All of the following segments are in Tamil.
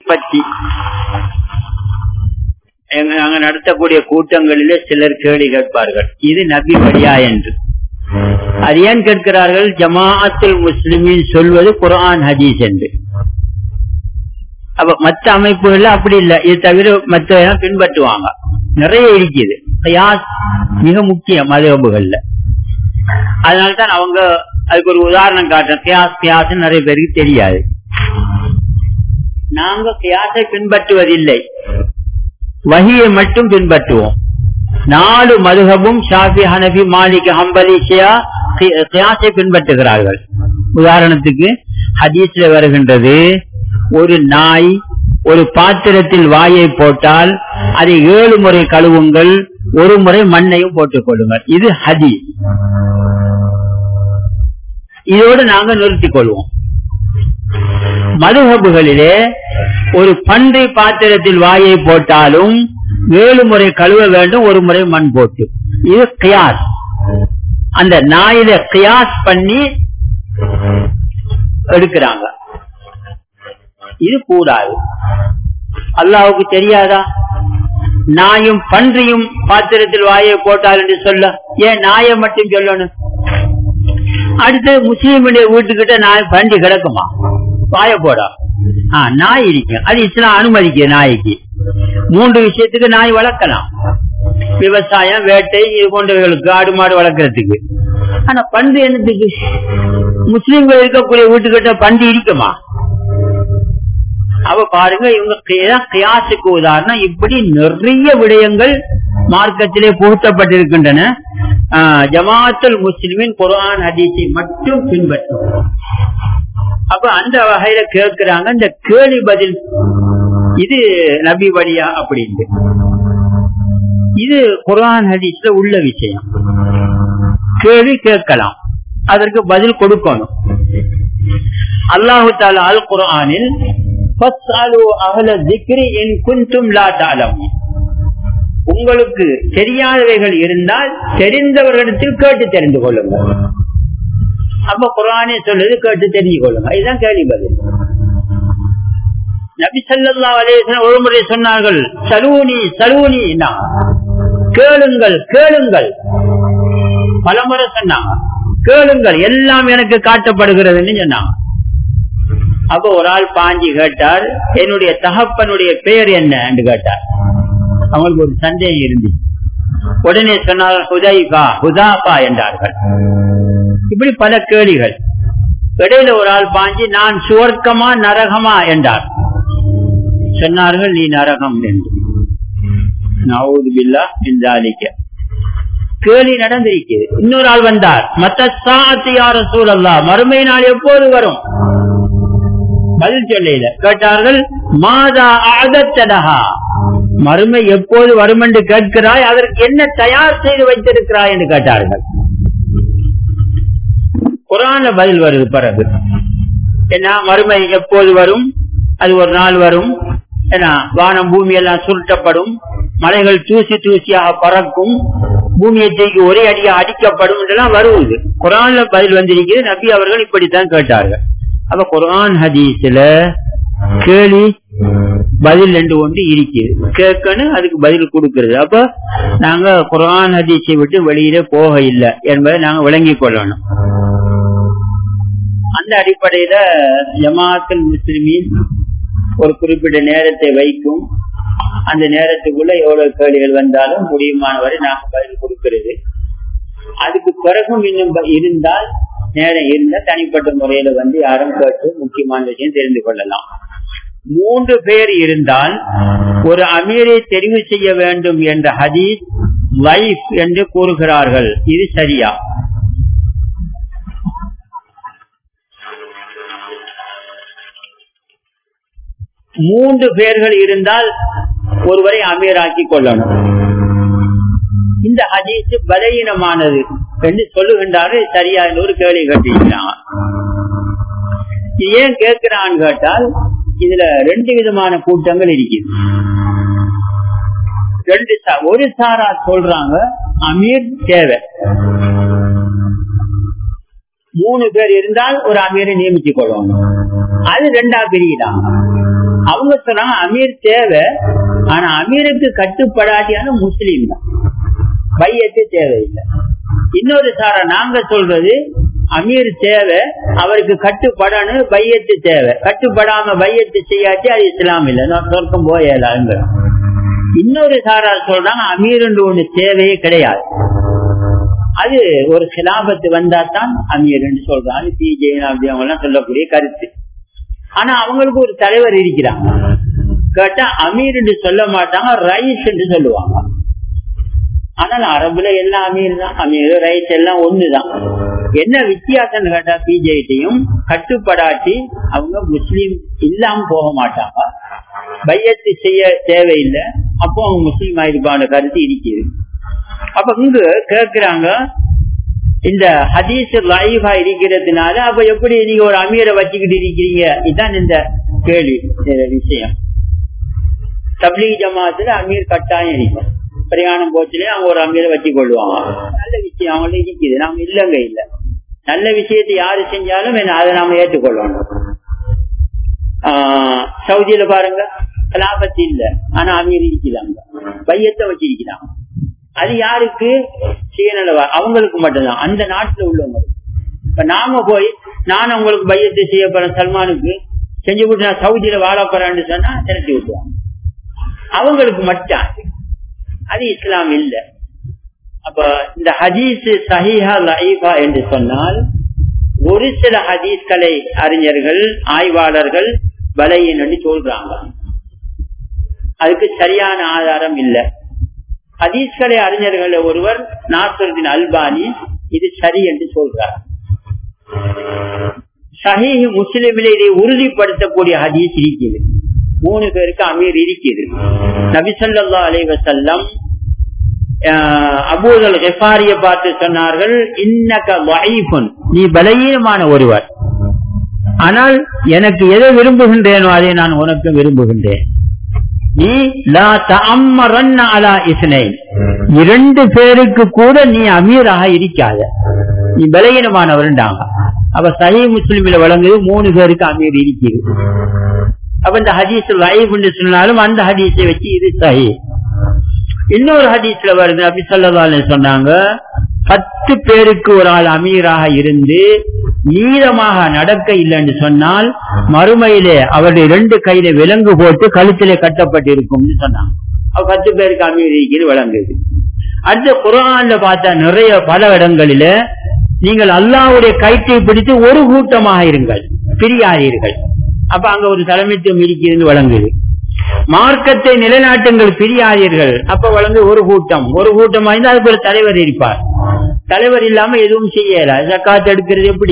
பற்றி எங்க- நாங்க நடத்தக்கூடிய கூட்டங்களிலே சிலர் கேள்வி கேட்பார்கள் இது நபி வழியா என்று அது ஏன் கேட்கிறார்கள் ஜமாஅத்துல் முஸ்லிமின் சொல்வது குர்ஆன் ஹதீஸ் என்று அப்ப மற்ற அமைப்புகள்ல அப்படி இல்ல இது தவிர மற்ற எல்லாம் பின்பற்றுவாங்க நிறைய இருக்குது கியாஸ் மிக முக்கியம் மதுகபுகள்ல அதனால்தான் அவங்க அதுக்கு ஒரு உதாரணம் காட்டுறேன் கியாஸ் கியாஸ் நிறைய பேருக்கு தெரியாது நாங்க கியாஸை பின்பற்றுவதில்லை வகியை மட்டும் பின்பற்றுவோம் நாலு மதுகபும் ஷாஃபி ஹனபி மாலிக் ஹம்பலி ஷியா கி- கியாஸை பின்பற்றுகிறார்கள் உதாரணத்துக்கு ஹதீஸ்ல வருகின்றது ஒரு நாய் ஒரு பாத்திரத்தில் வாயை போட்டால் அதை ஏழு முறை கழுவுங்கள் ஒரு முறை மண்ணையும் போட்டுக் கொள்ளுங்கள் இது ஹதீஸ் இதோடு நாங்க நிறுத்திக் கொள்வோம் மதுஹபுகளிலே ஒரு பன்றி பாத்திரத்தில் வாயை போட்டாலும் ஏழு முறை கழுவ வேண்டும் ஒரு முறை மண் போட்டு இது கியாஸ் அந்த நாயில கியாஸ் பண்ணி எடுக்கிறாங்க இது கூடாது அல்லாவுக்கு தெரியாதா நாயும் பன்றியும் பாத்திரத்தில் வாயை போட்டால் என்று சொல்ல ஏன் நாயை மட்டும் சொல்லணும் அடுத்து முஸ்லீமுடைய வீட்டுக்கிட்ட நாய் பன்றி கிடக்குமா வாய போடா ஆ, நாய் இருக்கு அது இஸ்லாம் அனுமதிக்கு நாய்க்கு மூன்று விஷயத்துக்கு நாய் வளர்க்கலாம் விவசாயம் வேட்டை இது போன்றவர்களுக்கு ஆடு மாடு வளர்க்கறதுக்கு ஆனா பன்றி என்னத்துக்கு முஸ்லீம்கள் இருக்கக்கூடிய வீட்டுக்கிட்ட பன்றி இருக்குமா அவ பாருங்க இவங்க கியா- கியாசுக்கு உதாரணம் இப்படி நிறைய விடயங்கள் மார்க்கத்திலே புகுத்தப்பட்டிருக்கின்றன ஆஹ், ஜமாத்துல் முஸ்லிமின் குர்ஆன் ஹதீஸை மட்டும் பின்பற்றும் அப்ப அந்த வகையில கேட்கிறாங்க இந்த கேள்வி பதில் இது நபி வழியா அப்படின்ட்டு இது குர்ஆன் ஹதீஸ்ல உள்ள விஷயம் கேள்வி கேட்கலாம் அதற்கு பதில் கொடுக்கணும் அல்லாஹு தாலா அல் குர்ஆனில் فَاسْأَلُوا أَهْلَ الذِّكْرِ إِن كُنتُمْ لَا تَعْلَمُونَ உங்களுக்கு தெரியாதவைகள் இருந்தால் தெரிந்தவர்களிடத்தில் கேட்டு தெரிந்து கொள்ளுங்கள் அப்ப குரானே சொல்லுது கேட்டு தெரிஞ்சு கொள்ளுங்க இதுதான் கேள்வி பதில் நபி ஸல்லல்லாஹு அலைஹி வஸல்லம் ஒரு முறை சொன்னார்கள் சலூனி சலூனி கேளுங்கள் கேளுங்கள் பலமுறை சொன்னாங்க கேளுங்கள் எல்லாம் எனக்கு காட்டப்படுகிறதுன்னு சொன்னாங்க அப்ப ஒரு ஆள் பாஞ்சி கேட்டார் என்னுடைய தகப்பனுடைய பெயர் என்ன என்று கேட்டார் அவங்களுக்கு ஒரு சந்தேகம் இருந்துச்சு உடனே சொன்னார் ஹுதைபா ஹுதாபா என்றார்கள் இப்படி பல கேள்விகள் இடையில ஒரு ஆள் பாஞ்சி நான் சுவர்க்கமா நரகமா என்றார் சொன்னார்கள் நீ நரகம் என்று நவுது பில்லா என்றாலிக்க கேள்வி நடந்திருக்கிறது இன்னொரு ஆள் வந்தார் மத்த சாத்தி யார சூழல்லா மறுமை நாள் எப்போது வரும் பதில் சொல்லல கேட்டார்கள் மாதா ஆதத்தடகா மறுமை எப்போது வரும் என்று கேட்கிறாய் அதற்கு என்ன தயார் செய்து வைத்திருக்கிறாய் என்று கேட்டார்கள் குரான பதில் வருது பிறகு என்ன மறுமை எப்போது வரும் அது ஒரு நாள் வரும் ஏன்னா வானம் பூமி எல்லாம் சுருட்டப்படும் மலைகள் தூசி தூசியாக பறக்கும் பூமியை தூக்கி ஒரே அடியா அடிக்கப்படும் என்றெல்லாம் வருவது குரான்ல பதில் வந்திருக்கிறது நபி அவர்கள் இப்படித்தான் கேட்டார்கள் அப்ப குரான் ஹதீஸ்ல கேள்வி பதில் ரெண்டு ஒன்று இருக்குது கேட்கணும் அதுக்கு பதில் கொடுக்கிறது அப்ப நாங்க குரான் ஹதீஸை விட்டு வெளியில போக இல்லை என்பதை நாங்க விளங்கிக் கொள்ளணும் அந்த அடிப்படையில ஜமாத்துல் முஸ்லிமின் ஒரு குறிப்பிட்ட நேரத்தை வைக்கும் அந்த நேரத்துக்குள்ள எவ்வளவு கேள்விகள் வந்தாலும் முடியுமானவரை நாங்க பதில் கொடுக்கிறது அதுக்கு பிறகும் இன்னும் ப- இருந்தால் நேரம் இருந்தால் தனிப்பட்ட முறையில வந்து யாரும் கேட்டு முக்கியமான விஷயம் தெரிந்து கொள்ளலாம் மூன்று பேர் இருந்தால் ஒரு அமீரை தெரிவு செய்ய வேண்டும் என்ற ஹதீஸ் லைஃப் என்று கூறுகிறார்கள் இது சரியா மூன்று பேர்கள் இருந்தால் ஒருவரை அமீராக்கி கொள்ளணும் இந்த ஹதீஸ் பலகீனமானது என்று சொல்லுகின்றார்கள் இது சரியா என்று ஒரு கேள்வி கேட்டிருக்கிறாங்க இது ஏன் கேட்கிறான்னு கேட்டால் இதுல ரெண்டு விதமான கூட்டங்கள் இருக்குது ரெண்டு சா- ஒரு சாரா சொல்றாங்க அமீர் தேவை மூணு பேர் இருந்தால் ஒரு அமீரை நியமித்துக் கொள்ளணும் அது ரெண்டா பிரிக்கிறாங்க அவங்க சொல்றாங்க அமீர் தேவை ஆனா அமீருக்கு கட்டுப்படாட்டியான முஸ்லீம் தான் பையத்து தேவையில்லை இன்னொரு சாரா நாங்க சொல்றது அமீர் தேவை அவருக்கு கட்டுப்படணும் பையத்து தேவை கட்டுப்படாம பையத்து செய்யாட்டி அது இஸ்லாம் இல்லை நான் சொர்க்கம் போயலாங்க இன்னொரு சாரா சொல்றாங்க அமீர் ஒண்ணு தேவையே கிடையாது அது ஒரு சிலாபத்து வந்தா தான் அமீர் சொல்றாங்க பி ஜெயநாதி அவங்க எல்லாம் சொல்லக்கூடிய கருத்து ஆனா அவங்களுக்கு ஒரு தலைவர் இருக்கிறாங்க கேட்டா அமீர் என்று சொல்ல மாட்டாங்க ரைஸ் என்று சொல்லுவாங்க ஆனால் அரபுல எல்லாம் அமீர் தான் அமீர் ரைஸ் எல்லாம் ஒண்ணுதான் என்ன வித்தியாசம் கேட்டா பிஜேடியும் கட்டுப்படாட்டி அவங்க முஸ்லீம் இல்லாம போக மாட்டாங்க பையத்து செய்ய தேவையில்லை அப்போ அவங்க முஸ்லீம் ஆயிருப்பாங்க கருத்து இருக்குது அப்ப இங்கு கேக்குறாங்க இந்த ஹதீஸ் லைவா இருக்கிறதுனால அப்ப எப்படி நீங்க ஒரு அமீரை வச்சுக்கிட்டு இருக்கிறீங்க இதுதான் இந்த கேள்வி விஷயம் தப்லீக் ஜமாத்துல அமீர் கட்டாயம் இருக்கும் பிரயாணம் போச்சுலயே அவங்க ஒரு அமீரை வச்சு கொள்வாங்க நல்ல விஷயம் அவங்கள இருக்குது நாம இல்லங்க இல்ல நல்ல விஷயத்தை யாரு செஞ்சாலும் அதை நாம ஏற்றுக்கொள்ளணும் சவுதியில பாருங்க கலாபத்தி இல்ல ஆனா அமீர் இருக்கிறாங்க பையத்தை வச்சிருக்கிறாங்க அது யாருக்கு சுயநலவா அவங்களுக்கு மட்டும்தான் அந்த நாட்டுல உள்ளவங்க இப்ப நாம போய் நான் உங்களுக்கு பையத்தை செய்ய போறேன் சல்மானுக்கு செஞ்சு விட்டு நான் சவுதியில வாழ போறேன்னு சொன்னா திரட்டி விட்டுவாங்க அவங்களுக்கு மட்டும் அது இஸ்லாம் இல்ல அப்ப இந்த ஹதீஸ் சஹிஹா லைஃபா என்று சொன்னால் ஒரு சில ஹதீஸ்களை அறிஞர்கள் ஆய்வாளர்கள் பலையின் என்று சொல்றாங்க அதுக்கு சரியான ஆதாரம் இல்லை ஹதீஸ்களை அறிஞர்கள் ஒருவர் நாசருதின் அல்பானி இது சரி என்று சொல்றார் சஹி முஸ்லிமில் இதை உறுதிப்படுத்தக்கூடிய ஹதீஸ் இருக்கிறது மூணு பேருக்கு அமீர் இருக்கிறது நபிசல்லா அலைவசல்லம் அபூதல் ஹெஃபாரிய பார்த்து சொன்னார்கள் இன்னக்க நீ பலகீனமான ஒருவர் ஆனால் எனக்கு எதை விரும்புகின்றேனோ அதை நான் உனக்கு விரும்புகின்றேன் நீ இரண்டு பேருக்கு கூட நீ அமீராக இருக்காத நீ பலகீனமானவர்ண்டாங்க அப்ப சஹி முஸ்லிமில வழங்குது மூணு பேருக்கு அமீர் இருக்குது அப்ப இந்த ஹதீஸ் லைஃப் சொன்னாலும் அந்த ஹதீஸை வச்சு இது சஹி இன்னொரு ஹதீஸ்ல வருது அப்படி சொல்லதால சொன்னாங்க பத்து பேருக்கு ஒரு ஆள் அமீராக இருந்து நீளமாக நடக்க இல்லைன்னு சொன்னால் மறுமையிலே அவருடைய ரெண்டு கையில விலங்கு போட்டு கழுத்திலே கட்டப்பட்டிருக்கும் சொன்னாங்க பத்து பேருக்கு அமீர் இருக்கிறது விளங்குது அடுத்த குரான்ல பார்த்தா நிறைய பல இடங்களில நீங்கள் அல்லாவுடைய கயிற்றை பிடித்து ஒரு கூட்டமாக இருங்கள் பிரியாதீர்கள் அப்ப அங்க ஒரு தலைமைத்துவம் இருக்கிறது வழங்குது மார்க்கத்தை நிலைநாட்டுங்கள் பிரியாதீர்கள் அப்ப வழங்கு ஒரு கூட்டம் ஒரு கூட்டம் வாய்ந்து அதுக்கு ஒரு தலைவர் இருப்பார் தலைவர் இல்லாம எதுவும் செய்யல ஜக்காத்து எடுக்கிறது எப்படி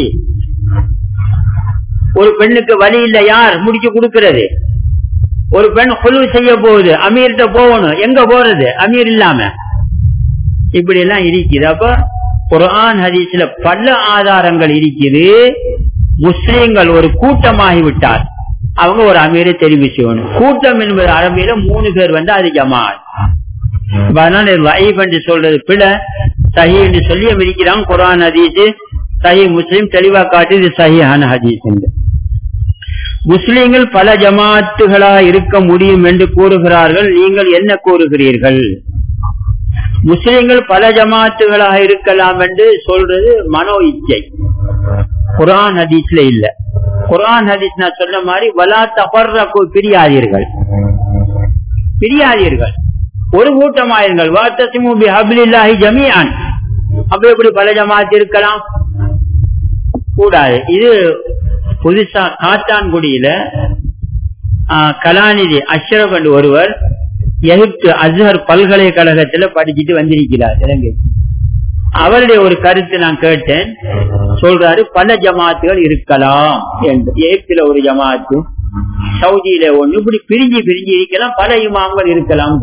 ஒரு பெண்ணுக்கு வழி இல்ல யார் முடிச்சு கொடுக்கிறது ஒரு பெண் குழு செய்ய போகுது அமீர்கிட்ட போகணும் எங்க போறது அமீர் இல்லாம இப்படி எல்லாம் இருக்குது அப்ப குரான் ஹதீஸ்ல பல ஆதாரங்கள் இருக்குது முஸ்லீம்கள் ஒரு கூட்டமாகி விட்டார் அவங்க ஒரு அமீரை தெரிவு செய்யணும் கூட்டம் என்பது அரபியில மூணு பேர் வந்து அது ஜமாத் அதனால லைஃப் என்று சொல்றது பிழை சஹி என்று சொல்லி இருக்கிறாங்க குரான் ஹதீஸ் சஹி முஸ்லீம் தெளிவா காட்டி இது சஹியான ஹதீஸ் என்று முஸ்லீம்கள் பல ஜமாத்துகளா இருக்க முடியும் என்று கூறுகிறார்கள் நீங்கள் என்ன கூறுகிறீர்கள் முஸ்லிம்கள் பல ஜமாத்துகளாக இருக்கலாம் என்று சொல்றது மனோ இச்சை குரான் ஹதீஸ்ல இல்ல குரான் ஹதீஸ் நான் சொன்ன மாதிரி வலா தபர்ரகு பிரியாதீர்கள் பிரியாதீர்கள் ஒரு கூட்டமாயிருங்கள் வாத்தசிமு பி ஹபிலில்லாஹி ஜமீஅன் அப்ப எப்படி பல ஜமாத் இருக்கலாம் கூடாது இது புதுசா காத்தான்குடியில கலாநிதி அஷ்ரப் என்று ஒருவர் எகிப்து அஸ்ஹர் பல்கலைக்கழகத்துல படிச்சுட்டு வந்திருக்கிறார் இலங்கை அவருடைய ஒரு கருத்து நான் கேட்டேன் சொல்றாரு பல ஜமாத்துகள் இருக்கலாம் என்று எகிப்துல ஒரு ஜமாத்து சவுதியில ஒண்ணு இப்படி பிரிஞ்சு பிரிஞ்சு இருக்கலாம் பல இமாம்கள் இருக்கலாம்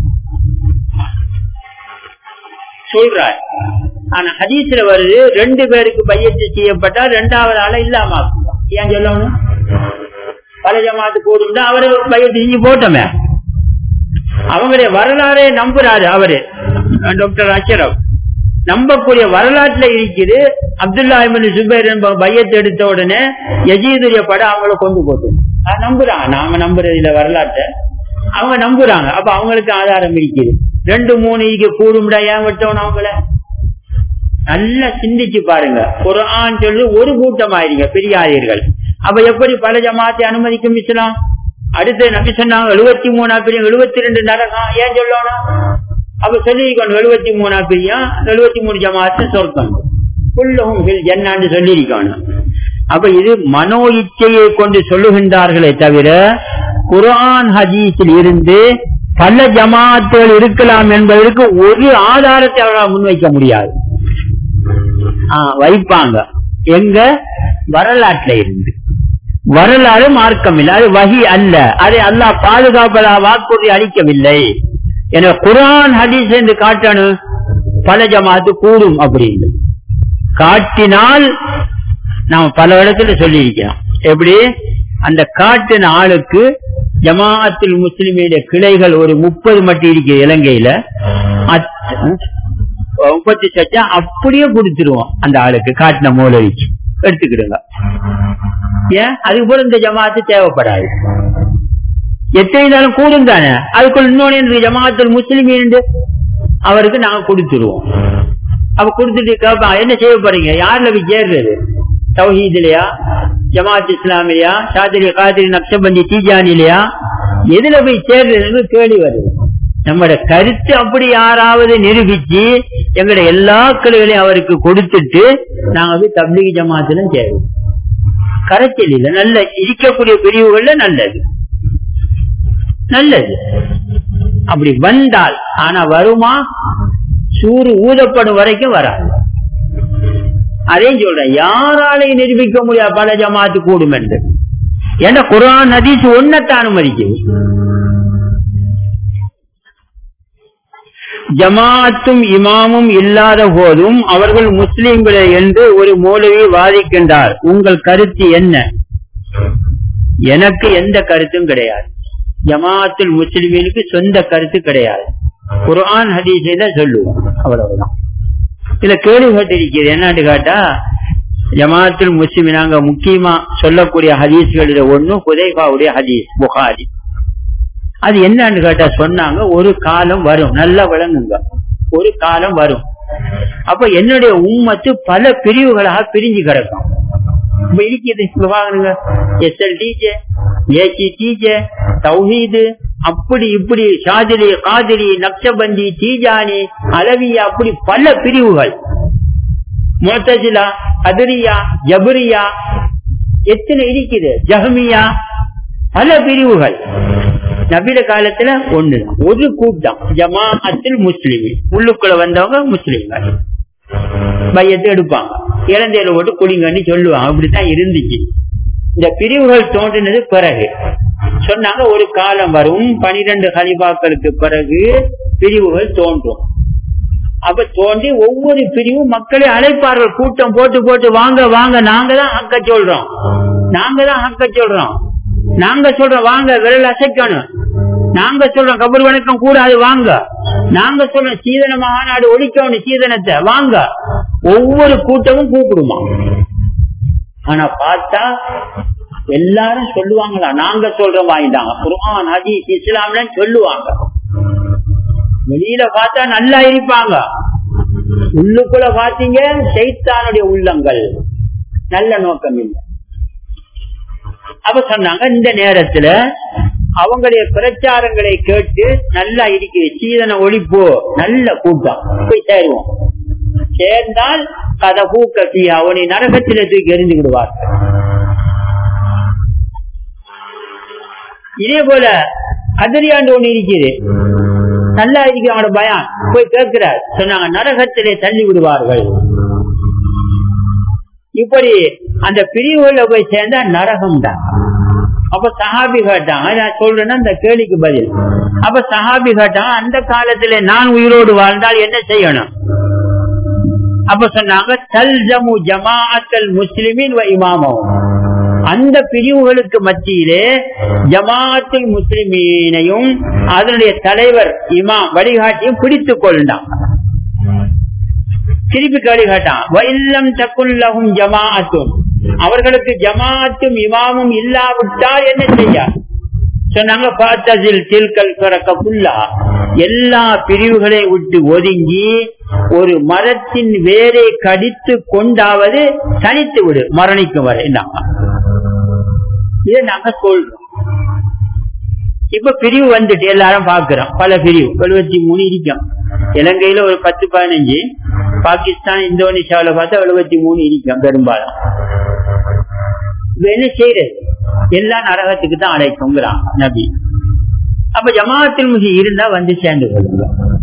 சொல்றார் ஆனா ஹதீஸ்ல வருது ரெண்டு பேருக்கு பையத்து செய்யப்பட்டா ரெண்டாவது ஆள இல்லாம ஏன் சொல்லணும் பல ஜமாத்து கூடும் அவரு பையத்து செஞ்சு போட்டோமே அவங்களுடைய வரலாறே நம்புறாரு அவரு டாக்டர் அஷரப் நம்பக்கூடிய வரலாற்றுல இருக்குது அப்துல்லா இபின் சுபேர் என்பவர் பையத்தை எடுத்த உடனே யஜீதுடைய படம் அவங்கள கொண்டு போட்டு அது நம்புறாங்க நாம நம்புறது இல்ல வரலாற்றை அவங்க நம்புறாங்க அப்ப அவங்களுக்கு ஆதாரம் இருக்குது ரெண்டு மூணு இங்க கூடும்டா ஏன் விட்டோம் அவங்கள நல்லா சிந்திச்சு பாருங்க ஒரு ஆண் சொல்லி ஒரு கூட்டம் ஆயிருங்க பெரியாரியர்கள் அப்ப எப்படி பல ஜமாத்தை அனுமதிக்கும் இஸ்லாம் அடுத்து நம்பி சொன்னாங்க எழுபத்தி மூணா பிரியம் எழுபத்தி ரெண்டு நரகம் ஏன் சொல்லணும் அப்ப சொல்லிருக்கணும் எழுபத்தி மூணா பிரியம் எழுபத்தி மூணு ஜமாத்து சொர்க்கம் புல்லவும் ஜன்னான்னு சொல்லியிருக்கணும் அப்ப இது மனோ இச்சையை கொண்டு சொல்லுகின்றார்களே தவிர குரான் ஹதீஸில் இருந்து பல ஜமாத்துகள் இருக்கலாம் என்பதற்கு ஒரு ஆதாரத்தை அவரால் முன்வைக்க முடியாது வைப்பாங்க எங்க வரலாற்றுல இருந்து வரலாறு மார்க்கம் இல்லை அது வகி அல்ல அதை அல்லாஹ் பாதுகாப்பதா வாக்குறுதி அளிக்கவில்லை என குரான் ஹதீஸ் என்று காட்டணும் பல ஜமாத்து கூடும் அப்படின்னு காட்டினால் நாம் பல இடத்துல சொல்லியிருக்கிறோம் எப்படி அந்த காட்டின ஆளுக்கு ஜமாஅத்தில் முஸ்லிமிய கிளைகள் ஒரு முப்பது மட்டும் இருக்கு இலங்கையில முப்பத்தி சச்சா அப்படியே கொடுத்துருவோம் அந்த ஆளுக்கு காட்டின மூலவிக்கு எடுத்துக்கிடுங்க ஏன் அதுக்கு போல இந்த ஜமாத்து தேவைப்படாது எத்தனை நாளும் கூடும் தானே அதுக்குள்ள இன்னொன்னு ஜமாத்தில் முஸ்லிம் அவருக்கு நாங்க கொடுத்துருவோம் அப்ப கொடுத்துட்டு கேட்பா என்ன செய்ய போறீங்க யாருல போய் சேர்றது தௌஹீத்லயா ஜமாத் இஸ்லாமியா சாதிரி காதிரி நக்ஷபந்தி தீஜானிலையா எதுல போய் சேர்றதுன்னு கேள்வி வருது நம்மட கருத்து அப்படி யாராவது நிரூபிச்சு எங்கட எல்லா கிளைகளையும் அவருக்கு கொடுத்துட்டு நாங்க போய் தப்லீக் ஜமாத்துல சேருவோம் கரைச்சல் இல்ல நல்ல இருக்கக்கூடிய பிரிவுகள்ல நல்லது நல்லது அப்படி வந்தால் ஆனா வருமா சூறு ஊதப்படும் வரைக்கும் வராது அதையும் சொல்றேன் யாராலையும் நிரூபிக்க முடியாது பல ஜமாத்து கூடும் என்று ஏன்னா குரான் ஹதீஸ் ஒன்னத்தான் அனுமதிக்குது ஜமாத்தும் இமாமும் இல்லாத போதும் அவர்கள் முஸ்லிம்களே என்று ஒரு மௌலவி வாதிக்கின்றார் உங்கள் கருத்து என்ன எனக்கு எந்த கருத்தும் கிடையாது ஜமாத்துல் முஸ்லிமீனுக்கு சொந்த கருத்து கிடையாது குர்ஆன் ஹதீஸை தான் சொல்லுவோம் அவ்வளவுதான் இதுல கேள்வி கேட்டிருக்கிறது என்னன்னு கேட்டா ஜமாத்துல் முஸ்லிம் நாங்க முக்கியமா சொல்லக்கூடிய ஹதீஸ்களில் ஒண்ணு ஹுதைபாவுடைய ஹதீஸ் புகாரி அது என்னன்னு கேட்டா சொன்னாங்க ஒரு காலம் வரும் நல்லா விளங்குங்க ஒரு காலம் வரும் அப்ப என்னுடைய உம்மத்து பல பிரிவுகளாக பிரிஞ்சு கிடக்கும் இப்ப இருக்குது பாருங்க எஸ்எல்டிஜே ஏசிடிஜே தௌஹீது அப்படி இப்படி ஷாதிரி காதிரி நக்ஷபந்தி தீஜானி அலவியா அப்படி பல பிரிவுகள் மோத்தஜிலா கதிரியா ஜபரியா எத்தனை இருக்குது ஜஹமியா பல பிரிவுகள் நபிட காலத்துல ஒண்ணு ஒரு கூட்டம் ஜமாஅத்தில் முஸ்லிம் உள்ளுக்குள்ள வந்தவங்க முஸ்லிம்கள் பையத்தை எடுப்பாங்க இளந்தையில போட்டு குடிங்கன்னு சொல்லுவாங்க அப்படித்தான் இருந்துச்சு இந்த பிரிவுகள் தோன்றினது பிறகு சொன்னாங்க ஒரு காலம் வரும் பனிரெண்டு கலிபாக்களுக்கு பிறகு பிரிவுகள் தோன்றும் அப்ப தோன்றி ஒவ்வொரு பிரிவும் மக்களை அழைப்பார்கள் கூட்டம் போட்டு போட்டு வாங்க வாங்க நாங்க தான் ஹக்க சொல்றோம் நாங்க தான் ஹக்க சொல்றோம் நாங்க சொல்றோம் வாங்க விரல் அசைக்கணும் நாங்க சொல்றோம் கபர் வணக்கம் கூடாது வாங்க நாங்க சொல்றோம் சீதன மகாநாடு ஒழிக்கணும் சீதனத்தை வாங்க ஒவ்வொரு கூட்டமும் கூப்பிடுமா ஆனா பார்த்தா எல்லாரும் சொல்லுவாங்களா நாங்க சொல்றோம் வாங்கிட்டாங்க குர்ஆன் ஹதீஸ் இஸ்லாம்ல சொல்லுவாங்க வெளியில பார்த்தா நல்லா இருப்பாங்க உள்ளுக்குள்ள பாத்தீங்க சைத்தானுடைய உள்ளங்கள் நல்ல நோக்கம் இல்லை அப்ப சொன்னாங்க இந்த நேரத்துல அவங்களுடைய பிரச்சாரங்களை கேட்டு நல்லா இருக்குது சீதன ஒழிப்போ நல்ல கூட்டம் போய் சேருவோம் சேர்ந்தால் கதை பூக்கத்தி அவனை நரகத்தில தூக்கி எரிந்து விடுவார் இதே போல கதிரியாண்டு ஒண்ணு இருக்குது நல்லா இருக்கு அவனோட பயம் போய் கேட்கிறார் சொன்னாங்க நரகத்திலே தள்ளி விடுவார்கள் இப்படி அந்த பிரிவுகள்ல போய் சேர்ந்தா நரகம் தான் அப்ப சஹாபி கேட்டாங்க நான் சொல்றேன்னா அந்த கேள்விக்கு பதில் அப்ப சஹாபி கேட்டாங்க அந்த காலத்துல நான் உயிரோடு வாழ்ந்தால் என்ன செய்யணும் அப்ப சொன்னாங்க தல்ஜமு ஜமாஅத்தல் முஸ்லிமின் இமாமம் அந்த பிரிவுகளுக்கு மத்தியிலே ஜமாஅத்துல் முஸ்லிமீனையும் அதனுடைய தலைவர் இமாம் வழிகாட்டியும் பிடித்துக் கொண்டான் திருப்பி கேள்வி கேட்டான் வயல்லம் தக்குல்லகும் ஜமாஅத்தும் அவர்களுக்கு ஜமாத்தும் இமாமும் இல்லாவிட்டால் என்ன செய்ய சொன்னாங்க பாத்ததில் தில்கல் பிறக்க புல்லா எல்லா பிரிவுகளையும் விட்டு ஒதுங்கி ஒரு மரத்தின் வேரை கடித்து கொண்டாவது தனித்து விடு மரணிக்கும் வரை நாங்க இதை நாங்க சொல்றோம் இப்ப பிரிவு வந்துட்டு எல்லாரும் பாக்குறோம் பல பிரிவு எழுபத்தி மூணு இருக்கும் இலங்கையில ஒரு பத்து பதினஞ்சு பாகிஸ்தான் இந்தோனேஷியாவில பார்த்தா எழுபத்தி மூணு இருக்கும் பெரும்பாலும் என்ன செய்யறது எல்லா நரகத்துக்கு தான் அழைக்குங்கிறான் நபி அப்ப ஜமாத்தில் முகி இருந்தா வந்து சேர்ந்து கொள்ளுங்க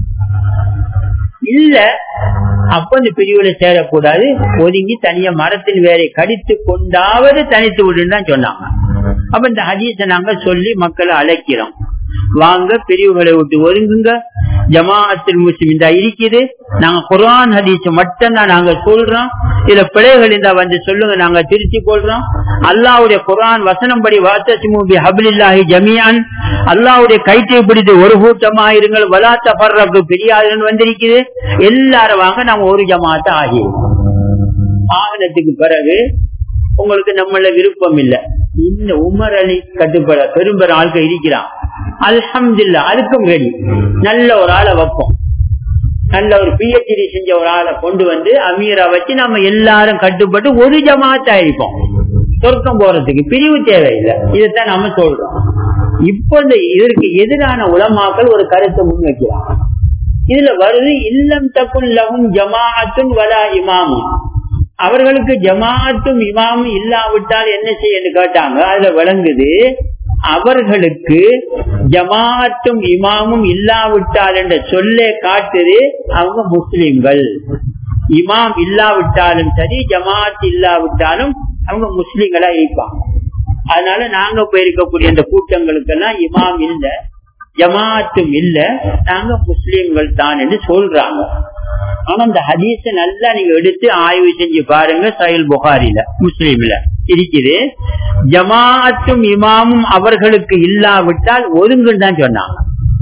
இல்ல அப்ப இந்த பிரிவுல சேரக்கூடாது ஒதுங்கி தனியா மரத்தின் வேரை கடித்து கொண்டாவது தனித்து விடுன்னு தான் சொன்னாங்க அப்ப இந்த ஹதீஸ நாங்க சொல்லி மக்களை அழைக்கிறோம் வாங்க பிரிவுகளை விட்டு ஒதுங்குங்க ஜமாஅத்தில் முஸ்லிம் இந்த இருக்குது நாங்க குரான் ஹதீஸ் மட்டும் தான் நாங்க சொல்றோம் இதுல பிழைகள் இருந்தா வந்து சொல்லுங்க நாங்க திருத்தி கொள்றோம் அல்லாவுடைய குரான் வசனம் படி வாத்தசிமூபி ஹபிலில்லாஹி ஜமியான் அல்லாவுடைய கைத்தை பிடித்து ஒரு கூட்டமா இருங்கள் வலாத்த பர்றப்பு பெரியாதுன்னு வந்திருக்குது எல்லாரும் வாங்க நாங்க ஒரு ஜமாத்த ஆகி ஆகினத்துக்கு பிறகு உங்களுக்கு நம்மள விருப்பம் இல்ல இந்த உமர் அலி கட்டுப்பட பெரும்பெற ஆட்கள் இருக்கிறான் அல்ஹம்துல்லா அதுக்கும் ரெடி நல்ல ஒரு ஆளை வைப்போம் நல்ல ஒரு பிஹெச்டி செஞ்ச ஒரு ஆளை கொண்டு வந்து அமீரா வச்சு நம்ம எல்லாரும் கட்டுப்பட்டு ஒரு ஜமாத்தா இருப்போம் சொர்க்கம் போறதுக்கு பிரிவு தேவையில்லை இதைத்தான் நம்ம சொல்றோம் இப்போ இந்த இதற்கு எதிரான உலமாக்கள் ஒரு கருத்தை முன்வைக்கிறாங்க இதுல வருது இல்லம் தப்புல்லகும் ஜமாஅத்தும் வலா இமாமும் அவர்களுக்கு ஜமாத்தும் இமாமும் இல்லாவிட்டால் என்ன செய்ய கேட்டாங்க அதுல விளங்குது அவர்களுக்கு ஜமாத்தும் இமாமும் இல்லாவிட்டால் என்ற சொல்லே காட்டுது அவங்க முஸ்லிம்கள் இமாம் இல்லாவிட்டாலும் சரி ஜமாத் இல்லாவிட்டாலும் அவங்க முஸ்லிம்களா இருப்பாங்க அதனால நாங்க போயிருக்கக்கூடிய அந்த கூட்டங்களுக்கெல்லாம் இமாம் இல்ல ஜமாத்தும் இல்ல நாங்க முஸ்லிம்கள் தான் என்று சொல்றாங்க ஆனா இந்த ஹதீஸ நல்லா நீங்க எடுத்து ஆய்வு செஞ்சு பாருங்க சயில் புகாரில முஸ்லீம்ல இருக்குது ஜமாத்தும் இமாமும் அவர்களுக்கு இல்லாவிட்டால் ஒதுங்குன்னு தான் சொன்னாங்க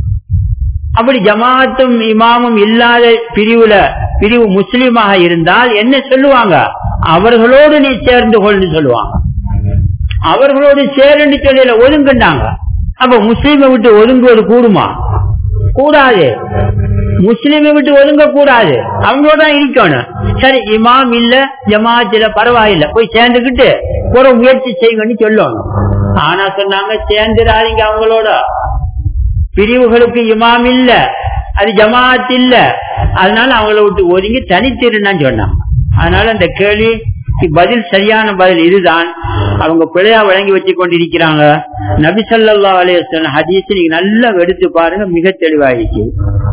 அப்படி ஜமாத்தும் இமாமும் இல்லாத பிரிவுல பிரிவு முஸ்லீமாக இருந்தால் என்ன சொல்லுவாங்க அவர்களோடு நீ சேர்ந்து கொள்னு சொல்லுவாங்க அவர்களோடு சேருன்னு சொல்லல ஒதுங்குண்டாங்க அப்ப முஸ்லீமை விட்டு ஒதுங்குவது கூடுமா கூடாது முஸ்லீமை விட்டு ஒதுங்க கூடாது அவங்களோட தான் இருக்கணும் சரி இமாம் இல்ல ஜமாத்துல பரவாயில்ல போய் சேர்ந்துக்கிட்டு ஒரு முயற்சி செய்யுங்கன்னு சொல்லணும் ஆனா சொன்னாங்க சேர்ந்துடாதீங்க அவங்களோட பிரிவுகளுக்கு இமாம் இல்ல அது ஜமாத் இல்ல அதனால அவங்கள விட்டு ஒதுங்கி தனித்திருந்தான்னு சொன்னாங்க அதனால அந்த கேள்வி பதில் சரியான பதில் இதுதான் அவங்க பிழையா வழங்கி வச்சு கொண்டிருக்கிறாங்க நபிசல்லா அலைய ஹதீஸ் நீங்க நல்லா எடுத்து பாருங்க மிக தெளிவாயிருக்கு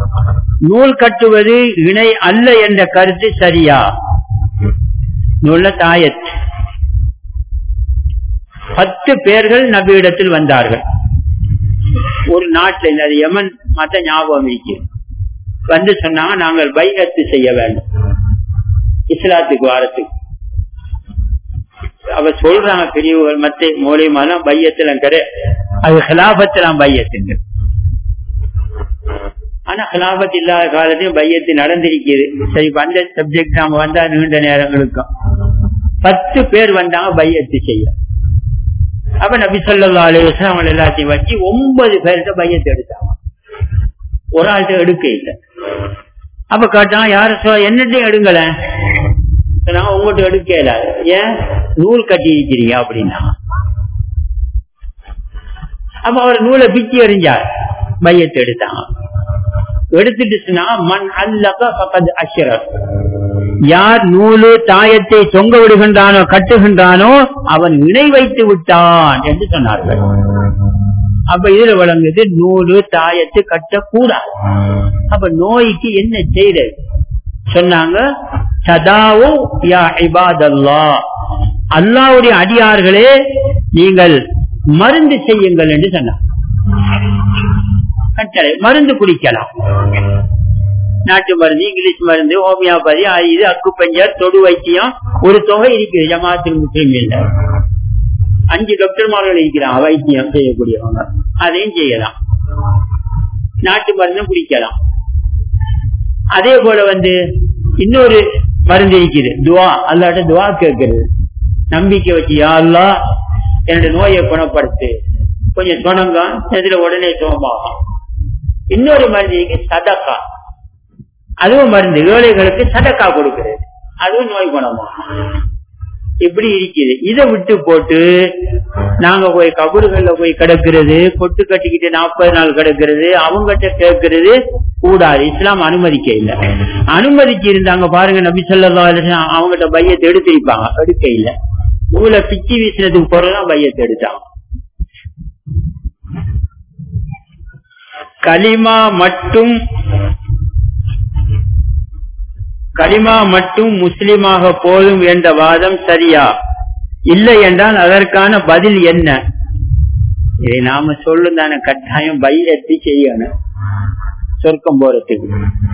நூல் கட்டுவது இணை அல்ல என்ற கருத்து சரியா நூல்ல தாயத் பத்து பேர்கள் நபியிடத்தில் வந்தார்கள் ஒரு நாட்டில் அது யமன் மத ஞாபகம் இருக்கு வந்து சொன்னாங்க நாங்கள் பைகத்து செய்ய வேண்டும் இஸ்லாத்துக்கு வாரத்துக்கு அவ சொல்றாங்க பெரியவர்கள் மத்த மூலியமாலாம் பையத்துல கரு அது ஹிலாபத்தெல்லாம் பையத்துங்க ஆனா ஹிலாபத் இல்லாத காலத்தையும் பையத்து நடந்திருக்கிறது சரி அந்த சப்ஜெக்ட் நாம வந்தா நீண்ட நேரங்களுக்கும் பத்து பேர் வந்தாங்க பையத்து செய்ய அப்ப நபி சொல்லா அலுவலம் அவங்க எல்லாத்தையும் வச்சு ஒன்பது பேர்கிட்ட பையத்தை எடுத்தாங்க ஒரு ஆள்கிட்ட எடுக்க இல்லை அப்ப கேட்டாங்க யார சொல்ல என்னட்டையும் எடுங்கல சொன்னாங்க உங்கள்கிட்ட எடுக்க இயலாது ஏன் நூல் கட்டி இருக்கிறீங்க அப்படின்னா அப்ப அவர் நூலை பிச்சு எறிஞ்சார் பையத்தை எடுத்தாங்க எடுத்துட்டு சொன்னா மண் அல்லக பக்கத்து அஷரர் யார் நூலு தாயத்தை தொங்க விடுகின்றானோ கட்டுகின்றானோ அவன் இணை வைத்து விட்டான் என்று சொன்னார்கள் அப்ப இதுல வழங்குது நூலு தாயத்து கட்டக்கூடாது அப்ப நோய்க்கு என்ன செய்யறது சொன்னாங்க சதாவோ யா இபாதல்லா அல்லாவுடைய அடியார்களே நீங்கள் மருந்து செய்யுங்கள் என்று சொன்னாங்க கட்டளை மருந்து குடிக்கலாம் நாட்டு மருந்து இங்கிலீஷ் மருந்து ஹோமியோபதி இது அக்குப்பஞ்சர் தொடு வைத்தியம் ஒரு தொகை இருக்குது ஜமாத்தில் முஸ்லீம் இல்ல அஞ்சு டாக்டர்மார்கள் இருக்கிறாங்க வைத்தியம் செய்யக்கூடியவங்க அதையும் செய்யலாம் நாட்டு மருந்தும் குடிக்கலாம் அதே போல வந்து இன்னொரு மருந்து இருக்குது துவா அல்லாட்ட துவா கேட்கிறது நம்பிக்கை வச்சு யாருலா என்னுடைய நோயை குணப்படுத்து கொஞ்சம் சொன்னங்க இதுல உடனே சோமாகும் இன்னொரு மருந்துக்கு சதக்கா அதுவும் மருந்து ஏழைகளுக்கு சதக்கா கொடுக்கிறது அதுவும் நோய் குணமாகும் இப்படி இருக்குது இதை விட்டு போட்டு நாங்க போய் கபறுகள்ல போய் கிடக்கிறது கொட்டு கட்டிக்கிட்டு நாற்பது நாள் கிடக்கிறது அவங்ககிட்ட கேட்கறது கூடாது இஸ்லாம் அனுமதிக்க இல்லை அனுமதிச்சு இருந்தாங்க பாருங்க நபி சொல்லா அவங்ககிட்ட பையத்தை எடுத்திருப்பாங்க எடுக்க இல்லை ஊழ பிச்சு வீசினதுக்கு பிறகுதான் பையத்தை எடுத்தாங்க களிமா மட்டும் களிமா மட்டும் முஸ்லிமாக போதும் என்ற வாதம் சரியா இல்லை என்றால் அதற்கான பதில் என்ன இதை நாம சொல்லும் தானே கட்டாயம் பையத்தி செய்யணும் சொர்க்கம் போறதுக்கு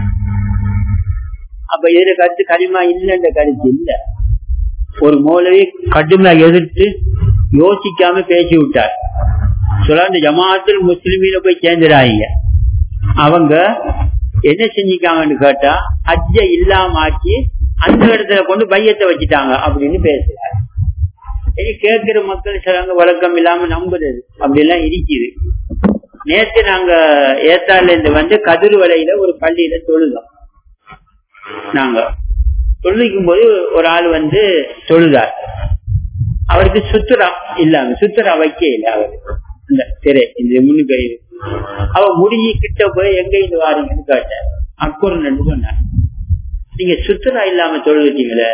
அப்ப இதுல கருத்து களிமா இல்லைன்ற கருத்து இல்ல ஒரு மூலவே கடுமையா எதிர்த்து யோசிக்காம பேசி விட்டார் சொல்ல அந்த ஜமாத்தில் முஸ்லிமீன போய் சேர்ந்துடாங்க அவங்க என்ன செஞ்சிக்காங்கன்னு கேட்டா ஹஜ்ஜ இல்லாம ஆக்கி அந்த இடத்துல கொண்டு பையத்தை வச்சுட்டாங்க அப்படின்னு பேசுறாரு சரி கேட்கிற மக்கள் சிலங்க வழக்கம் இல்லாம நம்புறது அப்படி எல்லாம் இருக்குது நேற்று நாங்க ஏத்தால இருந்து வந்து கதிர் வலையில ஒரு பள்ளியில தொழுதோம் நாங்க தொழுவிக்கும் போது ஒரு ஆள் வந்து தொழுதார் அவருக்கு சுத்துரா இல்லாம சுத்துரா வைக்க இல்லை அவரு இந்த திரை இந்த முன்னுக்கயிறு அவ முடிஞ்சு கிட்ட போய் எங்க இருந்து வாருங்கன்னு கேட்டார் அக்குறன் சொன்னார் நீங்க சுத்துரா இல்லாம தொழுவிட்டீங்களே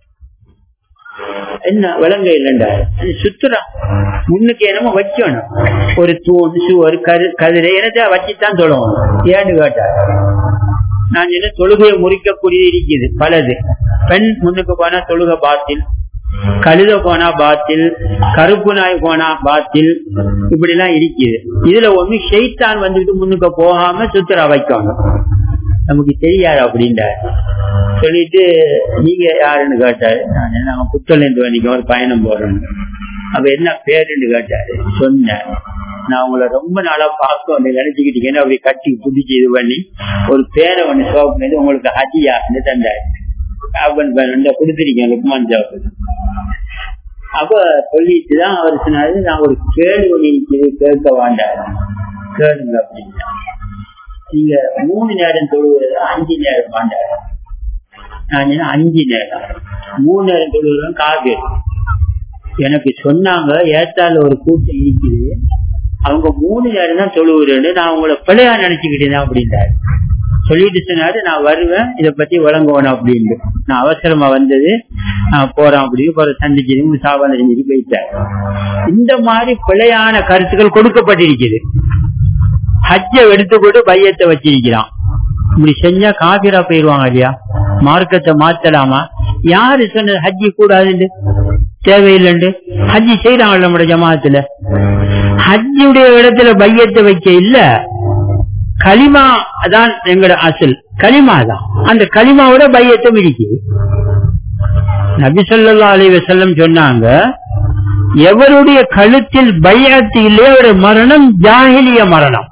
என்ன விலங்க இல்லைண்டா சுத்துறா முன்னுக்கு என்னமோ வைக்கணும் ஒரு தூண் ஒரு கரு கதிரை என்னத்தை வச்சுதான் தொழணும் ஏன்னு கேட்டார் நான் என்ன தொழுகையை முறிக்கக்கூடிய இருக்குது பலது பெண் முன்னுக்கு போனா தொழுகை பாத்தில் கழுத போனா பாத்தில் கருப்பு நாய் போனா பாத்தில் இப்படி எல்லாம் இருக்குது இதுல ஒண்ணு ஷெய்தான் வந்துட்டு முன்னுக்கு போகாம சுத்துறா வைக்கணும் நமக்கு தெரியாது அப்படின்றார் சொல்லிட்டு நீங்க யாருன்னு கேட்டாரு நான் நாங்க புத்தல் இருந்து வண்டிக்கு ஒரு பயணம் போறோம் அப்ப என்ன பேருன்னு கேட்டாரு சொன்னேன் நான் உங்களை ரொம்ப நாளா பார்க்க வந்து நினைச்சுக்கிட்டீங்கன்னு அப்படி கட்டி புடிச்சு இது பண்ணி ஒரு பேரை ஒண்ணு சோப் பண்ணி உங்களுக்கு ஹஜியா தந்தாரு கொடுத்துருக்கேன் லுக்மான் ஜாப் அப்ப சொல்லிட்டுதான் அவர் சொன்னாரு நான் ஒரு கேள்வி ஒண்ணு கேட்க வேண்டாம் கேளுங்க அப்படின்னா நீங்க மூணு நேரம் தொழுவது அஞ்சு நேரம் வேண்டாம் நான் அஞ்சு நேரம் மூணு நேரம் தொழுவதும் காபி எனக்கு சொன்னாங்க ஏத்தால ஒரு கூட்டம் இருக்குது அவங்க மூணு நேரம் தான் தொழுவுறேன்னு நான் உங்களை பிள்ளையா நினைச்சுக்கிட்டேன் அப்படின்றாரு சொல்லிட்டு சொன்னாரு நான் வருவேன் இத பத்தி வழங்குவேன் அப்படின்னு நான் அவசரமா வந்தது நான் போறேன் அப்படின்னு போற சந்திச்சு சாபான செஞ்சுட்டு போயிட்டார் இந்த மாதிரி பிழையான கருத்துக்கள் கொடுக்கப்பட்டிருக்குது ஹஜ்ஜ எடுத்துக்கொண்டு பையத்தை வச்சிருக்கிறான் இப்படி செஞ்சா காபிரா போயிருவாங்க இல்லையா மார்க்கத்தை மாத்தலாமா யாரு சொன்னது ஹஜ்ஜி கூடாதுண்டு தேவையில்லைண்டு ஹஜ்ஜி செய்யறாங்க நம்முடைய ஜமாத்துல ஹஜ்ஜுடைய இடத்துல பையத்தை வைக்க இல்ல களிமா தான் எங்களோட அசல் களிமா தான் அந்த களிமாவோட பையத்தை இருக்குது நபி சொல்லா அலி வசல்லம் சொன்னாங்க எவருடைய கழுத்தில் பையத்து இல்லையோ அவருடைய மரணம் ஜாகிலிய மரணம்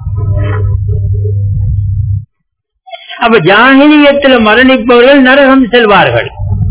அப்ப ஜாகிலியத்தில் மரணிப்பவர்கள் நரகம் செல்வார்கள்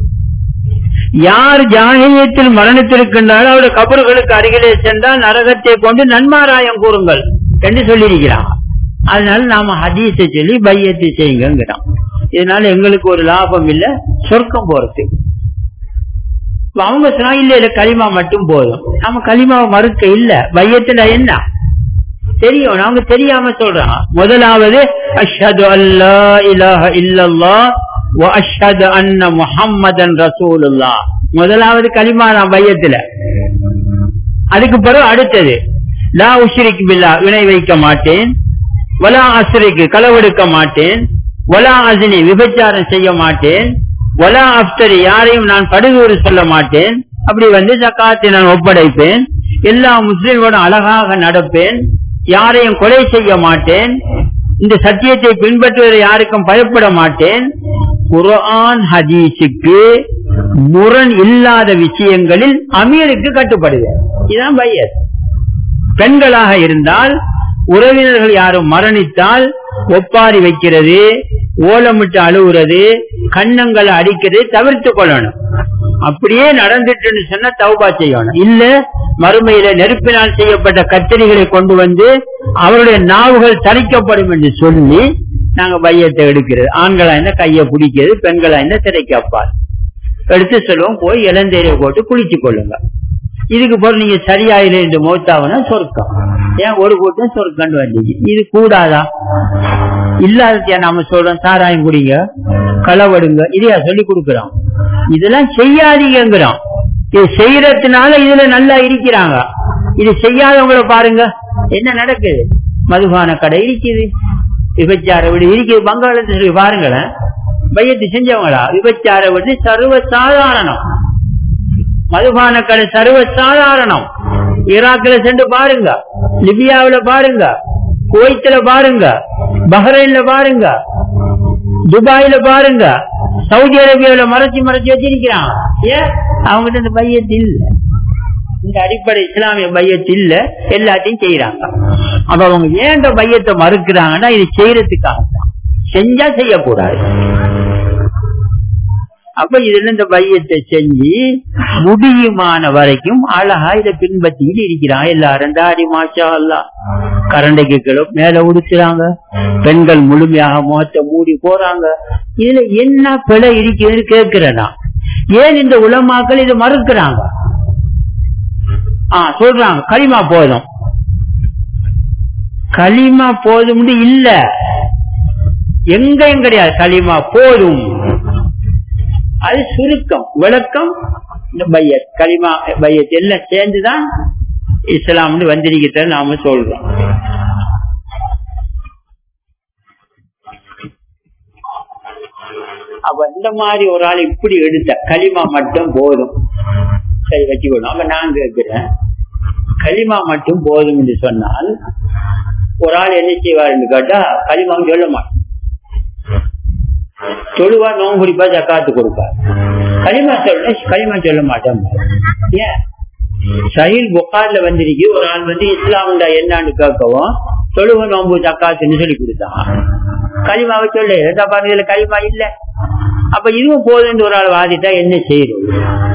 யார் ஜாகிலியத்தில் மரணித்திருக்கின்றாலும் அவருடைய கபர்களுக்கு அருகிலே சென்றால் நரகத்தை கொண்டு நன்மாராயம் கூறுங்கள் என்று சொல்லியிருக்கிறான் அதனால நாம ஹதீஸை சொல்லி பையத்தை செய்யுங்கிறான் இதனால எங்களுக்கு ஒரு லாபம் இல்ல சொர்க்கம் போறதுக்கு அவங்க சொன்னா இல்ல இல்ல களிமா மட்டும் போதும் நம்ம களிமாவை மறுக்க இல்ல பையத்துல என்ன தெரியும் அவங்க தெரியாம சொல்றாங்க முதலாவது அஷ்ஹது அல்லா இலாஹ இல்லல்லா அஷ்ஹது அன்ன முஹம்மதன் ரசூலுல்லா முதலாவது களிமா நான் பையத்துல அதுக்கு பிறகு அடுத்தது லா உஷ்ரிக் பில்லா வினை வைக்க மாட்டேன் வலா அஸ்ரிக்கு களவெடுக்க மாட்டேன் வலா அசினி விபச்சாரம் செய்ய மாட்டேன் வலா அப்தரி யாரையும் நான் படுகூறு சொல்ல மாட்டேன் அப்படி வந்து ஜக்காத்தை நான் ஒப்படைப்பேன் எல்லா முஸ்லிம்களோட அழகாக நடப்பேன் யாரையும் கொலை செய்ய மாட்டேன் இந்த சத்தியத்தை பின்பற்றுவதை யாருக்கும் பயப்பட மாட்டேன் குரான் ஹதீஸுக்கு முரண் இல்லாத விஷயங்களில் அமீருக்கு கட்டுப்படுவேன் இதுதான் பையர் பெண்களாக இருந்தால் உறவினர்கள் யாரும் மரணித்தால் ஒப்பாரி வைக்கிறது ஓலமிட்டு அழுகுறது கண்ணங்களை அடிக்கிறது தவிர்த்து கொள்ளணும் அப்படியே நடந்துட்டுன்னு சொன்னா தௌபா செய்யணும் இல்ல மறுமையில நெருப்பினால் செய்யப்பட்ட கத்திரிகளை கொண்டு வந்து அவருடைய நாவுகள் தரிக்கப்படும் என்று சொல்லி நாங்க பையத்தை எடுக்கிறது ஆண்களா இருந்தா கையை பிடிக்கிறது பெண்களா இருந்தா திரைக்கு அப்பால் எடுத்து சொல்லுவோம் போய் இளந்தேரியை போட்டு குளிச்சு கொள்ளுங்க இதுக்கு போல நீங்க சரியாயில என்று மௌத்தாவனா சொர்க்கம் ஏன் ஒரு கூட்டம் சொர்க்கம் வந்தீங்க இது கூடாதா இல்லாததையா நாம சொல்றோம் சாராயம் குடிங்க களவடுங்க இதையா சொல்லி கொடுக்கிறோம் இதெல்லாம் செய்யாதீங்கிறோம் இது செய்யறதுனால இதுல நல்லா இருக்கிறாங்க இது செய்யாதவங்களை பாருங்க என்ன நடக்குது மதுபான கடை இருக்குது விபச்சார வீடு இருக்குது பங்காளத்து சொல்லி பாருங்களேன் பையத்து செஞ்சவங்களா விபச்சார வீடு சர்வ சாதாரணம் மதுபான கடை சர்வ சாதாரணம் ஈராக்ல சென்று பாருங்க லிபியாவில பாருங்க குவைத்துல பாருங்க பஹ்ரைன்ல பாருங்க துபாயில பாருங்க சவுதி அரேபியாவில மறைச்சு மறைச்சு வச்சிருக்கிறான் ஏன் அவங்க இந்த பையத்து இல்ல இந்த அடிப்படை இஸ்லாமிய பையத்து இல்ல எல்லாத்தையும் செய்யறாங்க அப்ப அவங்க ஏன் இந்த பையத்தை மறுக்கிறாங்கன்னா இது செய்யறதுக்காக தான் செஞ்சா செய்யக்கூடாது அப்ப இதுல இந்த பையத்தை செஞ்சு முடியுமான வரைக்கும் அழகா இதை பின்பற்றிட்டு இருக்கிறான் எல்லாரும் தாடி மாஷா அல்லா கரண்டைக்கு கிலோ மேல உடுத்துறாங்க பெண்கள் முழுமையாக முகத்தை மூடி போறாங்க இதுல என்ன பிழை இருக்குதுன்னு கேட்கிறேனா ஏன் இந்த உலமாக்கள் இதை மறுக்கிறாங்க ஆஹ் சொல்றாங்க களிமா போதும் களிமா போதும் இல்ல எங்கேயும் கிடையாது களிமா போதும் அது சுருக்கம் விளக்கம் இந்த பையத் களிமா பையத் எல்லாம் சேர்ந்துதான் இஸ்லாம்னு வந்திருக்கிறத நாம சொல்றோம் அப்ப இந்த மாதிரி ஒரு ஆள் இப்படி எடுத்த களிமா மட்டும் போதும் சரி வச்சுக்கணும் அப்ப நான் கேட்கிறேன் களிமா மட்டும் போதும் என்று சொன்னால் ஒரு ஆள் என்ன செய்வார் கேட்டா களிமாவும் சொல்ல மாட்டேன் தொழுவா நோம்பு குடிப்பா ஜக்காத்து கொடுப்பார் களிமா சொல்ல களிமா சொல்ல மாட்டோம் ஏன் சஹில் புகார்ல வந்திருக்கு ஒரு ஆள் வந்து இஸ்லாம்டா என்னான்னு கேட்கவும் தொழுவ நோம்பு ஜக்காத்துன்னு சொல்லி கொடுத்தான் களிமாவை சொல்லு பாருங்க இதுல களிமா இல்ல அப்ப இதுவும் போதுன்னு ஒரு ஆள் வாதிட்டா என்ன செய்யறது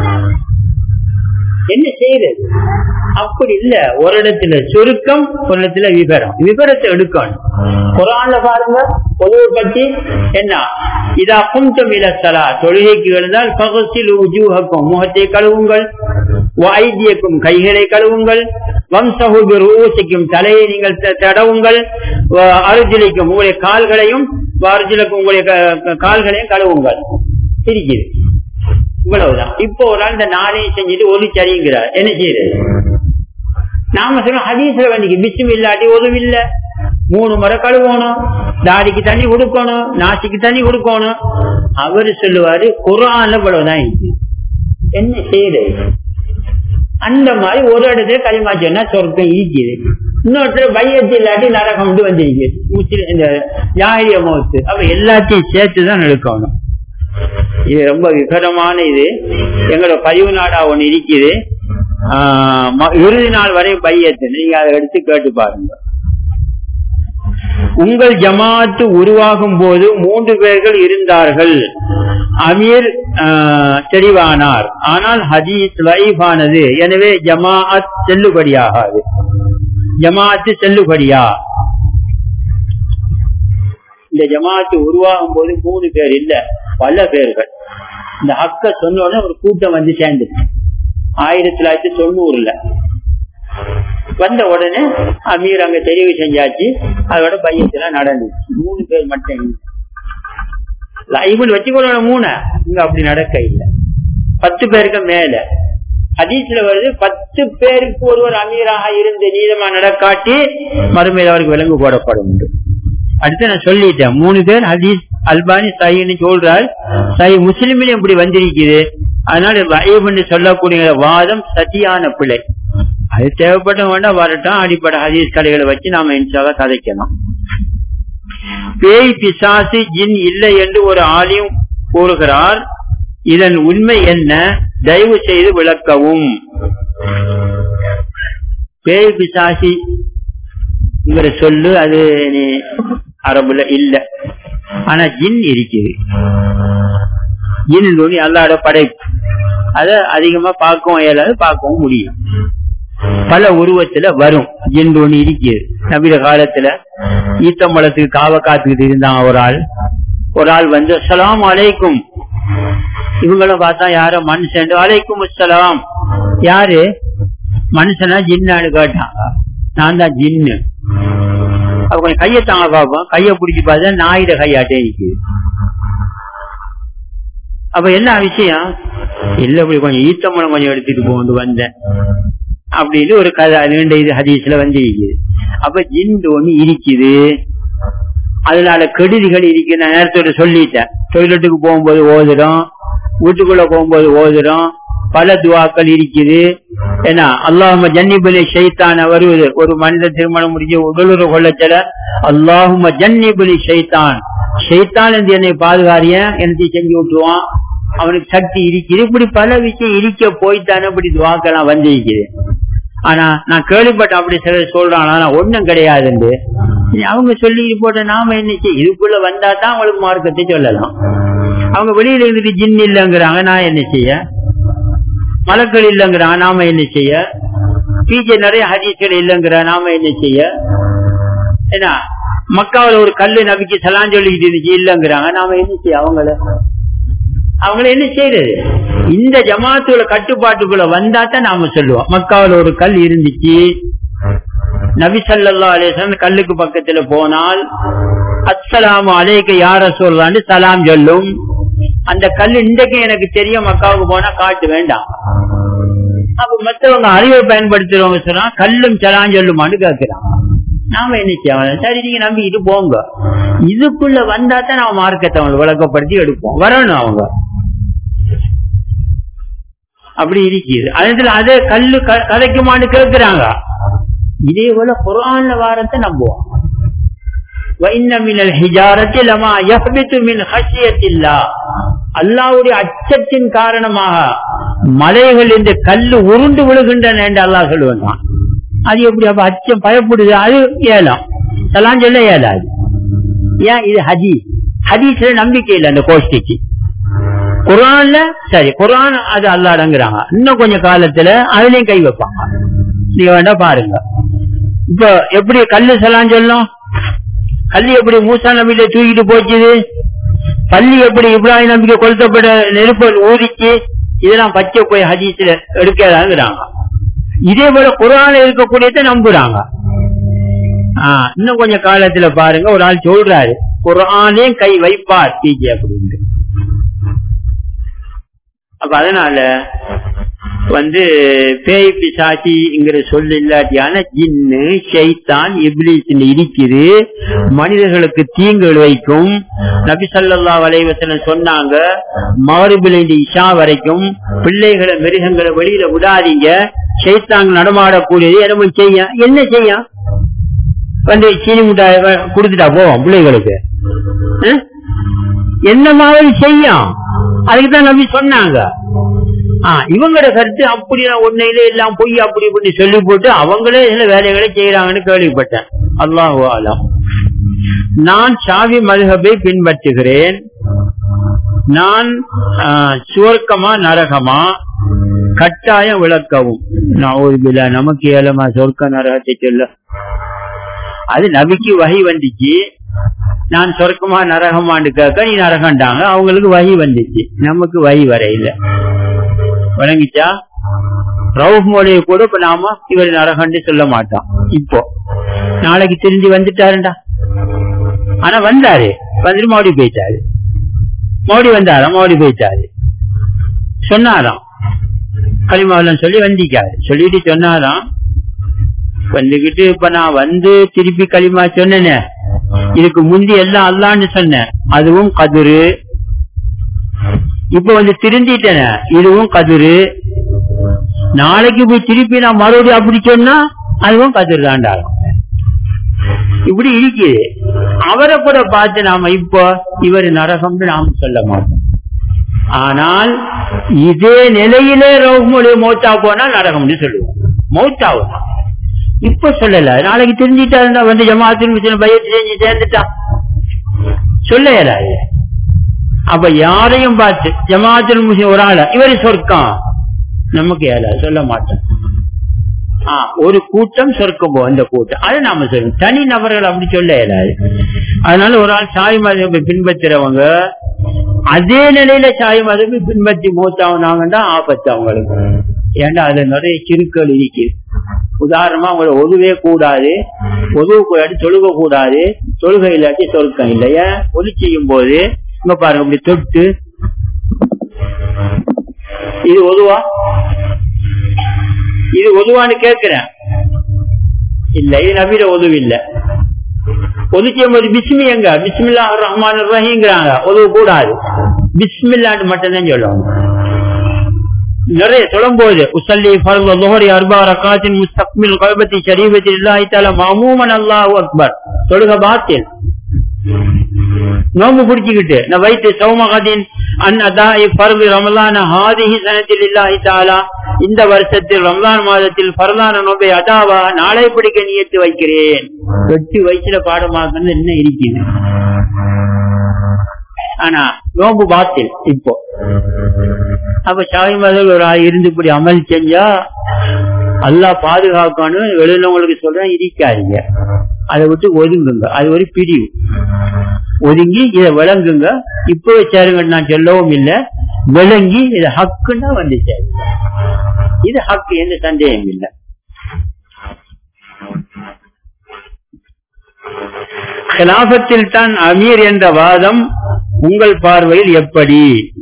என்ன செய்யறது அப்படி இல்ல ஒரு இடத்துல சுருக்கம் ஒரு இடத்துல விவரம் விவரத்தை எடுக்கணும் குரான்ல பாருங்க பொதுவை பற்றி என்ன இதா குந்தம் இலத்தலா தொழுகைக்கு எழுந்தால் பகசில் உஜூகக்கும் முகத்தை கழுவுங்கள் வாய்தியக்கும் கைகளை கழுவுங்கள் வம்சகுபி ரூசிக்கும் தலையை நீங்கள் தடவுங்கள் அருஜிலிக்கும் உங்களுடைய கால்களையும் அருஜிலுக்கும் உங்களுடைய கால்களையும் கழுவுங்கள் இருக்குது இவ்வளவுதான் இப்போ ஒரு ஆள் இந்த நாளையும் செஞ்சுட்டு ஒளி சரிங்கிறார் என்ன செய்யறது நாம சொல்றோம் ஹதீஸ்ல வந்து பிச்சும் இல்லாட்டி உதவி இல்ல மூணு முறை கழுவணும் தாடிக்கு தண்ணி கொடுக்கணும் நாசிக்கு தண்ணி கொடுக்கணும் அவரு சொல்லுவாரு குரான்ல இவ்வளவுதான் இருக்கு என்ன செய்யறது அந்த மாதிரி ஒரு இடத்துல களிமா சொன்னா சொர்க்கம் இருக்குது இன்னொருத்தர் பையத்து இல்லாட்டி நரகம் வந்திருக்கு முஸ்லிம் இந்த யாரிய மௌத்து அப்ப எல்லாத்தையும் சேர்த்துதான் எடுக்கணும் இது ரொம்ப விபரமான இது எங்களோட பதிவு நாடா ஒண்ணு இருக்குது இறுதி நாள் வரை பையத்து நீங்க அதை எடுத்து கேட்டு பாருங்க உங்கள் ஜமாத்து உருவாகும் போது மூன்று பேர்கள் இருந்தார்கள் அமீர் தெரிவானார் ஆனால் ஹதீஸ் லைஃபானது எனவே ஜமாஅத் செல்லுபடியாகாது ஜமாத்து செல்லுபடியா இந்த ஜமாத்து உருவாகும் போது மூணு பேர் இல்ல பல பேர்கள் இந்த ஹக்க சொன்ன ஒரு கூட்டம் வந்து சேர்ந்துச்சு ஆயிரத்தி தொள்ளாயிரத்தி தொண்ணூறுல வந்த உடனே அமீர் அங்க தெரிவு செஞ்சாச்சு அதோட பையத்துல நடந்துச்சு மூணு பேர் மட்டும் லைபிள் வச்சுக்கொள்ள மூணு இங்க அப்படி நடக்க இல்லை பத்து பேருக்கு மேல ஹதீஸ்ல வருது பத்து பேருக்கு ஒருவர் அமீராக இருந்து நீதமா நடக்காட்டி மறுமையில் அவருக்கு விலங்கு போடப்படும் அடுத்து நான் சொல்லிட்டேன் மூணு பேர் ஹதீஸ் அல்பானி சைன்னு சொல்றார் சை முஸ்லிமிலும் இப்படி வந்திருக்குது அதனால வயபுன்னு சொல்லக்கூடிய வாதம் சத்தியான பிழை அது தேவைப்பட்ட வேண்டாம் வரட்டும் அடிப்படை ஹதீஸ் கடைகளை வச்சு நாம இன்ஷால கதைக்கணும் பேய் பிசாசு ஜின் இல்லை என்று ஒரு ஆலியும் கூறுகிறார் இதன் உண்மை என்ன தயவு செய்து விளக்கவும் பேய் பிசாசி சொல்லு அது அரபுல இல்ல ஆனா ஜின் இருக்குது ஜின் நுனி அல்லாட படைப்பு அத அதிகமா பார்க்கவும் இயலாது பார்க்கவும் முடியும் பல உருவத்துல வரும் ஜின் ஒண்ணு இருக்குது நவீன காலத்துல ஈத்தம்பழத்துக்கு காவ காத்துக்கிட்டு இருந்தாங்க ஒரு ஆள் ஒரு ஆள் வந்து அஸ்ஸலாமு அலைக்கும் இவங்களும் பார்த்தா யாரோ மனுஷன் அலைக்கும் அஸ்ஸலாம் யாரு மனுஷனா ஜின்னான்னு கேட்டாங்க நான் தான் ஜின்னு அப்ப கொஞ்சம் கையை தாங்க பார்ப்போம் கையை பிடிச்சி பார்த்தா நாயிட கையாட்டே இருக்குது அப்ப என்ன விஷயம் இல்ல இப்படி கொஞ்சம் ஈத்தம்பழம் கொஞ்சம் எடுத்துட்டு போந்து வந்தேன் அப்படின்னு ஒரு கதை நீண்ட இது ஹதீஸ்ல வந்து இருக்குது அப்ப ஜிந்து ஒண்ணு இருக்குது அதனால கெடுதிகள் இருக்கு நான் நேரத்தோட சொல்லிட்டேன் டொய்லெட்டுக்கு போகும்போது ஓதுறோம் வீட்டுக்குள்ள போகும்போது ஓதுறோம் பல துவாக்கள் இருக்குது ஏன்னா அல்லாஹும ஜன்னிபுலி ஷைத்தான் வருவது ஒரு மனித திருமணம் முடிஞ்ச உடலுறவு கொள்ளச்சல அல்லாஹும ஜன்னிபுலி ஷைத்தான் ஷைத்தான் என்று என்னை பாதுகாரிய எனக்கு செஞ்சு விட்டுருவான் அவனுக்கு சக்தி இருக்குது இப்படி பல விஷயம் இருக்க போய்த்தானே இப்படி துவாக்கெல்லாம் வந்திருக்குது ஆனா நான் கேள்விப்பட்டேன் அப்படி சிலர் சொல்றான் ஆனா ஒண்ணும் கிடையாதுன்னு அவங்க சொல்லி போட்ட நாம என்ன செய்ய இதுக்குள்ள வந்தா தான் அவங்களுக்கு மார்க்கத்தை சொல்லலாம் அவங்க வெளியில இருந்துட்டு ஜின் இல்லைங்கிறாங்க நான் என்ன செய்ய மலக்கள் இல்லைங்கிறாங்க நாம என்ன செய்ய பிஜே நிறைய ஹதீஸ்கள் இல்லைங்கிற நாம என்ன செய்ய ஏன்னா மக்காவில ஒரு கல்லு நபிக்கு சலான் சொல்லிக்கிட்டு இருந்துச்சு இல்லைங்கிறாங்க நாம என்ன செய்ய அவங்கள அவங்கள என்ன செய்யறது இந்த ஜமாத்துள்ள கட்டுப்பாட்டுக்குள்ள வந்தா தான் நாம சொல்லுவோம் மக்காவில ஒரு கல் இருந்துச்சு நபி சல்லா அலேசன் கல்லுக்கு பக்கத்துல போனால் அஸ்ஸலாமு அலைக்கு யார சொல்லான்னு சலாம் சொல்லும் அந்த கல் இன்றைக்கு எனக்கு தெரியும் மக்காவுக்கு போனா காட்டு வேண்டாம் அப்ப மத்தவங்க அறிவை பயன்படுத்துறவங்க சொன்னா கல்லும் சலாம் சொல்லுமான்னு கேட்கிறாங்க நாம என்ன செய்யலாம் சரி நீங்க நம்பிக்கிட்டு போங்க இதுக்குள்ள வந்தா தான் நாம மார்க்கத்தை அவங்க விளக்கப்படுத்தி எடுப்போம் வரணும் அவங்க அப்படி இருக்குது அதுல அதே கல்லு கதைக்குமான்னு கேட்கிறாங்க இதே போல குரான்ல வாரத்தை நம்புவோம் அல்லாவுடைய அச்சத்தின் காரணமாக மலைகள் இந்த கல்லு உருண்டு விழுகின்றன என்று அல்லா சொல்லுவான் அது எப்படி அப்ப அச்சம் பயப்படுது அது ஏலாம் எல்லாம் சொல்ல ஏலாது ஏன் இது ஹதி ஹதீஸ்ல நம்பிக்கை இல்லை அந்த கோஷ்டிக்கு குரான்ல சரி குரான் அது அல்லாடங்கிறாங்க இன்னும் கொஞ்சம் காலத்துல அதுலயும் கை வைப்பாங்க நீங்க வேண்டா பாருங்க இப்ப எப்படி கல்லு சலாம் சொல்லும் கல்லு எப்படி மூசா நம்பிக்கை தூக்கிட்டு போச்சுது பள்ளி எப்படி இப்ராஹிம் நம்பிக்கை கொளுத்தப்பட்ட நெருப்பு ஊதிச்சு இதெல்லாம் பச்சை போய் ஹதீஸ்ல எடுக்கிறாங்கிறாங்க இதே போல குரான இருக்கக்கூடியத நம்புறாங்க இன்னும் கொஞ்சம் காலத்துல பாருங்க ஒரு ஆள் சொல்றாரு குரானே கை வைப்பார் பிஜே அப்படின்னு அப்ப அதனால வந்து பேய் பிசாச்சிங்கிற சொல் இல்லாட்டியான ஜின்னு ஷைத்தான் இப்லீஸ் இருக்குது மனிதர்களுக்கு தீங்கு வைக்கும் நபி சல்லா வலைவசன சொன்னாங்க மகரிபில் இஷா வரைக்கும் பிள்ளைகளை மிருகங்களை வெளியில விடாதீங்க ஷைத்தாங்க நடமாடக்கூடியது என்ன செய்ய என்ன செய்ய வந்து சீனி முட்டாய் கொடுத்துட்டா போவோம் பிள்ளைகளுக்கு என்ன மாதிரி செய்யும் அதுக்கு தான் நம்பி சொன்னாங்க இவங்களோட கருத்து அப்படி ஒன்னையில எல்லாம் பொய் அப்படி இப்படி சொல்லி போட்டு அவங்களே சில வேலைகளை செய்யறாங்கன்னு கேள்விப்பட்டேன் அல்லாஹு ஆலம் நான் சாவி மதுகபை பின்பற்றுகிறேன் நான் சுவர்க்கமா நரகமா கட்டாயம் விளக்கவும் நான் நமக்கு ஏலமா சொர்க்க நரகத்தை சொல்ல அது நபிக்கு வகை வந்துச்சு நான் சொர்க்கமா நரகமான்னு கேட்க நீ நரகண்டாங்க அவங்களுக்கு வகி வந்துச்சு நமக்கு வகி வரையில வழங்கிச்சா ரவுஃப் மொழியை கூட இப்ப நாம இவர் நரகன்னு சொல்ல மாட்டோம் இப்போ நாளைக்கு திரும்பி வந்துட்டாருண்டா ஆனா வந்தாரு வந்துட்டு மோடி போயிட்டாரு மோடி வந்தாராம் மோடி போயிட்டாரு சொன்னாராம் களிமாவெல்லாம் சொல்லி வந்திக்காரு சொல்லிட்டு சொன்னாராம் வந்துகிட்டு இப்ப நான் வந்து திருப்பி களிமா சொன்னேனே இதுக்கு முந்தி எல்லாம் அல்லான்னு சொன்னேன் அதுவும் கதிரு இப்ப வந்து திருந்திட்டன இதுவும் கதிரு நாளைக்கு போய் திருப்பி நான் மறுபடியும் அப்படி சொன்னா அதுவும் கதிர் தாண்டாகும் இப்படி இருக்குது அவரை கூட பார்த்து நாம இப்போ இவர் நரகம்னு நாம சொல்ல மாட்டோம் ஆனால் இதே நிலையிலே ரோகமொழி மௌத்தா போனா நரகம்னு சொல்லுவோம் மௌத்தாவும் இப்ப சொல்லல நாளைக்கு தெரிஞ்சிட்டா வந்து ஜமாத்தின் பயத்து செஞ்சு சேர்ந்துட்டான் சொல்ல இயலாது அப்ப யாரையும் பார்த்து ஜமாத்துல் முஸ்லிம் ஒரு ஆள இவரு சொர்க்கம் நமக்கு இயலாது சொல்ல மாட்டோம் ஆ, ஒரு கூட்டம் சொர்க்கம் போ அந்த கூட்டம் அதை நாம சொல்லணும் தனி நபர்கள் அப்படி சொல்ல இயலாது அதனால ஒரு ஆள் சாய் மதத்தை பின்பற்றுறவங்க அதே நிலையில சாய் மதத்தை பின்பற்றி மூத்தாவனாங்கன்னா ஆபத்து அவங்களுக்கு ஏன்னா அதுல நிறைய சிறுக்கள் இருக்குது உதாரணமா அவங்கள ஒதுவே கூடாது ஒதுவு கூடாது தொழுக கூடாது தொழுகை இல்லாட்டி சொர்க்கம் இல்லையா ஒலி செய்யும் போது இங்க பாருங்க இப்படி தொட்டு இது ஒதுவா இது ஒதுவான்னு கேட்கிறேன் இல்ல இது நபிர உதவி இல்ல ஒதுக்கும் போது பிஸ்மி எங்க பிஸ்மில்லா ரஹ்மான் ரஹீங்கிறாங்க உதவு கூடாது பிஸ்மில்லான்னு மட்டும்தான் சொல்லணும் நிறைய சொல்லும் போது உசல்லி ஃபர்து லுஹரி அர்பா ரகாத்தின் முஸ்தக்மில் கல்பத்தி ஷரீபத்தி இல்லாஹி தஆலா மஅமூமன் அல்லாஹு அக்பர் தொழுக பாத்தில் நோம்பு பிடிச்சுக்கிட்டு நான் வைத்து சௌமகதின் அன் அதாய் ஃபர்து ரமலான ஹாதிஹி சனத்தில் இல்லாஹி தஆலா இந்த வருஷத்தில் ரமலான் மாதத்தில் ஃபர்தான நோம்பை அதாவா நாளை பிடிக்க நியத்து வைக்கிறேன் எட்டு வயசுல பாடமாக்குன்னு என்ன இருக்குது ஆனா நோம்பு பாத்தில் இப்போ அப்ப சாமி மதல் ஒரு ஆள் இருந்து இப்படி அமல் செஞ்சா அல்லா பாதுகாக்கணும் வெளியிலவங்களுக்கு சொல்றேன் இருக்காதீங்க அதை விட்டு ஒதுங்குங்க அது ஒரு பிரிவு ஒதுங்கி இதை விளங்குங்க இப்போ சேருங்க நான் சொல்லவும் இல்லை விளங்கி இது ஹக்குன்னா வந்து சேருங்க இது ஹக்கு எந்த சந்தேகம் இல்லை கிலாபத்தில் தான் அமீர் என்ற வாதம் உங்கள் பார்வையில் எப்படி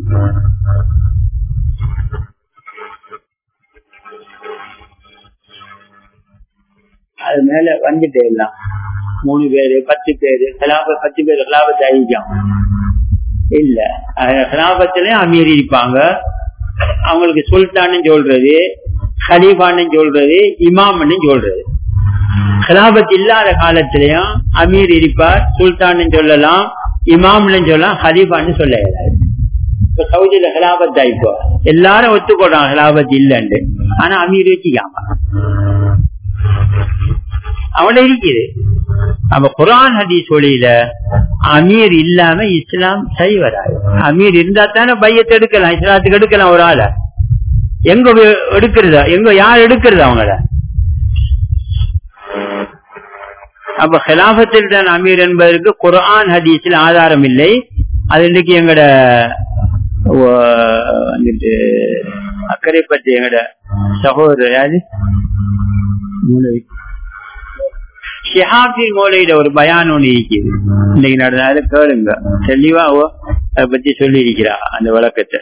அது மேல வந்துட்டே எல்லாம் மூணு பேரு பத்து பேரு கலாப பத்து பேரு கலாபத்தை அழிக்கும் இல்ல கலாபத்திலயும் அமீர் இருப்பாங்க அவங்களுக்கு சுல்தான்னு சொல்றது ஹலீஃபான்னு சொல்றது இமாம்னு சொல்றது கலாபத் இல்லாத காலத்திலயும் அமீர் இருப்பார் சுல்தான்னு சொல்லலாம் இமாம்னு சொல்லலாம் ஹலீஃபான்னு சொல்ல இயலாது இப்ப சவுதியில ஹிலாபத் இப்போ எல்லாரும் ஒத்துக்கொள்றாங்க ஹிலாபத் இல்லைன்னு ஆனா அமீர் வச்சுக்காம அவன இருக்குது அப்ப குரான் ஹதீஸ் ஒளியில அமீர் இல்லாம இஸ்லாம் சரி வராது அமீர் இருந்தா தானே பையத்தை எடுக்கலாம் இஸ்லாத்துக்கு எடுக்கலாம் ஒரு ஆளை எங்க எடுக்கிறதா எங்க யார் எடுக்கிறது அவங்கள அப்ப ஹிலாபத்தில் தான் அமீர் என்பதற்கு குரான் ஹதீஸில் ஆதாரம் இல்லை அது இன்னைக்கு எங்கட வந்துட்டு அக்கறை பற்றி எங்கட சகோதரர் யாரு ஷிஹாபி மூலையில ஒரு பயான் ஒண்ணு இருக்குது இன்னைக்கு நடந்தாத கேளுங்க தெளிவா அதை பத்தி சொல்லி இருக்கிறா அந்த விளக்கத்தை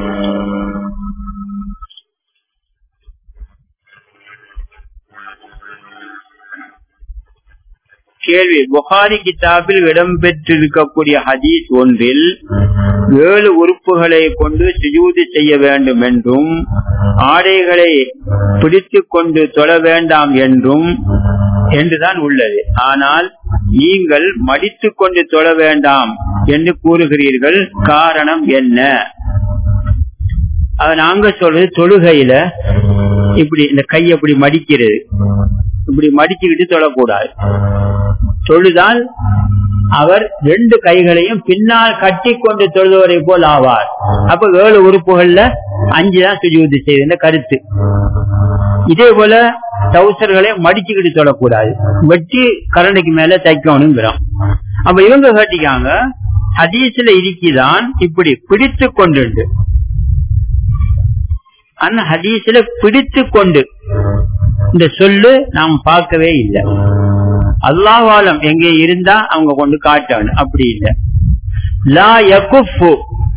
கேள்வி புகாரி கிதாபில் இடம்பெற்றிருக்கக்கூடிய ஹதீஸ் ஒன்றில் ஏழு உறுப்புகளை கொண்டு சுஜூதி செய்ய வேண்டும் என்றும் ஆடைகளை பிடித்து கொண்டு தொழ வேண்டாம் என்றும் என்றுதான் உள்ளது ஆனால் நீங்கள் மடித்து கொண்டு தொழ வேண்டாம் என்று கூறுகிறீர்கள் காரணம் என்ன நாங்க சொல்றது தொழுகையில இப்படி இந்த கை அப்படி மடிக்கிறது இப்படி மடிச்சுக்கிட்டு தொழக்கூடாது தொழுதால் அவர் ரெண்டு கைகளையும் பின்னால் கட்டி கொண்டு தொழுவரை போல் ஆவார் அப்ப ஏழு உறுப்புகள்ல அஞ்சு தான் சுஜூதி செய்த கருத்து இதே போல டவுசர்களை மடிச்சுக்கிட்டு தொடக்கூடாது வெட்டி கரண்டைக்கு மேல தைக்கணுங்கிறோம் அப்ப இவங்க கேட்டிக்காங்க ஹதீஸ்ல இருக்கிதான் இப்படி பிடித்து கொண்டு ஆனா ஹதீஸ்ல பிடித்து கொண்டு இந்த சொல்லு நாம் பார்க்கவே இல்லை அல்லாவாலம் எங்கே இருந்தா அவங்க கொண்டு காட்டணும் அப்படி இல்லை லா யகுஃபு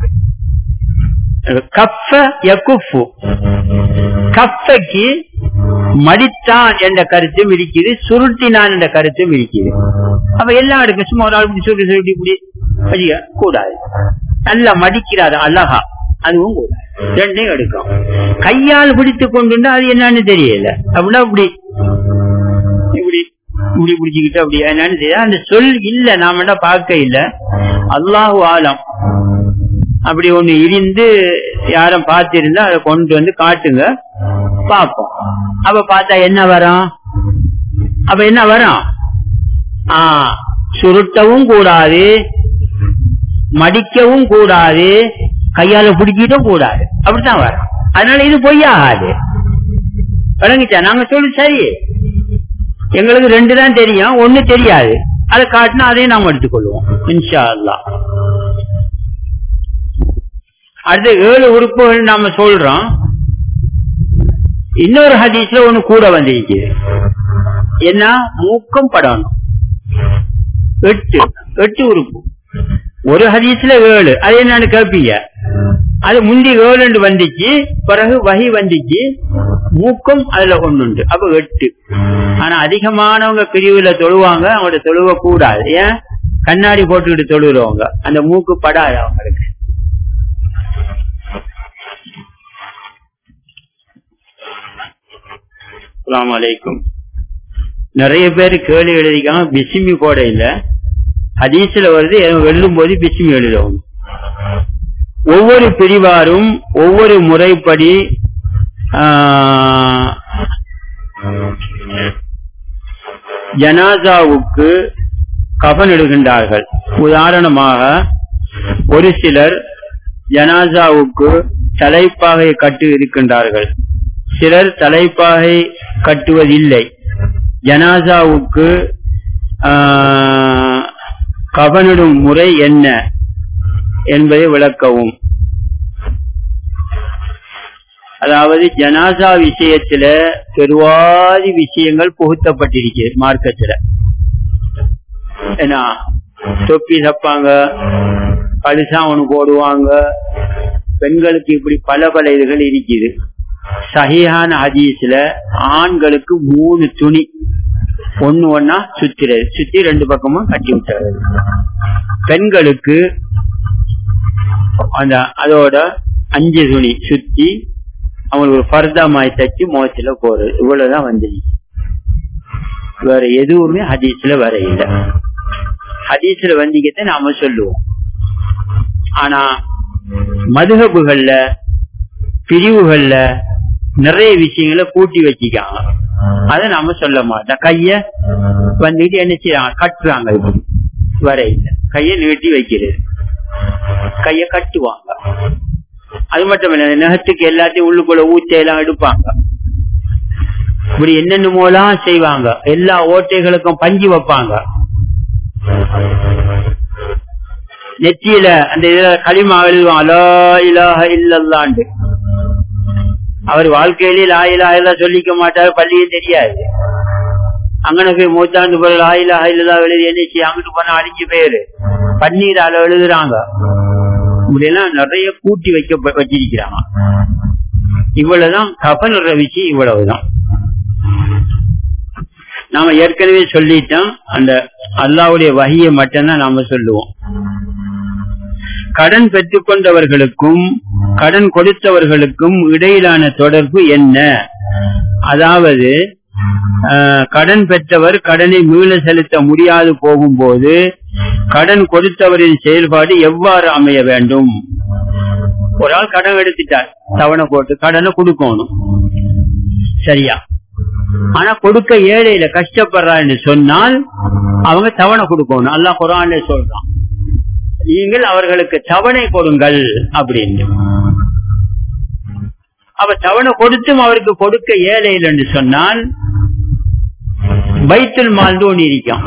கஃப யகுஃபு கஃபக்கு மடித்தான் என்ற கருத்தும் இருக்குது சுருட்டினான் என்ற கருத்தும் இருக்குது அப்ப எல்லா இடக்கும் சும்மா ஒரு ஆள் இப்படி சுருட்டி சுருட்டி இப்படி வழிய கூடாது நல்லா மடிக்கிறாரு அழகா அதுவும் கூடாது ரெண்டையும் எடுக்கும் கையால் பிடித்து கொண்டு அது என்னன்னு தெரியல அப்படின்னா இப்படி இப்படி இப்படி பிடிச்சுக்கிட்டு அப்படி என்னன்னு தெரியல அந்த சொல் இல்ல நாம என்ன பார்க்க இல்ல அல்லாஹு ஆலம் அப்படி ஒண்ணு இருந்து யாரும் பார்த்திருந்தா அதை கொண்டு வந்து காட்டுங்க பார்ப்போம் அப்ப பார்த்தா என்ன வரும் அப்ப என்ன வரும் ஆஹ் சுருட்டவும் கூடாது மடிக்கவும் கூடாது கையால பிடிக்கிட்டும் கூடாது அப்படித்தான் வரும் அதனால இது பொய்யாகாது விளங்கிச்சா நாங்க சொல்லு சரி எங்களுக்கு ரெண்டு தான் தெரியும் ஒண்ணு தெரியாது அதை காட்டினா அதையும் நாம் எடுத்துக்கொள்வோம் இன்ஷா அல்லாஹ் அடுத்து ஏழு உறுப்புகள் நாம சொல்றோம் இன்னொரு ஹதீஸ்ல ஒண்ணு கூட வந்திருக்கு என்ன மூக்கம் படணும் எட்டு எட்டு உறுப்பு ஒரு ஹதீஸ்ல ஏழு அது என்னன்னு கேட்பீங்க அது முந்தி ஏழு வந்துச்சு பிறகு வகி வந்துச்சு மூக்கம் அதுல ஒண்ணுண்டு அப்ப எட்டு ஆனா அதிகமானவங்க பிரிவுல தொழுவாங்க அவங்களோட தொழுவ கூடாது ஏன் கண்ணாடி போட்டுக்கிட்டு தொழுகிறவங்க அந்த மூக்கு படாது அவங்களுக்கு அஸ்ஸலாமு அலைக்கும் நிறைய பேர் கேள்வி எழுதிக்காம பிசிமி போட இல்ல ஹதீஸ்ல வருது வெல்லும் போது பிசிமி எழுதுவோம் ஒவ்வொரு பிரிவாரும் ஒவ்வொரு முறைப்படி ஆஹ், ஜனாசாவுக்கு கஃன் இடுகின்றார்கள் உதாரணமாக ஒரு சிலர் ஜனாசாவுக்கு தலைப்பாகை கட்டு இருக்கின்றார்கள் சிலர் தலைப்பாகை கட்டுவதில்லை ஜனாசாவுக்கு ஆஹ், கஃனிடும் முறை என்ன என்பதை விளக்கவும் அதாவது ஜனாசா விஷயத்துல பெருவாதி விஷயங்கள் புகுத்தப்பட்டிருக்கிறது மார்க்கத்துல ஏன்னா தொப்பி தப்பாங்க கழுசா ஒண்ணு போடுவாங்க பெண்களுக்கு இப்படி பல பல இதுகள் இருக்குது சஹிஹான ஹதீஸ்ல ஆண்களுக்கு மூணு துணி ஒண்ணு ஒன்னா சுத்துறது சுத்தி ரெண்டு பக்கமும் கட்டி விட்டுறது பெண்களுக்கு அந்த அதோட அஞ்சு துணி சுத்தி அவங்களுக்கு ஒரு பர்தா மாய் தச்சு முகத்துல போறது இவ்வளவுதான் வந்துருச்சு வேற எதுவுமே ஹதீஸ்ல வர இல்ல ஹதீஸ்ல வந்தீங்கத்தை நாம சொல்லுவோம் ஆனா மதுகபுகள்ல பிரிவுகள்ல நிறைய விஷயங்களை கூட்டி வச்சுக்காங்க அதை நாம சொல்ல மாட்டோம் கைய வந்துட்டு என்ன செய்யறாங்க கட்டுறாங்க இப்படி வர இல்ல கைய நீட்டி வைக்கிறது கைய கட்டுவாங்க அது மட்டும் இல்ல நகத்துக்கு எல்லாத்தையும் உள்ளுக்குள்ள ஊச்சையெல்லாம் எடுப்பாங்க இப்படி என்னென்னமோலாம் செய்வாங்க எல்லா ஓட்டைகளுக்கும் பஞ்சு வைப்பாங்க நெத்தியில அந்த இதுல களிமா எழுதுவாங்க லா இலாஹ இல்லல்லாண்டு அவர் வாழ்க்கையிலேயே லா இலாஹ இல்லா சொல்லிக்க மாட்டாரு பள்ளியும் தெரியாது அங்கன போய் மூத்தாண்டு போற லா இலாஹ இல்லல்லா எழுதி என்ன செய்ய அங்கிட்டு போனா அழிஞ்சு பேரு பன்னீர் அளவு எழுதுறாங்க இப்படியெல்லாம் நிறைய கூட்டி வைக்க வச்சிருக்கிறாங்க இவ்வளவுதான் கபனுற விஷயம் இவ்வளவுதான் நாம ஏற்கனவே சொல்லிட்டோம் அந்த அல்லாவுடைய வகையை மட்டும்தான் நாம சொல்லுவோம் கடன் பெற்றுக்கொண்டவர்களுக்கும் கடன் கொடுத்தவர்களுக்கும் இடையிலான தொடர்பு என்ன அதாவது ஆஹ், கடன் பெற்றவர் கடனை மீள செலுத்த முடியாது போகும்போது கடன் கொடுத்தவரின் செயல்பாடு எவ்வாறு அமைய வேண்டும் ஒரு ஆள் கடன் எடுத்துட்டார் தவணை போட்டு கடனை கொடுக்கணும் சரியா ஆனா கொடுக்க ஏழையில கஷ்டப்படுறான்னு சொன்னால் அவங்க தவணை கொடுக்கணும் அல்லாஹ் குரான்ல சொல்றான் நீங்கள் அவர்களுக்கு தவணை கொடுங்கள் அப்படின்னு அப்ப தவணை கொடுத்தும் அவருக்கு கொடுக்க ஏழையில் என்று சொன்னால் பைத்துல் மால் ஒண்ணு இருக்கும்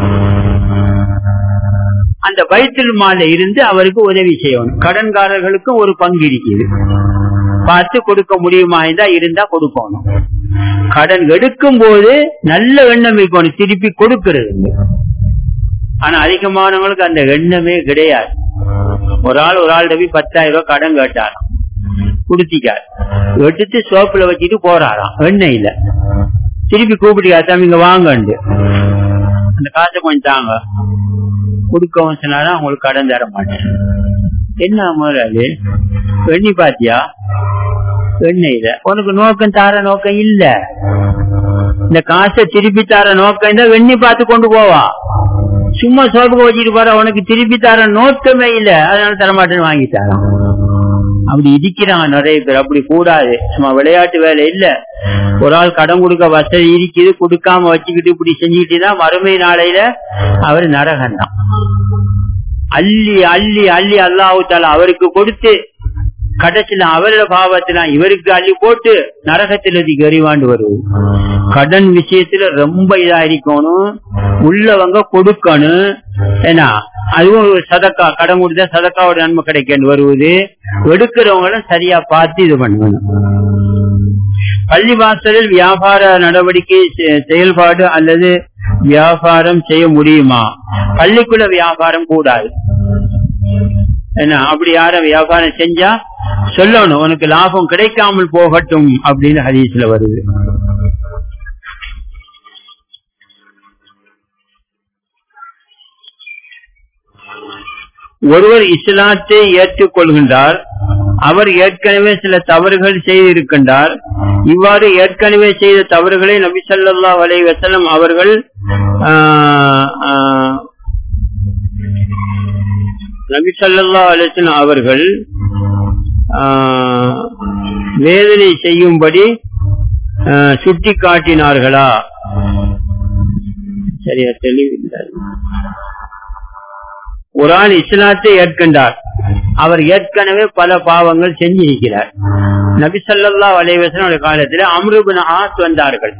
அந்த பைத்துல் மால இருந்து அவருக்கு உதவி செய்யணும் கடன்காரர்களுக்கும் ஒரு பங்கு இருக்குது பார்த்து கொடுக்க முடியுமா இருந்தா இருந்தா கொடுக்கணும் கடன் எடுக்கும் போது நல்ல எண்ணம் இருக்கணும் திருப்பி கொடுக்கிறது ஆனா அதிகமானவங்களுக்கு அந்த எண்ணமே கிடையாது ஒரு ஆள் ஒரு ஆள் போய் பத்தாயிரம் ரூபாய் கடன் கேட்டாராம் குடுத்திக்கார் எடுத்து சோப்புல வச்சுட்டு போறாராம் எண்ணெயில திருப்பி கூப்பிட்டு தம்பி இங்க வாங்கண்டு அந்த காசை கொஞ்சம் தாங்க கொடுக்கவும் சொன்னாதான் உங்களுக்கு கடன் தர மாட்டேன் என்ன முதலாளி எண்ணி பாத்தியா எண்ணெயில உனக்கு நோக்கம் தார நோக்கம் இல்ல இந்த காசை திருப்பி தர நோக்கம் இருந்தா வெண்ணி பார்த்து கொண்டு போவா சும்மா சோப்பு வச்சுட்டு போற உனக்கு திருப்பி தர நோக்கமே இல்ல அதனால தரமாட்டேன்னு வாங்கி தரான் அப்படி இடிக்கிறாங்க நிறைய பேர் அப்படி கூடாது சும்மா விளையாட்டு வேலை இல்ல ஒரு ஆள் கடன் கொடுக்க வசதி இருக்குது கொடுக்காம வச்சுக்கிட்டு இப்படி செஞ்சுக்கிட்டு தான் மறுமை நாளையில அவர் நரகம் தான் அள்ளி அள்ளி அள்ளி அல்லாஹு தாலா அவருக்கு கொடுத்து கடைசியில அவரோட பாவத்துல இவருக்கு அள்ளி போட்டு நரகத்தில் எரிவாண்டு வருவது கடன் விஷயத்துல ரொம்ப இதா இருக்கணும் உள்ளவங்க கொடுக்கணும் ஏன்னா அதுவும் ஒரு சதக்கா கடன் கொடுத்தா சதக்காவோட நன்மை கிடைக்க வருவது எடுக்கிறவங்களும் சரியா பார்த்து இது பண்ணணும் பள்ளிவாசலில் வியாபார நடவடிக்கை செ- செயல்பாடு அல்லது வியாபாரம் செய்ய முடியுமா பள்ளிக்குள்ள வியாபாரம் கூடாது என்ன அப்படி யாரும் வியாபாரம் செஞ்சா சொல்லணும் உனக்கு லாபம் கிடைக்காமல் போகட்டும் அப்படின்னு ஹதீஸ்ல வருது ஒருவர் இஸ்லாத்தை ஏற்றுக்கொள்கின்றார் அவர் ஏற்கனவே சில தவறுகள் செய்திருக்கின்றார் இவ்வாறு ஏற்கனவே செய்த தவறுகளை நபி ஸல்லல்லாஹு அலைஹி வஸல்லம் அவர்கள் ஆஹ், ஆஹ், நபி ஸல்லல்லாஹு அலைஹி வஸல்லம் அவர்கள் ஆஹ், வேதனை செய்யும்படி சுட்டி காட்டினார்களா சரியா தெளிவில்லை ஒரு ஆள் இஸ்லாத்தை ஏற்கின்றார் அவர் ஏற்கனவே பல பாவங்கள் செஞ்சிருக்கிறார் நபி ஸல்லல்லாஹு அலைஹி வஸல்லம் காலத்தில் அம்ருபின் ஆஸ் வந்தார்கள்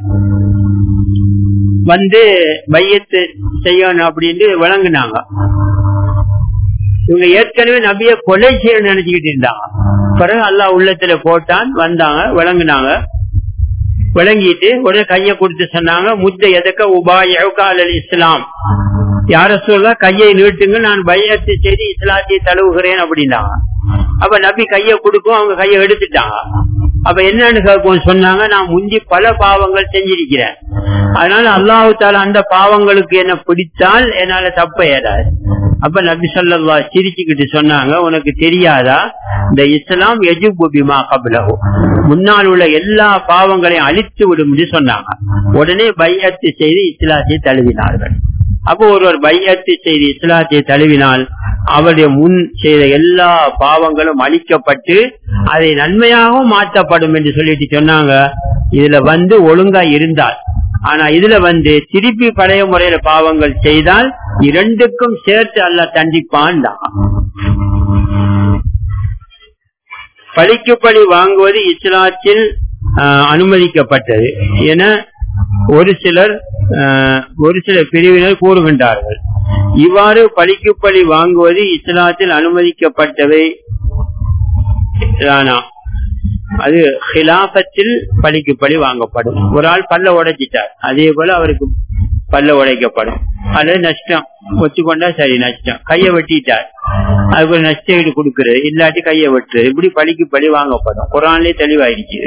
வந்து பையத்து செய்யணும் அப்படின்னு விளங்குனாங்க இவங்க ஏற்கனவே நபிய கொலை செய்ய நினைச்சுக்கிட்டு இருந்தாங்க பிறகு அல்லாஹ் உள்ளத்துல போட்டான் வந்தாங்க விளங்குனாங்க விளங்கிட்டு உடனே கைய கொடுத்து சொன்னாங்க முத்த எதக்க உபாயல் இஸ்லாம் யார சொல்ல கையை நீட்டுங்க நான் பயத்தை செய்து இஸ்லாத்தை தழுவுகிறேன் அப்படின்னாங்க அப்ப நபி கைய கொடுக்கும் அவங்க கையை எடுத்துட்டாங்க அப்ப என்னன்னு கேட்கும் சொன்னாங்க நான் முந்தி பல பாவங்கள் செஞ்சிருக்கிறேன் அதனால அல்லாஹு தாலா அந்த பாவங்களுக்கு என்ன பிடித்தால் என்னால தப்ப ஏறாது அப்ப நபி சொல்லா சிரிச்சுக்கிட்டு சொன்னாங்க உனக்கு தெரியாதா இந்த இஸ்லாம் எஜுபு பிமா கபிலகு முன்னால் உள்ள எல்லா பாவங்களையும் அழித்து விடும் என்று சொன்னாங்க உடனே பையத்து செய்து இஸ்லாத்தை தழுவினார்கள் அப்போ ஒருவர் பையத்து செய்து இஸ்லாத்தை தழுவினால் அவருடைய முன் செய்த எல்லா பாவங்களும் அழிக்கப்பட்டு அதை நன்மையாகவும் மாற்றப்படும் என்று சொல்லிட்டு சொன்னாங்க இதுல வந்து ஒழுங்கா இருந்தால் ஆனா இதுல வந்து திருப்பி பழைய முறையில பாவங்கள் செய்தால் இரண்டுக்கும் சேர்த்து அல்ல தண்டிப்பான் பழிக்கு பழி வாங்குவது இஸ்லாத்தில் ஆஹ், அனுமதிக்கப்பட்டது என ஒரு சிலர் ஆஹ், ஒரு சில பிரிவினர் கூறுகின்றார்கள் இவ்வாறு பழிக்கு பழி வாங்குவது இஸ்லாத்தில் அனுமதிக்கப்பட்டவை தானா அது ஹிலாபத்தில் பழிக்கு பழி வாங்கப்படும் ஒரு ஆள் பல்ல உடைச்சிட்டார் அதே போல அவருக்கு பல்ல உடைக்கப்படும் அது நஷ்டம் ஒத்துக்கொண்டா சரி நஷ்டம் கைய வெட்டிட்டார் அதுக்கு ஒரு நஷ்ட ஈடு கொடுக்கிறது இல்லாட்டி கைய வெட்டுறது இப்படி பழிக்கு பழி வாங்கப்படும் குரான்லயே தெளிவாயிடுச்சு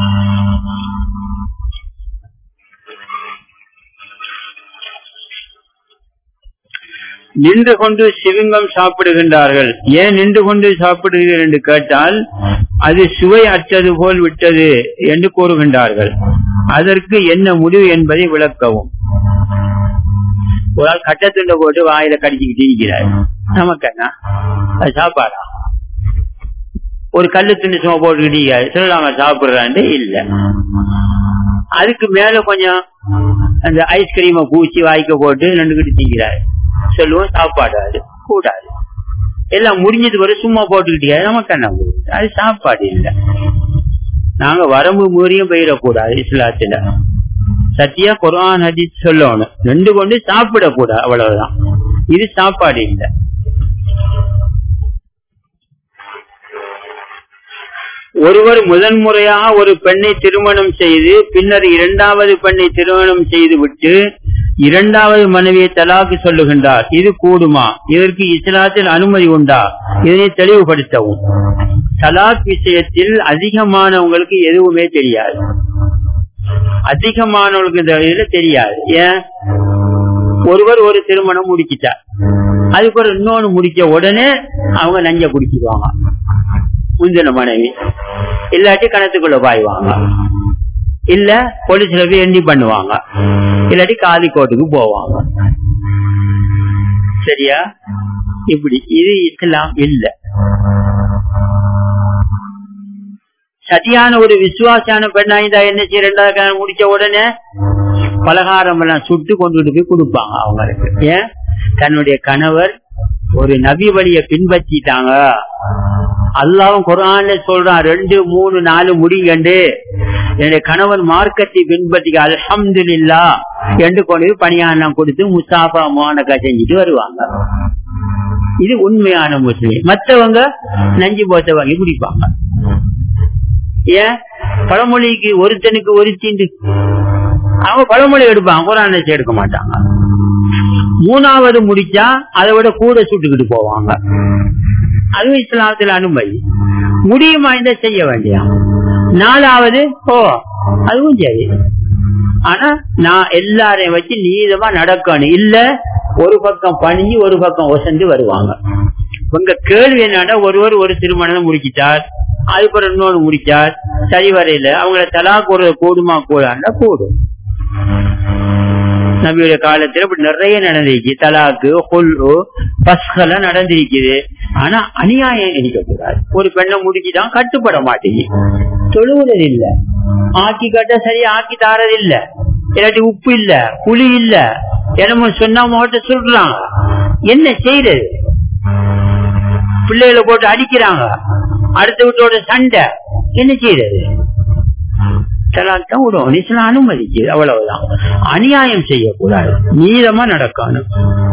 நின்று கொண்டு சிவிங்கம் சாப்பிடுகின்றார்கள் ஏன் நின்று கொண்டு சாப்பிடுகிறீர்கள் என்று கேட்டால் அது சுவை அற்றது போல் விட்டது என்று கூறுகின்றார்கள் அதற்கு என்ன முடிவு என்பதை விளக்கவும் ஒரு ஆள் கட்டத்துண்ட போட்டு வாயில கடிச்சுக்கிட்டு இருக்கிறார் நமக்கு என்ன அது சாப்பாடா ஒரு கல்லு துண்டு சும்மா போட்டுக்கிட்டீங்க சொல்லலாங்க சாப்பிடுறான்ட்டு இல்ல அதுக்கு மேல கொஞ்சம் அந்த ஐஸ்கிரீமை பூச்சி வாய்க்க போட்டு நின்றுகிட்டு திங்கிறாரு சொல்லுவோம் சாப்பாடு அது கூடாது எல்லாம் முடிஞ்சது வரை சும்மா போட்டுக்கிட்டீங்க நமக்கு என்ன போகுது? அது சாப்பாடு இல்ல நாங்க வரம்பு மீறியும் போயிடக்கூடாது இஸ்லாத்துல சத்தியா குரான் ஹதீஸ் சொல்லணும் ரெண்டு கொண்டு சாப்பிடக்கூடாது அவ்வளவுதான் இது சாப்பாடு இல்லை ஒருவர் முதன்முறையாக ஒரு பெண்ணை திருமணம் செய்து பின்னர் இரண்டாவது பெண்ணை திருமணம் செய்து விட்டு இரண்டாவது மனைவியை தலாக்கு சொல்லுகின்றார் இது கூடுமா இதற்கு இஸ்லாத்தில் அனுமதி உண்டா இதனை தெளிவுபடுத்தவும் தலாக் விஷயத்தில் அதிகமானவங்களுக்கு எதுவுமே தெரியாது அதிகமானவங்களுக்கு இந்த இதுல தெரியாது ஏன் ஒருவர் ஒரு திருமணம் முடிச்சிட்டார் அதுக்கு ஒரு இன்னொன்னு முடிச்ச உடனே அவங்க நஞ்ச குடிச்சிடுவாங்க முந்தின மனைவி இல்லாட்டி கணத்துக்குள்ள பாய்வாங்க இல்ல போலீஸ்ல போய் எண்ணி பண்ணுவாங்க இல்லாட்டி காலி கோட்டுக்கு போவாங்க சரியா இப்படி இது இஸ்லாம் இல்ல சரியான ஒரு விசுவாசான பெண்ணாய்ந்தா என்ன செய்ய ரெண்டாவது கல்யாணம் முடிச்ச உடனே பலகாரம் எல்லாம் சுட்டு கொண்டுட்டு போய் கொடுப்பாங்க அவங்களுக்கு ஏன் தன்னுடைய கணவர் ஒரு நபி வழிய பின்பற்றிட்டாங்க அல்லாவும் குரான்ல சொல்றான் ரெண்டு மூணு நாலு முடிங்கண்டு என்னுடைய கணவன் மார்க்கத்தை பின்பற்றி அல்ஹம்துலில்லா என்று கொண்டு போய் பணியானம் கொடுத்து முஸ்தாபா மோனக்கா செஞ்சுட்டு வருவாங்க இது உண்மையான முஸ்லீம் மற்றவங்க நஞ்சு போத்த வாங்கி குடிப்பாங்க ஏன் பழமொழிக்கு ஒருத்தனுக்கு ஒரு தீண்டு அவங்க பழமொழி எடுப்பாங்க குரான் எடுக்க மாட்டாங்க மூணாவது முடிச்சா அதை விட கூட சுட்டுக்கிட்டு போவாங்க அதுவும் இஸ்லாமத்தில் அனுமதி முடியுமா இந்த செய்ய வேண்டியா நாலாவது ஓ அதுவும் சரி ஆனா நான் எல்லாரையும் வச்சு நீதமா நடக்கணும் இல்ல ஒரு பக்கம் பணிஞ்சு ஒரு பக்கம் ஒசந்து வருவாங்க உங்க கேள்வி என்னன்னா ஒருவர் ஒரு திருமணம் முடிச்சிட்டார் அதுக்கப்புறம் இன்னொன்று முடிச்சார் சரி வரையில அவங்கள தலா கூடுறது கூடுமா கூடாண்டா கூடும் நபியுடைய காலத்துல இப்படி நிறைய நடந்திருக்கு தலாக்கு கொல்லு பஸ்கெல்லாம் நடந்திருக்குது ஆனா அநியாயம் இருக்கக்கூடாது ஒரு பெண்ணை முடிச்சுதான் கட்டுப்பட மாட்டேங்குது தொழுவுறது இல்ல ஆக்கி கட்ட சரியா ஆக்கி தாரது இல்ல இல்லாட்டி உப்பு இல்ல புளி இல்ல என்னமோ சொன்னா முகட்ட சொல்றாங்க என்ன செய்யறது பிள்ளைகளை போட்டு அடிக்கிறாங்க அடுத்த வீட்டோட சண்டை என்ன செய்யறது தான் விடும் இஸ்லாம் அனுமதிக்குது அவ்வளவுதான் அநியாயம் செய்யக்கூடாது நீளமா நடக்கணும்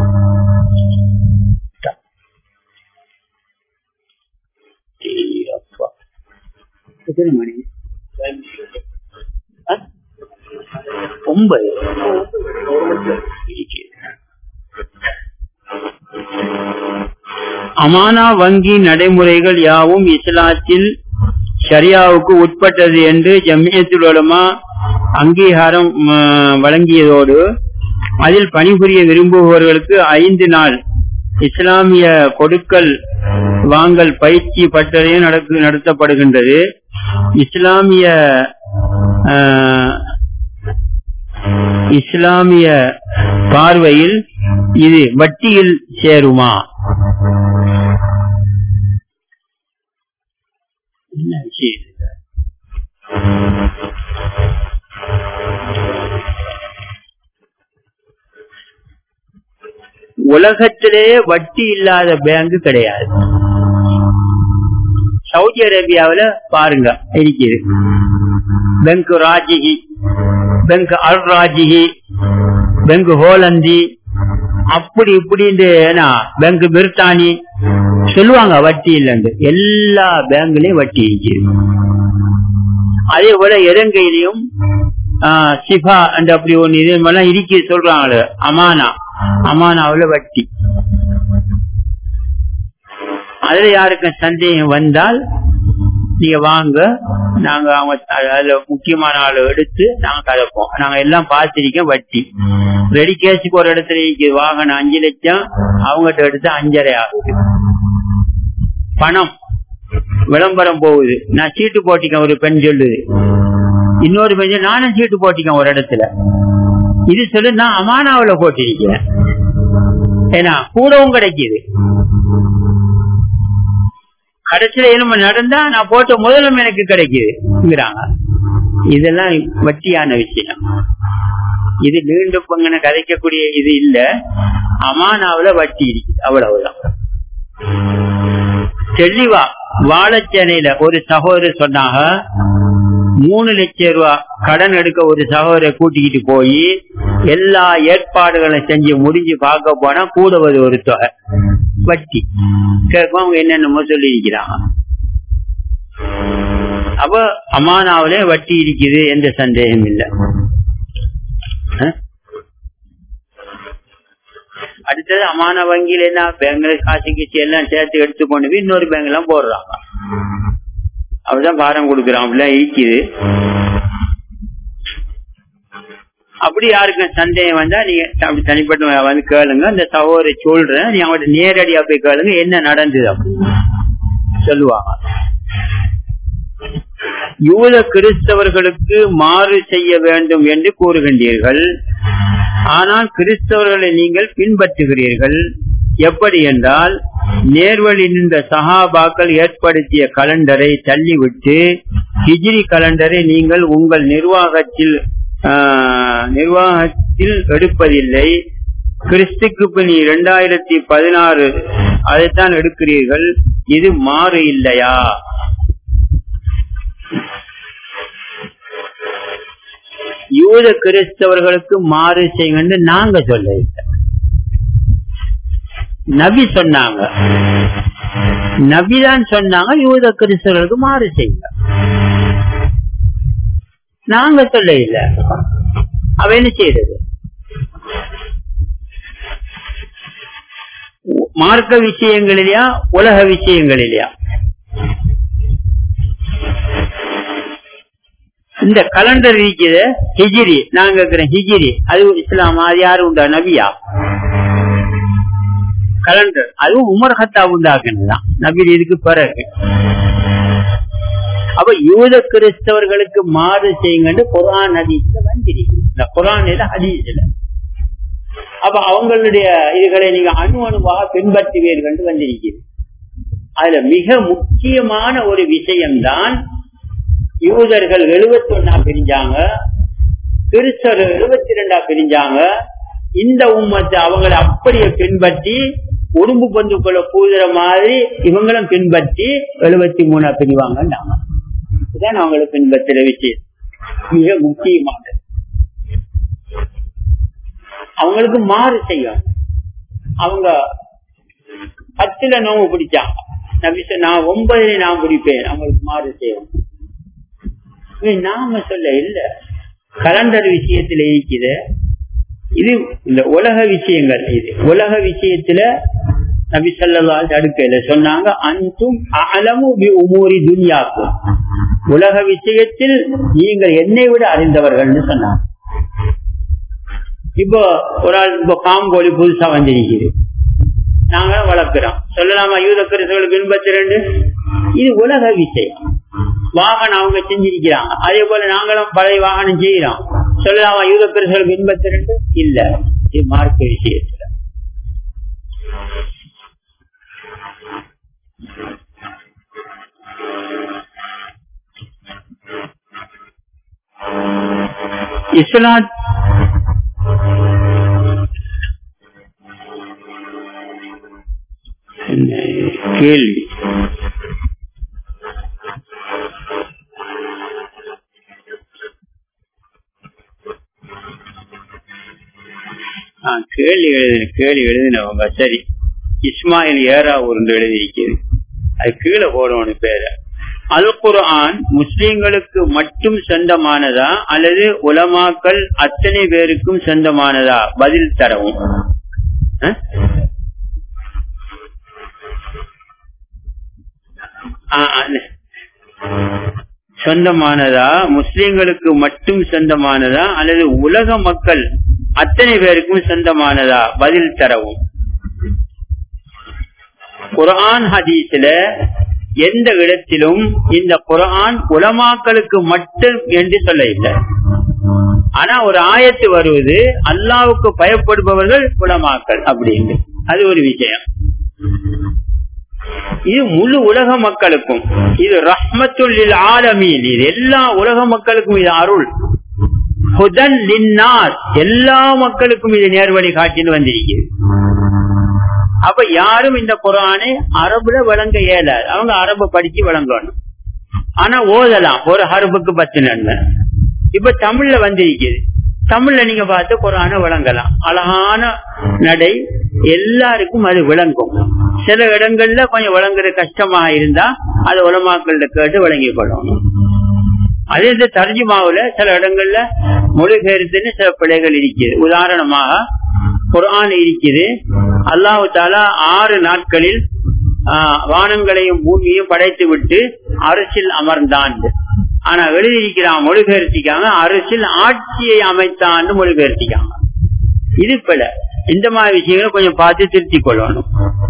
எத்தனை மணி ஒன்பது அமானா வங்கி நடைமுறைகள் யாவும் இஸ்லாத்தில் ஷரியாவுக்கு உட்பட்டது என்று ஜம்மியத்துல் உலமா அங்கீகாரம் வழங்கியதோடு அதில் பணிபுரிய விரும்புபவர்களுக்கு ஐந்து நாள் இஸ்லாமிய கொடுக்கல் வாங்கல் பயிற்சி பட்டறையும் நடத்தப்படுகின்றது இஸ்லாமிய இஸ்லாமிய பார்வையில் இது வட்டியில் சேருமா என்ன விஷயம் உலகத்திலேயே வட்டி இல்லாத பேங்க் கிடையாது சவுதி அரேபியாவில பாருங்க இருக்குது பெங்க் ராஜிகி பெங்க் அல் ராஜிகி பெங்க் ஹோலந்தி அப்படி இப்படி பெங்க் பிரிட்டானி சொல்லுவாங்க வட்டி இல்லைன்னு எல்லா பேங்க்லயும் வட்டி இருக்குது அதே போல இலங்கையிலையும் சிபா அந்த அப்படி ஒண்ணு இது மாதிரிலாம் இருக்கு சொல்றாங்க அமானா அமானாவுல வட்டி அதுல யாருக்கும் சந்தேகம் வந்தால் நீங்க வாங்க நாங்க அவங்க அதுல முக்கியமான ஆளை எடுத்து நாங்க கலப்போம் நாங்க எல்லாம் பார்த்திருக்கோம் வட்டி ரெடி கேஸுக்கு ஒரு இடத்துல வாகனம் அஞ்சு லட்சம் அவங்ககிட்ட எடுத்து அஞ்சரை ஆகுது பணம் விளம்பரம் போகுது நான் சீட்டு போட்டிக்கேன் ஒரு பெண் சொல்லுது இன்னொரு பெண் நானும் சீட்டு போட்டிக்கேன் ஒரு இடத்துல இது சொல்லு நான் அமானாவில போட்டிருக்கேன் ஏன்னா கூடவும் கிடைக்குது கடைசியில எலும்பு நடந்தா நான் போட்ட முதலும் எனக்கு கிடைக்குதுங்கிறாங்க இதெல்லாம் வட்டியான விஷயம் இது நீண்டு பங்கன கதைக்கக்கூடிய இது இல்ல அமானாவில வட்டி இருக்குது அவ்வளவுதான் தெளிவா வாழைச்சேனையில ஒரு சகோதரர் சொன்னாங்க மூணு லட்சம் ரூபாய் கடன் எடுக்க ஒரு சகோதரரை கூட்டிக்கிட்டு போய் எல்லா ஏற்பாடுகளும் செஞ்சு முடிஞ்சு பார்க்க போனா கூடுவது ஒரு தொகை வட்டி கேட்கும் அவங்க என்னென்னமோ சொல்லி இருக்கிறாங்க அப்ப அமானாவிலே வட்டி இருக்குது எந்த சந்தேகம் இல்லை அடுத்தது அமான வங்கியில என்ன பேங்க்ல காசு கீச்சு எல்லாம் சேர்த்து எடுத்துக்கொண்டு போய் இன்னொரு பேங்க் எல்லாம் போடுறாங்க அப்படிதான் பாரம் கொடுக்குறான் அப்படிலாம் இருக்குது அப்படி யாருக்கும் சந்தேகம் வந்தா நீங்க அப்படி தனிப்பட்ட வந்து கேளுங்க அந்த சகோதரி சொல்றேன் நீ அவங்கள்ட்ட நேரடியா போய் கேளுங்க என்ன நடந்தது அப்படின்னு சொல்லுவாங்க யூத கிறிஸ்தவர்களுக்கு மாறு செய்ய வேண்டும் என்று கூறுகின்றீர்கள் ஆனால் கிறிஸ்தவர்களை நீங்கள் பின்பற்றுகிறீர்கள் எப்படி என்றால் நேர்வழி நின்ற சகாபாக்கள் ஏற்படுத்திய கலண்டரை தள்ளிவிட்டு ஹிஜிரி கலண்டரை நீங்கள் உங்கள் நிர்வாகத்தில் நிர்வாகத்தில் எடுப்பதில்லை கிறிஸ்துக்கு பின் இரண்டாயிரத்தி பதினாறு அதைத்தான் எடுக்கிறீர்கள் இது மாறு இல்லையா யூத கிறிஸ்தவர்களுக்கு மாறு செய்யுங்கன்னு நாங்க சொல்ல நபி சொன்னாங்க நபிதான் சொன்னாங்க யூத கிறிஸ்தவர்களுக்கு மாறு செய்யுங்க நாங்க சொல்ல இல்ல அவ என்ன செய்யறது மார்க்க விஷயங்களிலயா உலக விஷயங்களிலயா இந்த கலண்டர் இருக்குது ஹிஜிரி நான் கேக்குறேன் ஹிஜிரி அது இஸ்லாம் அது யாரு உண்டா நபியா கலண்டர் அதுவும் உமர் ஹத்தா உண்டாக்குனதுதான் நபி இதுக்கு பிறகு அப்ப யூத கிறிஸ்தவர்களுக்கு மாறு செய்யுங்கன்னு குரான் ஹதீஸ்ல வந்திருக்கு இந்த குரானில ஹதீஸ்ல அப்ப அவங்களுடைய இதுகளை நீங்க அணு அணுவாக பின்பற்றுவீர்கள் வந்திருக்கிறது அதுல மிக முக்கியமான ஒரு விஷயம்தான் யூதர்கள் எழுபத்தி ஒன்னா பிரிஞ்சாங்க கிறிஸ்தவர்கள் எழுபத்தி ரெண்டா பிரிஞ்சாங்க இந்த உம்மத்தை அவங்களை அப்படியே பின்பற்றி உடும்பு பந்துக்குள்ள பூதுற மாதிரி இவங்களும் பின்பற்றி எழுபத்தி மூணா பிரிவாங்கன்னாங்க இதுதான் அவங்களை பின்பற்றுற விஷயம் மிக முக்கியமானது அவங்களுக்கு மாறு செய்யும் அவங்க பத்துல நோவு பிடிச்சாங்க நபிச நான் ஒன்பதுல நான் பிடிப்பேன் அவங்களுக்கு மாறு செய்யும் நாம சொல்ல இல்ல கலண்டர் விஷயத்துல இருக்குது இது இந்த உலக விஷயங்கள் இது உலக விஷயத்துல நபி சொல்லா அடுக்கையில சொன்னாங்க அன்றும் அலமு உமூரி துன்யாக்கும் உலக விஷயத்தில் நீங்கள் என்னை விட அறிந்தவர்கள்னு சொன்னாங்க இப்போ ஒரு ஆள் இப்போ காம்போலி புதுசா வந்திருக்குது நாங்க வளர்க்கிறோம் சொல்லலாமா யூத கிறிஸ்தவர்கள் பின்பற்றி ரெண்டு இது உலக விஷயம் வாகனம் அவங்க செஞ்சிருக்கிறாங்க அதே போல நாங்களும் பழைய வாகனம் செய்யறோம் சொல்லலாமா யூத கிறிஸ்தவர்கள் பின்பற்றி ரெண்டு இல்ல இது மார்க்க விஷயத்துல இஸ்லாத் கேள்வி கேள்வி எழுதி கேள்வி எழுதினவங்க சரி இஸ்மாயில் ஏரா உருண்டு எழுதி இருக்கிறது அது கீழே போடணும் பேர அல் குர்ஆன் முஸ்லிம்களுக்கு மட்டும் சொந்தமானதா அல்லது உலமாக்கள் அத்தனை பேருக்கும் சொந்தமானதா பதில் தரவும் சொந்தமானதா முஸ்லிம்களுக்கு மட்டும் சொந்தமானதா அல்லது உலக மக்கள் அத்தனை பேருக்கும் சொந்தமானதா பதில் தரவும் குரான் ஹதீஸ்ல எந்த இடத்திலும் இந்த குரான் உலமாக்களுக்கு மட்டும் என்று சொல்ல இல்லை ஆனா ஒரு ஆயத்து வருவது அல்லாவுக்கு பயப்படுபவர்கள் உலமாக்கள் அப்படின்னு அது ஒரு விஷயம் இது முழு உலக மக்களுக்கும் இது ரஹ்மத்துல் ஆலமீன் இது எல்லா உலக மக்களுக்கும் இது அருள் ஹுதன் லின்னார் எல்லா மக்களுக்கும் இது நேர்வழி காட்டின்னு வந்திருக்கிறது அப்ப யாரும் இந்த குரானை அரபுல விளங்க இயலாது அவங்க அரபு படிச்சு விளங்கணும் ஆனா ஓதலாம் ஒரு ஹரபுக்கு பத்து நன்மை இப்ப தமிழ்ல வந்திருக்குது தமிழ்ல நீங்க பார்த்து குரான விளங்கலாம் அழகான நடை எல்லாருக்கும் அது விளங்கும் சில இடங்கள்ல கொஞ்சம் விளங்குறது கஷ்டமா இருந்தா அது உலமாக்கள்ல கேட்டு விளங்கி கொள்ளணும் அதே இந்த தர்ஜுமாவுல சில இடங்கள்ல மொழிபெயர்த்துன்னு சில பிழைகள் இருக்குது உதாரணமாக குரான் இருக்குது அல்லாஹு தாலா ஆறு நாட்களில் வானங்களையும் பூமியையும் படைத்து விட்டு அரசில் அமர்ந்தான் ஆனா எழுதியிருக்கிறான் மொழிபெயர்த்திக்காங்க அரசில் ஆட்சியை அமைத்தான்னு மொழிபெயர்த்திக்காங்க இது பிழை இந்த மாதிரி விஷயங்களை கொஞ்சம் பார்த்து திருத்திக் கொள்ளணும்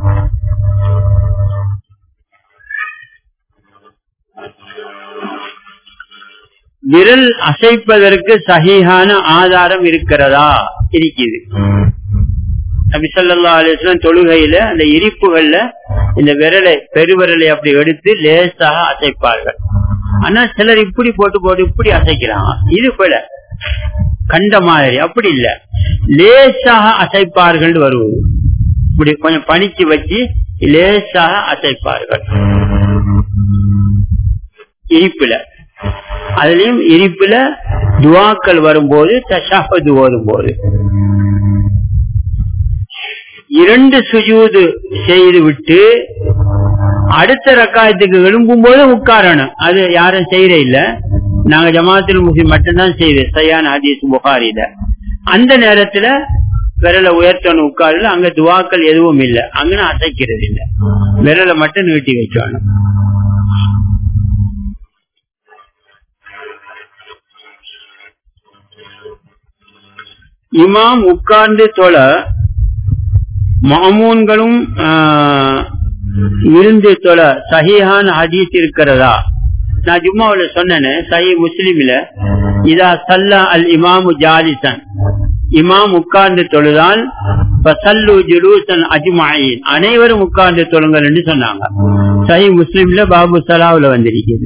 விரல் அசைப்பதற்கு சகிஹான ஆதாரம் இருக்கிறதா இருக்குது நபிசல்லா அலிஸ்லாம் தொழுகையில அந்த இரிப்புகள்ல இந்த விரலை பெருவிரலை அப்படி எடுத்து லேசாக அசைப்பார்கள் ஆனா சிலர் இப்படி போட்டு போட்டு இப்படி அசைக்கிறாங்க இது போல கண்ட மாதிரி அப்படி இல்ல லேசாக அசைப்பார்கள் வருவது இப்படி கொஞ்சம் பணிச்சு வச்சு லேசாக அசைப்பார்கள் இருப்பில அதுலயும் இருப்பில துவாக்கள் வரும்போது தஷாபது ஓதும்போது இரண்டு சுஜூது செய்து விட்டு அடுத்த ரக்காயத்துக்கு எழும்பும் போது உட்காரணும் அது யாரும் செய்யற இல்ல நாங்க ஜமாத்தில் முஸ்லிம் மட்டும்தான் செய்யுது சையான் ஹதீஸ் புகாரில அந்த நேரத்துல விரல உயர்த்தணும் உட்காருல அங்க துவாக்கள் எதுவும் இல்லை அங்கன்னு அசைக்கிறது இல்ல விரலை மட்டும் நீட்டி வைக்கணும் இமாம் உட்கார்ந்து தொழ மாமூன்களும் இருந்து தொழ சஹிஹான் ஹதீஸ் இருக்கிறதா நான் ஜும்மாவில சொன்னேன் சஹி முஸ்லிம்ல இதா சல்லா அல் இமாமு ஜாலிசன் இமாம் உட்கார்ந்து தொழுதால் பசல்லு ஜுலூசன் அஜ்மாயின் அனைவரும் உட்கார்ந்து தொழுங்கள் என்று சொன்னாங்க சஹி முஸ்லிம்ல பாபு சலாவுல வந்திருக்கிறது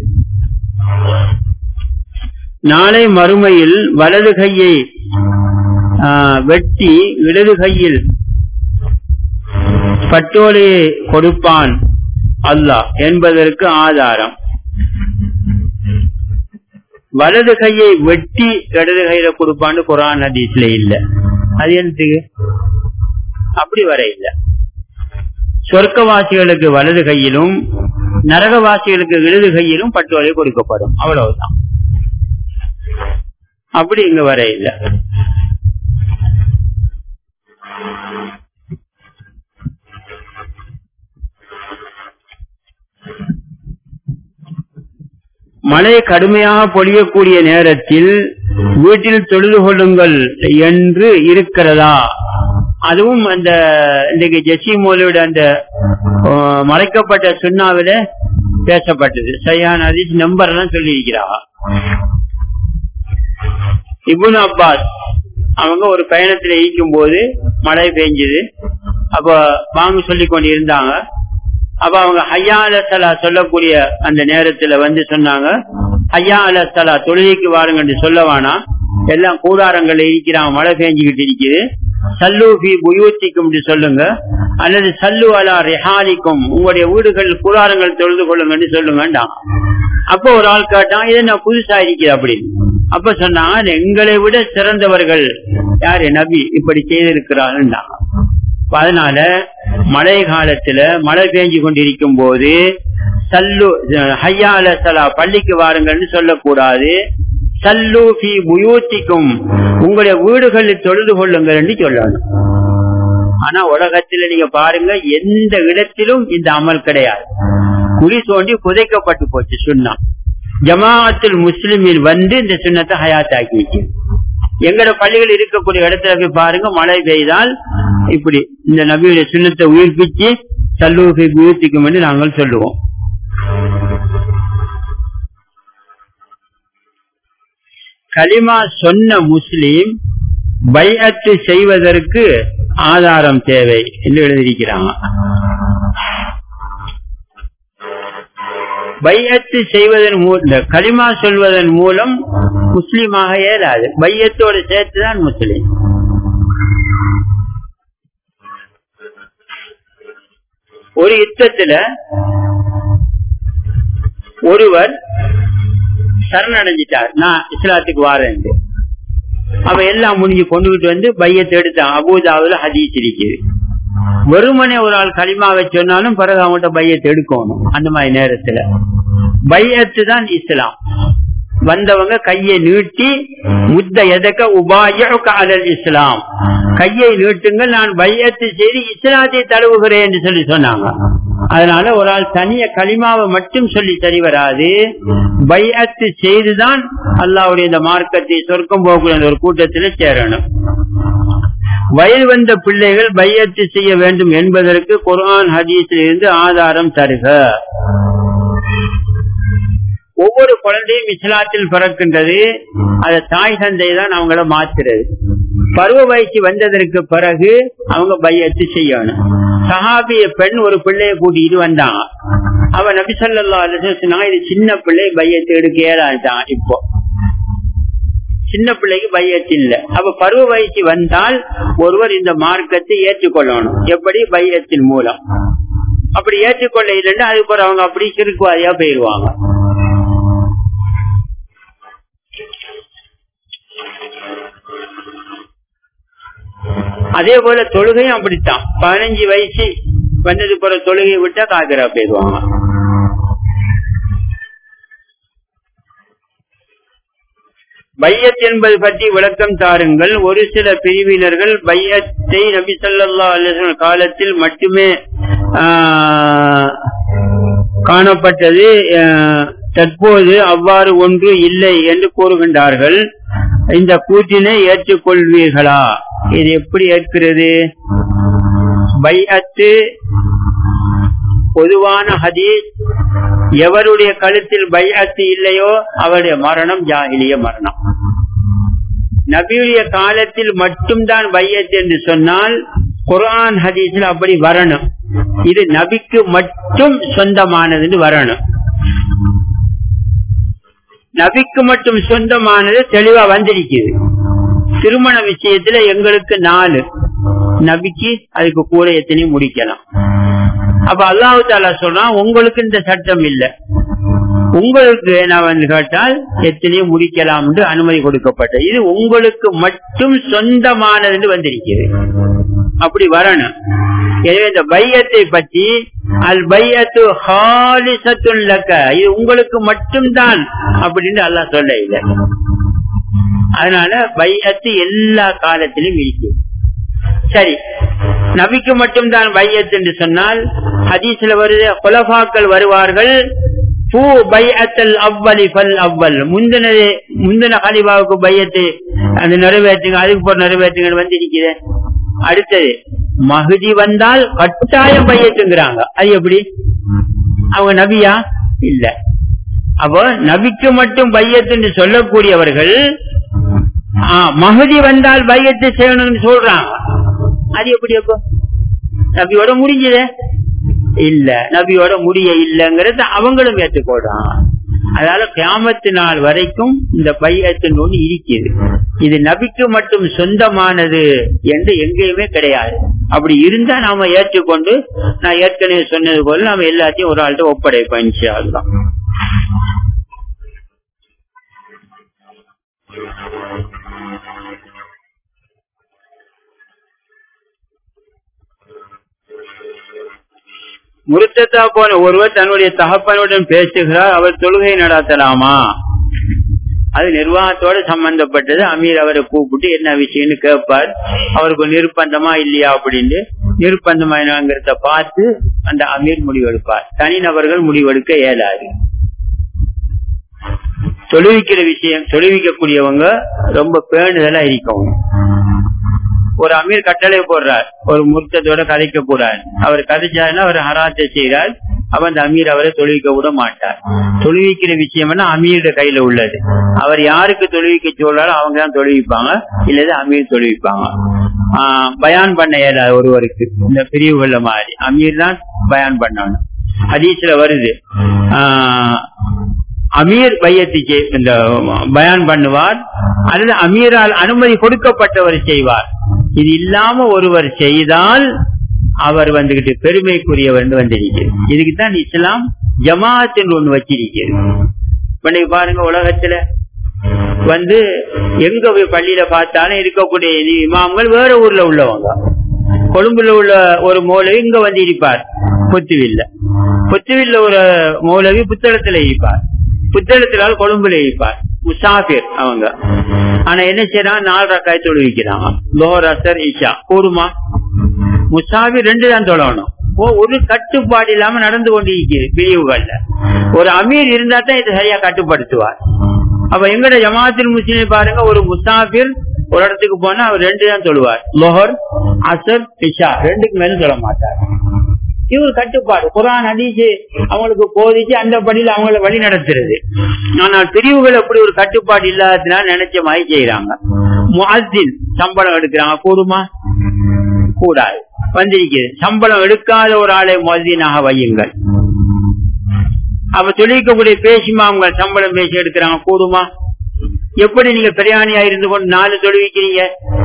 நாளை மறுமையில் வலது கையை வெட்டி இடது கையில் பட்டோலையை கொடுப்பான் அல்லாஹ் என்பதற்கு ஆதாரம் வலது கையை வெட்டி இடது கையில கொடுப்பான்னு குரான் ஹதீஸ்ல இல்ல அது என்னத்துக்கு அப்படி வர இல்ல சொர்க்கவாசிகளுக்கு வலது கையிலும் நரகவாசிகளுக்கு இடது கையிலும் பட்டோலை கொடுக்கப்படும் அவ்வளவுதான் அப்படி இங்க வர இல்ல மழை கடுமையாக பொழியக்கூடிய நேரத்தில் வீட்டில் தொழுது கொள்ளுங்கள் என்று இருக்கிறதா அதுவும் அந்த இன்னைக்கு ஜெசி மோலோட அந்த மறைக்கப்பட்ட சுண்ணாவில பேசப்பட்டது சையான் அதிஸ் நம்பர் எல்லாம் சொல்லி இருக்கிறா இபுன் அப்பாஸ் அவங்க ஒரு பயணத்துல ஈக்கும் போது மழை பெஞ்சது அப்ப வாங்க சொல்லி கொண்டு இருந்தாங்க அப்ப அவங்க ஹையா அலசலா சொல்லக்கூடிய அந்த நேரத்துல வந்து சொன்னாங்க ஹையா அலசலா தொழுகைக்கு வாருங்கன்னு சொல்ல வேணாம் எல்லாம் கூடாரங்கள்ல இருக்கிறாங்க மழை பெஞ்சுக்கிட்டு இருக்குது சல்லு பி புயூத்திக்கும் சொல்லுங்க அல்லது சல்லு அலா ரெஹாலிக்கும் உங்களுடைய வீடுகள் கூடாரங்கள் தொழுது கொள்ளுங்கன்னு சொல்லுங்கண்டாம் அப்போ ஒரு ஆள் கேட்டான் இது நான் புதுசா இருக்குது அப்படின்னு அப்ப சொன்னாங்க எங்களை விட சிறந்தவர்கள் யாரு நபி இப்படி செய்திருக்கிறார்கள் அதனால மழை காலத்துல மழை பெஞ்சு கொண்டிருக்கும் போது சல்லு ஹையால சலா பள்ளிக்கு வாருங்கன்னு சொல்லக்கூடாது சல்லு பி புயூத்திக்கும் உங்களுடைய வீடுகளில் தொழுது கொள்ளுங்கள் என்று சொல்லணும் ஆனா உலகத்துல நீங்க பாருங்க எந்த இடத்திலும் இந்த அமல் கிடையாது குழி தோண்டி புதைக்கப்பட்டு போச்சு சுண்ணா ஜமாஅத்தில் முஸ்லிமில் வந்து இந்த சுண்ணத்தை ஹயாத்தாக்கி வைக்கிறது எங்கட பள்ளிகள் இருக்கக்கூடிய இடத்துல போய் பாருங்க மழை பெய்தால் இப்படி இந்த நபியுடைய சுண்ணத்தை உயிர்ப்பிச்சு சல்லூகை உயிர்த்திக்கும் என்று நாங்கள் சொல்லுவோம் கலிமா சொன்ன முஸ்லீம் பைஅத்து செய்வதற்கு ஆதாரம் தேவை என்று எழுதியிருக்கிறாங்க பையத்து செய்வதன் மூலம் களிமா சொல்வதன் மூலம் முஸ்லீமாக இயலாது பையத்தோடு சேர்த்துதான் முஸ்லீம் ஒரு யுத்தத்துல ஒருவர் சரணடைஞ்சிட்டார் நான் இஸ்லாத்துக்கு வாரேன் அவ எல்லாம் முடிஞ்சு கொண்டுகிட்டு வந்து பையத்தை எடுத்தான் அபூதாவுல ஹதீஸ் இருக்குது வெறுமனே ஒரு ஆள் களிமாவை சொன்னாலும் பிறகு அவங்கள்ட்ட பையத்தை எடுக்கணும் அந்த மாதிரி நேரத்துல பையத்து தான் இஸ்லாம் வந்தவங்க கையை நீட்டி முத்த எதக்க உபாயக்க அலல் இஸ்லாம் கையை நீட்டுங்கள் நான் பையத்து செய்து இஸ்லாத்தை தழுவுகிறேன் என்று சொல்லி சொன்னாங்க அதனால ஒரு ஆள் தனிய களிமாவை மட்டும் சொல்லி சரி வராது பையத்து செய்துதான் அல்லாவுடைய இந்த மார்க்கத்தை சொர்க்கம் போகக்கூடிய ஒரு கூட்டத்தில் சேரணும் வயது வந்த பிள்ளைகள் பையத்து செய்ய வேண்டும் என்பதற்கு குர்ஆன் ஹதீஸில் இருந்து ஆதாரம் தருக ஒவ்வொரு குழந்தையும் இஸ்லாத்தில் பிறக்கின்றது அது தாய் தந்தை தான் அவங்கள மாத்துறது பருவ வயசு வந்ததற்கு பிறகு அவங்க பையத்து செய்யணும் சஹாபிய பெண் ஒரு பிள்ளைய கூட்டிட்டு வந்தாங்க அவன் நபிசல்லா சொன்னாங்க இது சின்ன பிள்ளை பையத்து எடுக்க ஏறாட்டான் இப்போ சின்ன பிள்ளைக்கு பையத்து இல்ல அப்ப பருவ வயசு வந்தால் ஒருவர் இந்த மார்க்கத்தை ஏற்றுக்கொள்ளணும் எப்படி பையத்தின் மூலம் அப்படி ஏற்றுக்கொள்ள இல்லைன்னா அதுக்கப்புறம் அவங்க அப்படி சிறுக்குவாதியா போயிடுவாங்க அதே போல தொழுகையும் அப்படித்தான் பதினஞ்சு வயசு வந்தது போற தொழுகையை விட்டா காதிரா போயிடுவாங்க பையத் என்பது பற்றி விளக்கம் தாருங்கள் ஒரு சில பிரிவினர்கள் பையத்தை நபி சொல்லா அலுவலம் காலத்தில் மட்டுமே காணப்பட்டது தற்போது அவ்வாறு ஒன்று இல்லை என்று கூறுகின்றார்கள் இந்த கூற்றினை ஏற்றுக்கொள்வீர்களா இது எப்படி ஏற்கிறது பையத்து பொதுவான ஹதீஸ் எவருடைய கழுத்தில் பையத்து இல்லையோ அவருடைய மரணம் ஜாகிலிய மரணம் நபியுடைய காலத்தில் மட்டும்தான் பையத் என்று சொன்னால் குரான் ஹதீஸில் அப்படி வரணும் இது நபிக்கு மட்டும் சொந்தமானது வரணும் நபிக்கு மட்டும் சொந்தமானது தெளிவா வந்திருக்குது திருமண விஷயத்துல எங்களுக்கு நாலு நபிக்கு அதுக்கு கூட எத்தனையும் முடிக்கலாம் அப்ப அல்லாஹு தாலா சொல்றான் உங்களுக்கு இந்த சட்டம் இல்லை உங்களுக்கு நான் வந்து கேட்டால் எத்தனையும் முடிக்கலாம் என்று அனுமதி கொடுக்கப்பட்டது இது உங்களுக்கு மட்டும் சொந்தமானது வந்திருக்கிறது அப்படி வரணும் எனவே இந்த பையத்தை பற்றி அல் பையத்து ஹாலிசத்துள்ளக்க இது உங்களுக்கு மட்டும்தான் அப்படின்னு அல்லாஹ் சொல்ல இல்லை அதனால பையத்து எல்லா காலத்திலும் இருக்கு சரி நபிக்கு மட்டும்தான் பையத் என்று சொன்னால் ஹதீஸ்ல வருது குலபாக்கள் வருவார்கள் பூ பையத்தல் அவ்வலி பல் அவ்வல் முந்தின முந்தின ஹலிபாவுக்கு பையத்து அது நிறைவேற்றுங்க அதுக்கு போற நிறைவேற்றுங்க வந்து இருக்குது அடுத்தது மகுதி வந்தால் கட்டாயம் பையத்துங்கிறாங்க அது எப்படி அவங்க நபியா இல்ல அப்போ நபிக்கு மட்டும் பையத்து சொல்லக்கூடியவர்கள் மகுதி வந்தால் பையத்தை செய்யணும்னு சொல்றாங்க அது எப்படி அப்போ நபியோட முடிஞ்சது இல்ல நபியோட முடிய இல்லங்கிறத அவங்களும் ஏற்றுக்கொள்றாங்க அதனால கிராமத்து நாள் வரைக்கும் இந்த பையத்தின் ஒண்ணு இருக்குது இது நபிக்கு மட்டும் சொந்தமானது என்று எங்கேயுமே கிடையாது அப்படி இருந்தா நாம ஏற்றுக்கொண்டு நான் ஏற்கனவே சொன்னது போல நாம எல்லாத்தையும் ஒரு ஆள்கிட்ட ஒப்படைப்போம் அதுதான் முருத்தத்தா போன ஒருவர் தன்னுடைய தகப்பனுடன் பேசுகிறார் அவர் தொழுகை நடாத்தலாமா அது நிர்வாகத்தோட சம்பந்தப்பட்டது அமீர் அவரை கூப்பிட்டு என்ன விஷயம்னு கேட்பார் அவருக்கு நிர்பந்தமா இல்லையா அப்படின்னு நிர்பந்தமா என்னங்கிறத பார்த்து அந்த அமீர் முடிவெடுப்பார் தனிநபர்கள் முடிவெடுக்க இயலாது தொழுவிக்கிற விஷயம் தொழுவிக்கக்கூடியவங்க ரொம்ப பேணுதலா இருக்கவும் ஒரு அமீர் கட்டளை போடுறார் ஒரு முர்த்தத்தோட கதைக்க கூடாது அவர் கதைச்சாருன்னா அவர் ஹராத்தை செய்கிறார் அப்ப அந்த அமீர் அவரை தொழுவிக்க விட மாட்டார் தொழுவிக்கிற விஷயம் அமீரோட கையில உள்ளது அவர் யாருக்கு தொழுவிக்க சொல்றாரோ அவங்க தான் தொழுவிப்பாங்க இல்லது அமீர் தொழுவிப்பாங்க பயான் பண்ண இயலாது ஒருவருக்கு இந்த பிரிவுகள்ல மாதிரி அமீர் தான் பயான் பண்ணணும் ஹதீஸ்ல வருது அமீர் பையத்தை இந்த பயான் பண்ணுவார் அல்லது அமீரால் அனுமதி கொடுக்கப்பட்டவர் செய்வார் இது இல்லாம ஒருவர் செய்தால் அவர் வந்துகிட்டு பெருமைக்குரியவர் வந்திருக்கிறது இதுக்கு தான் இஸ்லாம் ஜமாத் என்று ஒண்ணு வச்சிருக்கிறது இன்னைக்கு பாருங்க உலகத்துல வந்து எங்க போய் பள்ளியில பார்த்தாலும் இருக்கக்கூடிய இமாம்கள் வேற ஊர்ல உள்ளவங்க கொழும்புல உள்ள ஒரு மௌலவி இங்க வந்து இருப்பார் புத்துவில்ல புத்துவில்ல ஒரு மௌலவி புத்தளத்துல இருப்பார் புத்தளத்தினால் கொழும்புல இருப்பார் முசாஃபிர் அவங்க ஆனா என்ன செய்யறாங்க நாலு ரக்காய் தொழுவிக்கிறாங்க லோஹர் அசர் ஈஷா கூடுமா முசாஃபிர் ரெண்டு தான் தொழணும் ஒரு கட்டுப்பாடு இல்லாம நடந்து கொண்டிருக்கிறது பிரிவுகள்ல ஒரு அமீர் இருந்தா தான் இதை சரியா கட்டுப்படுத்துவார் அப்ப எங்கட ஜமாத்தில் முஸ்லீம் பாருங்க ஒரு முசாஃபிர் ஒரு இடத்துக்கு போனா அவர் ரெண்டு தான் தொழுவார் லோஹர் அசர் இஷா ரெண்டுக்கு மேல சொல்ல மாட்டார் இது ஒரு கட்டுப்பாடு குரான் அடிச்சு அவங்களுக்கு போதிச்சு அந்த படியில அவங்கள வழி நடத்துறது ஆனால் பிரிவுகள் அப்படி ஒரு கட்டுப்பாடு இல்லாததுனால நினைச்ச மாதிரி செய்யறாங்க முஹின் சம்பளம் எடுக்கிறாங்க கூடுமா கூடாது வந்திருக்கிறது சம்பளம் எடுக்காத ஒரு ஆளை மொதீனாக வையுங்கள் அப்ப தொழிற்கக்கூடிய பேசிமா அவங்க சம்பளம் பேசி எடுக்கிறாங்க கூடுமா எப்படி நீங்க பிரயாணியா இருந்து கொண்டு நாலு தொழுவிக்கிறீங்க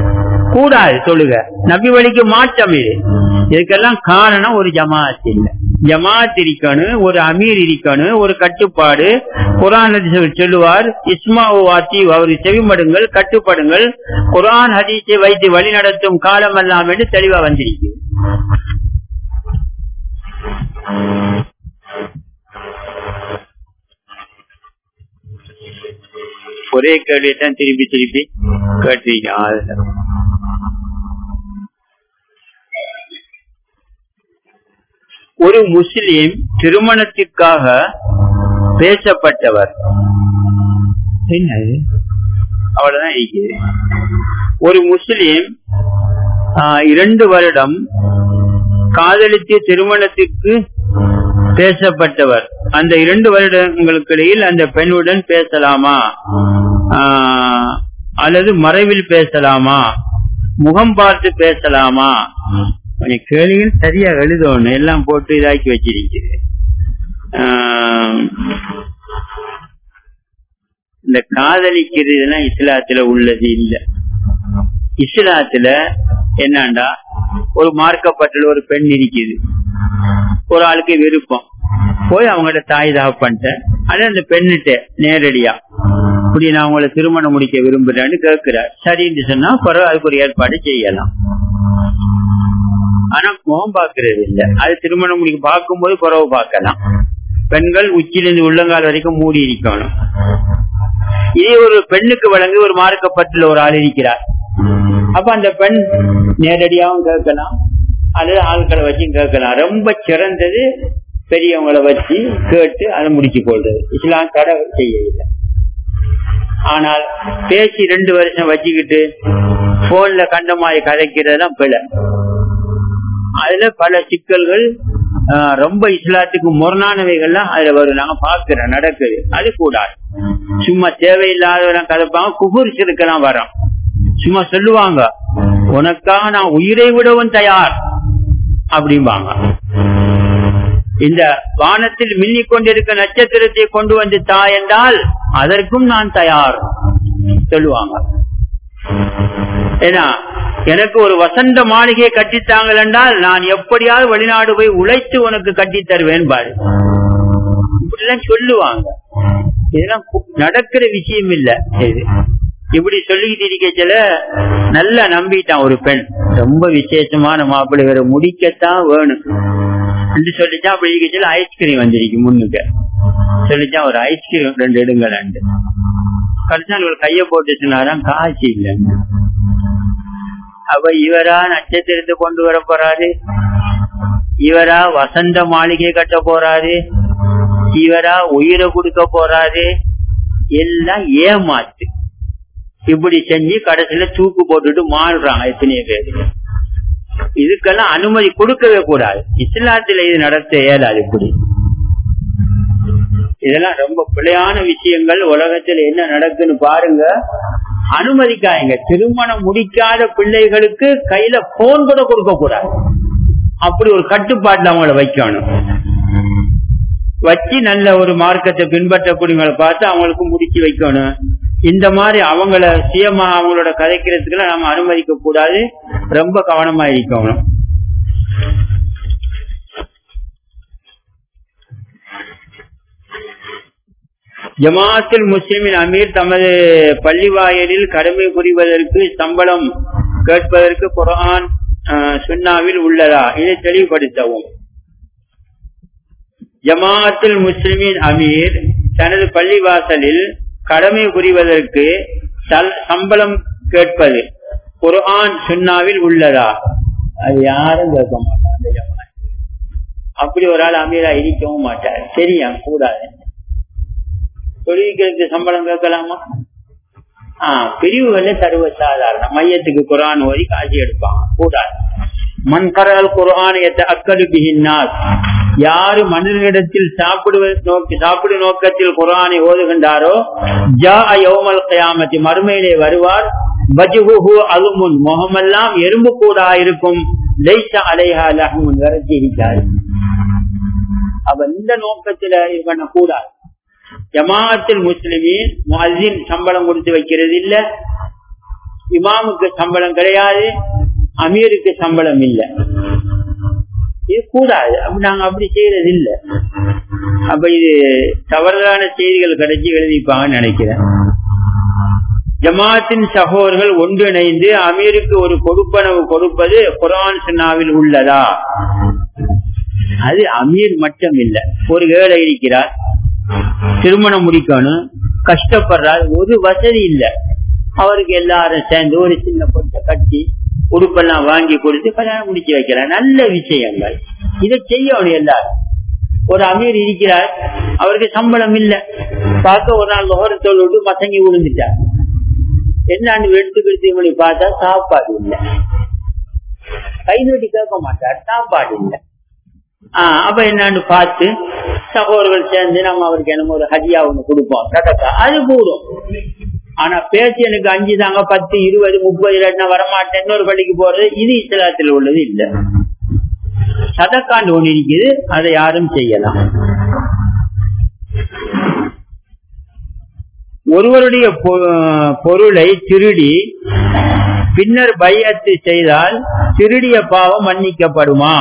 கூடாது தொழுக நபி வழிக்கு மாற்றம் இது இதுக்கெல்லாம் காரணம் ஒரு ஜமாத் இல்லை ஜமாத் இருக்கணும் ஒரு அமீர் இருக்கணும் ஒரு கட்டுப்பாடு குரான் ஹதீஸ் சொல்லுவார் இஸ்மா வாத்தி அவர் செவிமடுங்கள் கட்டுப்படுங்கள் குரான் ஹதீஸை வைத்து வழி நடத்தும் காலம் எல்லாம் என்று தெளிவா வந்திருக்கு ஒரே கேள்வியை தான் திருப்பி திருப்பி கேட்டீங்க அதுதான். ஒரு முஸ்லிம் திருமணத்திற்காக பேசப்பட்டவர் என்னது அவ்வளவுதான் இருக்குது ஒரு முஸ்லிம் ஆஹ், இரண்டு வருடம் காதலித்து திருமணத்திற்கு பேசப்பட்டவர் அந்த இரண்டு வருடங்களுக்கு இடையில் அந்த பெண்ணுடன் பேசலாமா ஆஹ், அல்லது மறைவில் பேசலாமா முகம் பார்த்து பேசலாமா கொஞ்சம் கேள்விகள் சரியா எழுதணும் எல்லாம் போட்டு இதாக்கி வச்சிருக்கிறேன் ஆஹ், இந்த காதலிக்கிறதுலாம் இஸ்லாத்துல உள்ளது இல்ல இஸ்லாத்துல என்னண்டா ஒரு மார்க்கப்பட்டுள்ள ஒரு பெண் இருக்குது ஒரு ஆளுக்கு விருப்பம் போய் அவங்களோட தாய் தகப்பன்ட்ட அது அந்த பெண்ணிட்ட நேரடியா இப்படி நான் உங்களை திருமணம் முடிக்க விரும்புறேன்னு கேட்கிறார் சரின்னு சொன்னா பிறகு அதுக்கு ஒரு ஏற்பாடு செய்யலாம் ஆனா முகம் பாக்குறது இல்ல அது திருமணம் முடிக்க பார்க்கும்போது குறவு பார்க்கலாம் பெண்கள் உச்சிலிருந்து உள்ளங்கால் வரைக்கும் மூடி இருக்கணும் இதே ஒரு பெண்ணுக்கு வழங்கி ஒரு மார்க்கப்பட்டுள்ள ஒரு ஆள் இருக்கிறார் அப்ப அந்த பெண் நேரடியாவும் கேட்கலாம் அல்லது ஆட்களை வச்சும் கேட்கலாம் ரொம்ப சிறந்தது பெரியவங்களை வச்சு கேட்டு அதை முடிச்சு கொள்றது இஸ்லாம் தடை செய்யவில்லை ஆனால் பேசி ரெண்டு வருஷம் வச்சுக்கிட்டு போன்ல கண்ட மாதிரி கதைக்கிறதெல்லாம் பிழை அதுல பல சிக்கல்கள் ஆஹ், ரொம்ப இஸ்லாத்துக்கு முரணானவைகள்லாம் அதுல வரும் நாங்க பாக்குறோம் நடக்குது அது கூடாது சும்மா தேவையில்லாதவெல்லாம் கதைப்பாங்க குபுர் சிறுக்கெல்லாம் வரோம் சும்மா சொல்லுவாங்க உனக்காக நான் உயிரை விடவும் தயார் அப்படிம்பாங்க இந்த வானத்தில் மின்னிக் கொண்டிருக்க நட்சத்திரத்தை கொண்டு வந்து தா என்றால் அதற்கும் நான் தயார் சொல்லுவாங்க ஏன்னா எனக்கு ஒரு வசந்த மாளிகையை கட்டித்தாங்கள் என்றால் நான் எப்படியாவது வெளிநாடு போய் உழைத்து உனக்கு கட்டி தருவேன் பாரு இப்படிலாம் சொல்லுவாங்க இதெல்லாம் கு- நடக்கிற விஷயம் இல்ல இது இப்படி சொல்லிக்கிட்டு இருக்கச்சல நல்லா நம்பிட்டான் ஒரு பெண் ரொம்ப விசேஷமான மாப்பிள்ளை வேற முடிக்கத்தான் வேணும் என்று சொல்லிச்சா அப்படி இருக்கச்சல ஐஸ்கிரீம் வந்திருக்கு முன்னுக்கு சொல்லிச்சா ஒரு ஐஸ்கிரீம் ரெண்டு எடுங்களாண்டு கடைசியா ஒரு கைய போட்டு சொன்னாராம் காசு இல்லைன்னு அப்ப இவரா நட்சத்திரத்தை கொண்டு வர போறாரு இவரா வசந்த மாளிகை கட்ட போறாரு இவரா உயிரை கொடுக்க போறாரு எல்லாம் ஏமாத்து இப்படி செஞ்சு கடைசியில தூக்கு போட்டுட்டு மாறுறாங்க எத்தனையோ பேர் இதுக்கெல்லாம் அனுமதி கொடுக்கவே கூடாது இஸ்லாத்துல இது நடத்த இயலாது இப்படி இதெல்லாம் ரொம்ப பிழையான விஷயங்கள் உலகத்துல என்ன நடக்குன்னு பாருங்க அனுமதிக்காதீங்க திருமணம் முடிக்காத பிள்ளைகளுக்கு கையில போன் கூட கொடுக்க கூடாது அப்படி ஒரு கட்டுப்பாட்டுல அவங்கள வைக்கணும் வச்சு நல்ல ஒரு மார்க்கத்தை பின்பற்றக்கூடியவங்களை பார்த்து அவங்களுக்கு முடிச்சு வைக்கணும் இந்த மாதிரி அவங்கள சுயமா அவங்களோட கதைக்கிறதுக்கு நாம அனுமதிக்க கூடாது ரொம்ப கவனமா இருக்கணும் ஜமாத்தில் முஸ்லிமின் அமீர் தமது பள்ளி வாயிலில் கடமை புரிவதற்கு சம்பளம் கேட்பதற்கு குரான் அஹ், சுன்னாவில் உள்ளதா இதை தெளிவுபடுத்தவும் ஜமாத்தில் முஸ்லிமின் அமீர் தனது பள்ளிவாசலில் கடமை புரிவதற்கு சல்- சம்பளம் கேட்பது குர்ஆன் சுன்னாவில் உள்ளதா அது யாரும் கேட்க மாட்டான் அந்த ஜமாத் அப்படி ஒரு ஆள் அமீரா இருக்கவும் மாட்டார் சரியா கூடாது தொழிலுக்கு சம்பளம் கேட்கலாமா ஆஹ் பிரிவுகள சர்வ சாதாரணம் மையத்துக்கு குரான் ஓதி காட்சி எடுப்பாங்க கூடாது மண்கரல் குரானியத்தை அக்கடு பிகின்னார் யாரு மனிதனிடத்தில் சாப்பிடுவது நோக்கி சாப்பிடு நோக்கத்தில் குரானை ஓதுகின்றாரோ ஜா யௌமல் கயாமத்தி மறுமையிலே வருவார் பஜுஹு அலுமுன் முகமெல்லாம் எறும்பு கூட இருக்கும் லைச அலைஹா லஹமுன் வரஜிஹித்தார் அவ இந்த நோக்கத்துல இது பண்ண கூடாது ஜமாத்தில் முஸ்லிமின் முஅஸ்ஸின் சம்பளம் கொடுத்து வைக்கிறது இல்ல இமாமுக்கு சம்பளம் கிடையாது அமீருக்கு சம்பளம் இல்ல இது கூடாது அப்படி நாங்க அப்படி செய்யறது இல்ல அப்ப இது தவறான செய்திகள் கிடைச்சி எழுதிப்பாங்கன்னு நினைக்கிறேன் ஜமாத்தின் சகோதரர்கள் ஒன்றிணைந்து அமீருக்கு ஒரு கொடுப்பனவு கொடுப்பது குரான் சுன்னாவில் உள்ளதா அது அமீர் மட்டும் இல்ல ஒரு ஏழை இருக்கிறார் திருமணம் முடிக்கணும் கஷ்டப்படுறார் ஒரு வசதி இல்ல அவருக்கு எல்லாரும் சேர்ந்து ஒரு சின்ன பொட்டை கட்டி உடுப்பெல்லாம் வாங்கி கொடுத்து கல்யாணம் முடிச்சு வைக்கலாம் நல்ல விஷயங்கள் இதை செய்யணும் எல்லாரும் ஒரு அமீர் இருக்கிறார் அவருக்கு சம்பளம் இல்ல பார்க்க ஒரு நாள் முகரத்தோடு விட்டு மசங்கி விழுந்துட்டார் என்னான்னு எடுத்துக்கிட்டு மணி பார்த்தா சாப்பாடு இல்ல கை நீட்டி கேட்க மாட்டார் சாப்பாடு இல்ல ஆஹ் அப்ப என்னான்னு பார்த்து சகோதரர்கள் சேர்ந்து நம்ம அவருக்கு என்ன ஒரு ஹஜியா ஒண்ணு கொடுப்போம் சதக்கா அது கூடும் ஆனா பேச்சு எனக்கு அஞ்சு தாங்க பத்து இருபது முப்பது இல்லாட்டினா வரமாட்டேன் இன்னொரு பள்ளிக்கு போறது இது இஸ்லாத்தில் உள்ளது இல்ல சதக்காண்டு ஒண்ணு இருக்குது அதை யாரும் செய்யலாம் ஒருவருடைய பொருளை திருடி பின்னர் பையத்து செய்தால் திருடிய பாவம் மன்னிக்கப்படுமா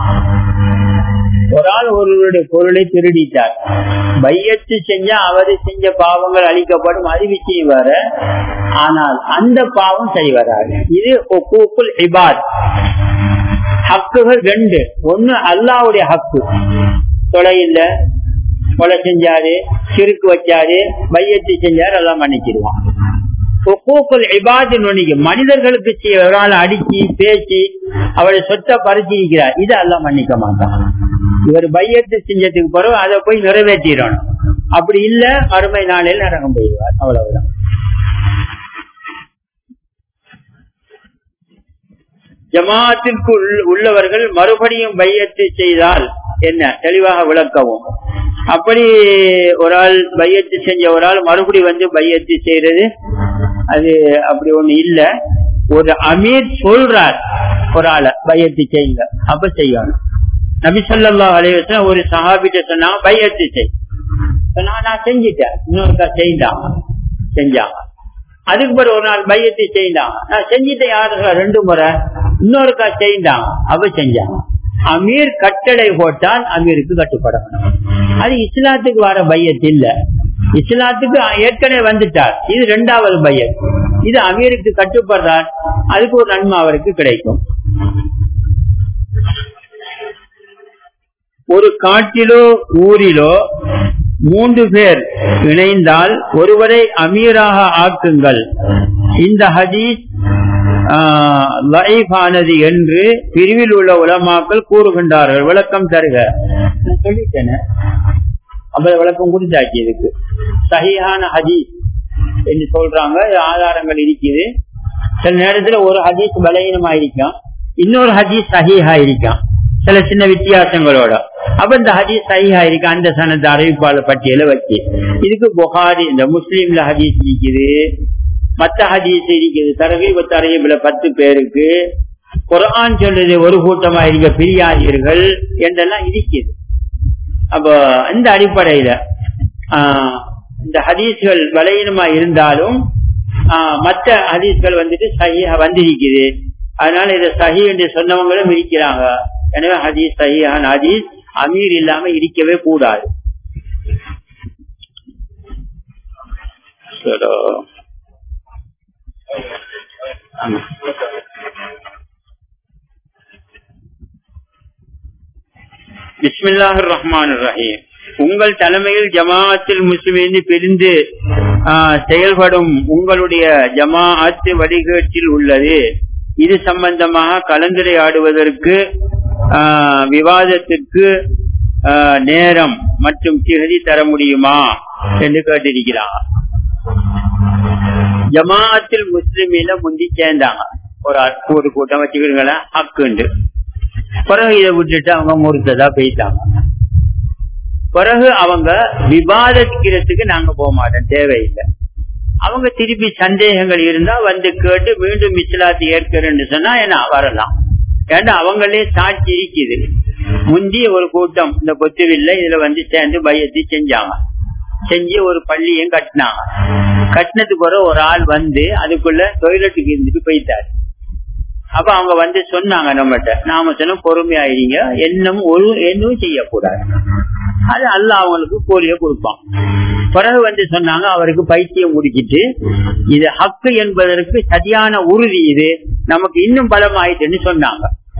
ஒரு ஆள் ஒருவருடைய பொருளை திருடிட்டார் பையத்து செஞ்சா அவரு செஞ்ச பாவங்கள் அழிக்கப்படும் அது விஷயம் வர ஆனால் அந்த பாவம் சரி வராது இது ஒக்கூக்குல் இபாத் ஹக்குகள் ரெண்டு ஒண்ணு அல்லாவுடைய ஹக்கு தொலை இல்ல கொலை செஞ்சாரு சிறுக்கு வச்சாரு பையத்து செஞ்சாரு எல்லாம் மன்னிச்சிருவான் மனிதர்களுக்கு ஒரு ஆள் அடிச்சு பேச்சு அவளை சொத்தை பறிச்சிருக்கிறார் இது எல்லாம் மன்னிக்க மாட்டான் இவர் பையத்து செஞ்சதுக்கு பிறகு அதை போய் நிறைவேற்றிடணும் அப்படி இல்ல மறுமை நாளில் நரகம் போயிடுவார் அவ்வளவுதான் ஜமாத்திற்கு உள்ளவர்கள் மறுபடியும் பையத்து செய்தால் என்ன தெளிவாக விளக்கவும் அப்படி ஒரு ஆள் பையத்து செஞ்ச ஒரு ஆள் மறுபடி வந்து பையத்து செய்யறது அது அப்படி ஒண்ணு இல்ல ஒரு அமீர் சொல்றார் ஒரு ஆளை பையத்து செய்யுங்க அப்ப செய்யணும் நபி சொல்லா அலைவசம் ஒரு சஹாபிட்ட சொன்னாங்க பையத்து செய் நான் செஞ்சிட்டேன் இன்னொருக்கா செய்தாங்க செஞ்சாங்க அதுக்கு பிறகு ஒரு நாள் பையத்தை செய்தாங்க நான் செஞ்சிட்டேன் யாரு ரெண்டு முறை இன்னொருக்கா செய்தாங்க அவ செஞ்சாங்க அமீர் கட்டளை போட்டால் அமீருக்கு கட்டுப்படணும் அது இஸ்லாத்துக்கு வர பையத் இல்ல இஸ்லாத்துக்கு ஏற்கனவே வந்துட்டார் இது ரெண்டாவது பையத் இது அமீருக்கு கட்டுப்படுறார் அதுக்கு ஒரு நன்மை அவருக்கு கிடைக்கும் ஒரு காட்டிலோ ஊரிலோ மூன்று பேர் இணைந்தால் ஒருவரை அமீராக ஆக்குங்கள் இந்த ஹதீஸ் லைஃபானது என்று பிரிவில் உள்ள உலமாக்கள் கூறுகின்றார்கள் விளக்கம் தருக சொல்லிட்டேன் அவ்வளவு விளக்கம் கொடுத்தாச்சு இதுக்கு சகியான ஹதீஸ் என்று சொல்றாங்க ஆதாரங்கள் இருக்குது சில நேரத்துல ஒரு ஹதீஸ் பலகீனமா இருக்கும் இன்னொரு ஹதீஸ் சஹீஹா இருக்கும் சில சின்ன வித்தியாசங்களோட அப்ப இந்த ஹதீஸ் சஹீஹா இருக்கு அந்த சனத்து அறிவிப்பாளர் பட்டியல வச்சு இதுக்கு புகாரி இந்த முஸ்லீம்ல ஹதீஸ் இருக்குது மத்த ஹதீஸ் இருக்குது தரகீபத் அறிவிப்புல பத்து பேருக்கு குரான் சொல்றது ஒரு கூட்டமா இருக்க பிரியாதீர்கள் என்றெல்லாம் இருக்குது அப்ப இந்த அடிப்படையில இந்த ஹதீஸ்கள் பலகீனமா இருந்தாலும் மற்ற ஹதீஸ்கள் வந்துட்டு சஹியா வந்திருக்குது அதனால இதை சஹி என்று சொன்னவங்களும் இருக்கிறாங்க எனவே ஹதீஸ் சஹியான ஹதீஸ் அமீர் இல்லாம இருக்கவே கூடாது பிஸ்மில்லாஹ் ரஹ்மான் ரஹீம் உங்கள் தலைமையில் ஜமாஅத்தில் முஸ்லிமின் பிரிந்து செயல்படும் உங்களுடைய ஜமாஅத்து வழிகேட்டில் உள்ளது இது சம்பந்தமாக கலந்துரையாடுவதற்கு விவாதத்திற்கு நேரம் மற்றும் திகதி தர முடியுமா என்று கேட்டிருக்கிறாங்க ஜமாஅத்தில் முஸ்லிமில முந்தி சேர்ந்தாங்க ஒரு ஒரு கூட்டம் வச்சுக்கிறீங்களா ஹக்குண்டு பிறகு இதை விட்டுட்டு அவங்க முறுத்ததா போயிட்டாங்க பிறகு அவங்க விவாதிக்கிறதுக்கு நாங்க போக மாட்டோம் தேவையில்லை அவங்க திருப்பி சந்தேகங்கள் இருந்தா வந்து கேட்டு மீண்டும் இஸ்லாத்தை ஏற்கிறேன்னு சொன்னா என்ன வரலாம் ஏன்னா அவங்களே சாட்சி இருக்குது முந்தி ஒரு கூட்டம் இந்த பொத்துவில்ல இதுல வந்து சேர்ந்து பயத்தி செஞ்சாங்க செஞ்சு ஒரு பள்ளியும் கட்டினாங்க கட்டினதுக்கு பிறகு ஒரு ஆள் வந்து அதுக்குள்ள டொய்லெட்டுக்கு இருந்துட்டு போயிட்டாரு அப்ப அவங்க வந்து சொன்னாங்க நம்மகிட்ட நாம சொன்ன பொறுமையாயிருங்க என்னும் ஒரு என்னும் செய்யக்கூடாது அது அல்ல அவங்களுக்கு கூலிய கொடுப்பான் பிறகு வந்து சொன்னாங்க அவருக்கு பைத்தியம் முடிச்சிட்டு இது ஹக்கு என்பதற்கு சரியான உறுதி இது நமக்கு இன்னும் பலம் ஆயிட்டுன்னு சொன்னாங்க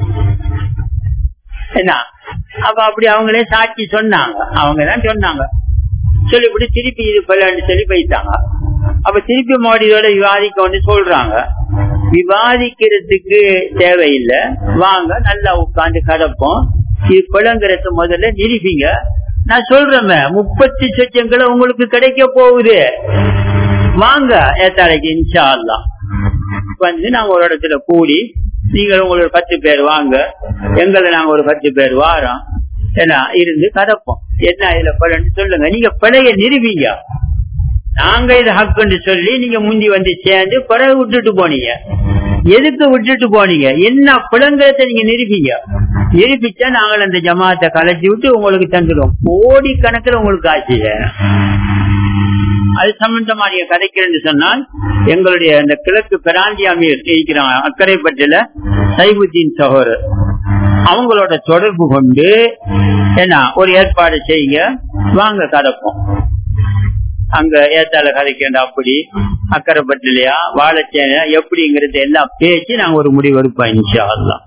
என்ன அப்ப அப்படி அவங்களே சாட்சி சொன்னாங்க அவங்கதான் சொன்னாங்க சொல்லிவிட்டு திருப்பி இது பலன்னு சொல்லி போயிட்டாங்க அப்ப திருப்பி மோடியோட விவாதிக்க வந்து சொல்றாங்க விவாதிக்கிறதுக்கு தேவையில்லை வாங்க நல்லா உட்காந்து கடப்போம் இது குளங்கிறத முதல்ல நிரூபிங்க நான் சொல்றேன் முப்பத்தி சொச்சங்களை உங்களுக்கு கிடைக்க போகுது வாங்க ஏத்தாளைக்கு இன்ஷா அல்லா வந்து நாங்க ஒரு இடத்துல கூடி நீங்கள் உங்களோட பத்து பேர் வாங்க எங்களை நாங்க ஒரு பத்து பேர் வாரோம் ஏன்னா இருந்து கதப்போம் என்ன இதுல பலன்னு சொல்லுங்க நீங்க பிழைய நிறுவீங்க நாங்க இது ஹக்குன்னு சொல்லி நீங்க முந்தி வந்து சேர்ந்து பிறகு விட்டுட்டு போனீங்க எதுக்கு விட்டுட்டு போனீங்க என்ன பிளங்கத்தை நீங்க நிரூபிங்க நிரூபிச்சா நாங்கள் அந்த ஜமாத்தை கலைச்சி விட்டு உங்களுக்கு தந்துடுவோம் கோடி கணக்கில் உங்களுக்கு ஆட்சி அது சம்பந்தமா நீங்க கதைக்கிறேன்னு சொன்னால் எங்களுடைய அந்த கிழக்கு பிராந்தி அமீர் இருக்கிறாங்க அக்கரைப்பட்டில சைபுத்தீன் சகோதரர் அவங்களோட தொடர்பு கொண்டு என்ன ஒரு ஏற்பாடு செய்யுங்க வாங்க கதப்போம் அங்க ஏத்தால கதைக்கண்டா அப்படி அக்கரைப்பட்டிலையா வாழைச்சேன எப்படிங்கறது எல்லாம் பேசி நாங்க ஒரு முடிவு எடுப்போம் இன்ஷா அல்லா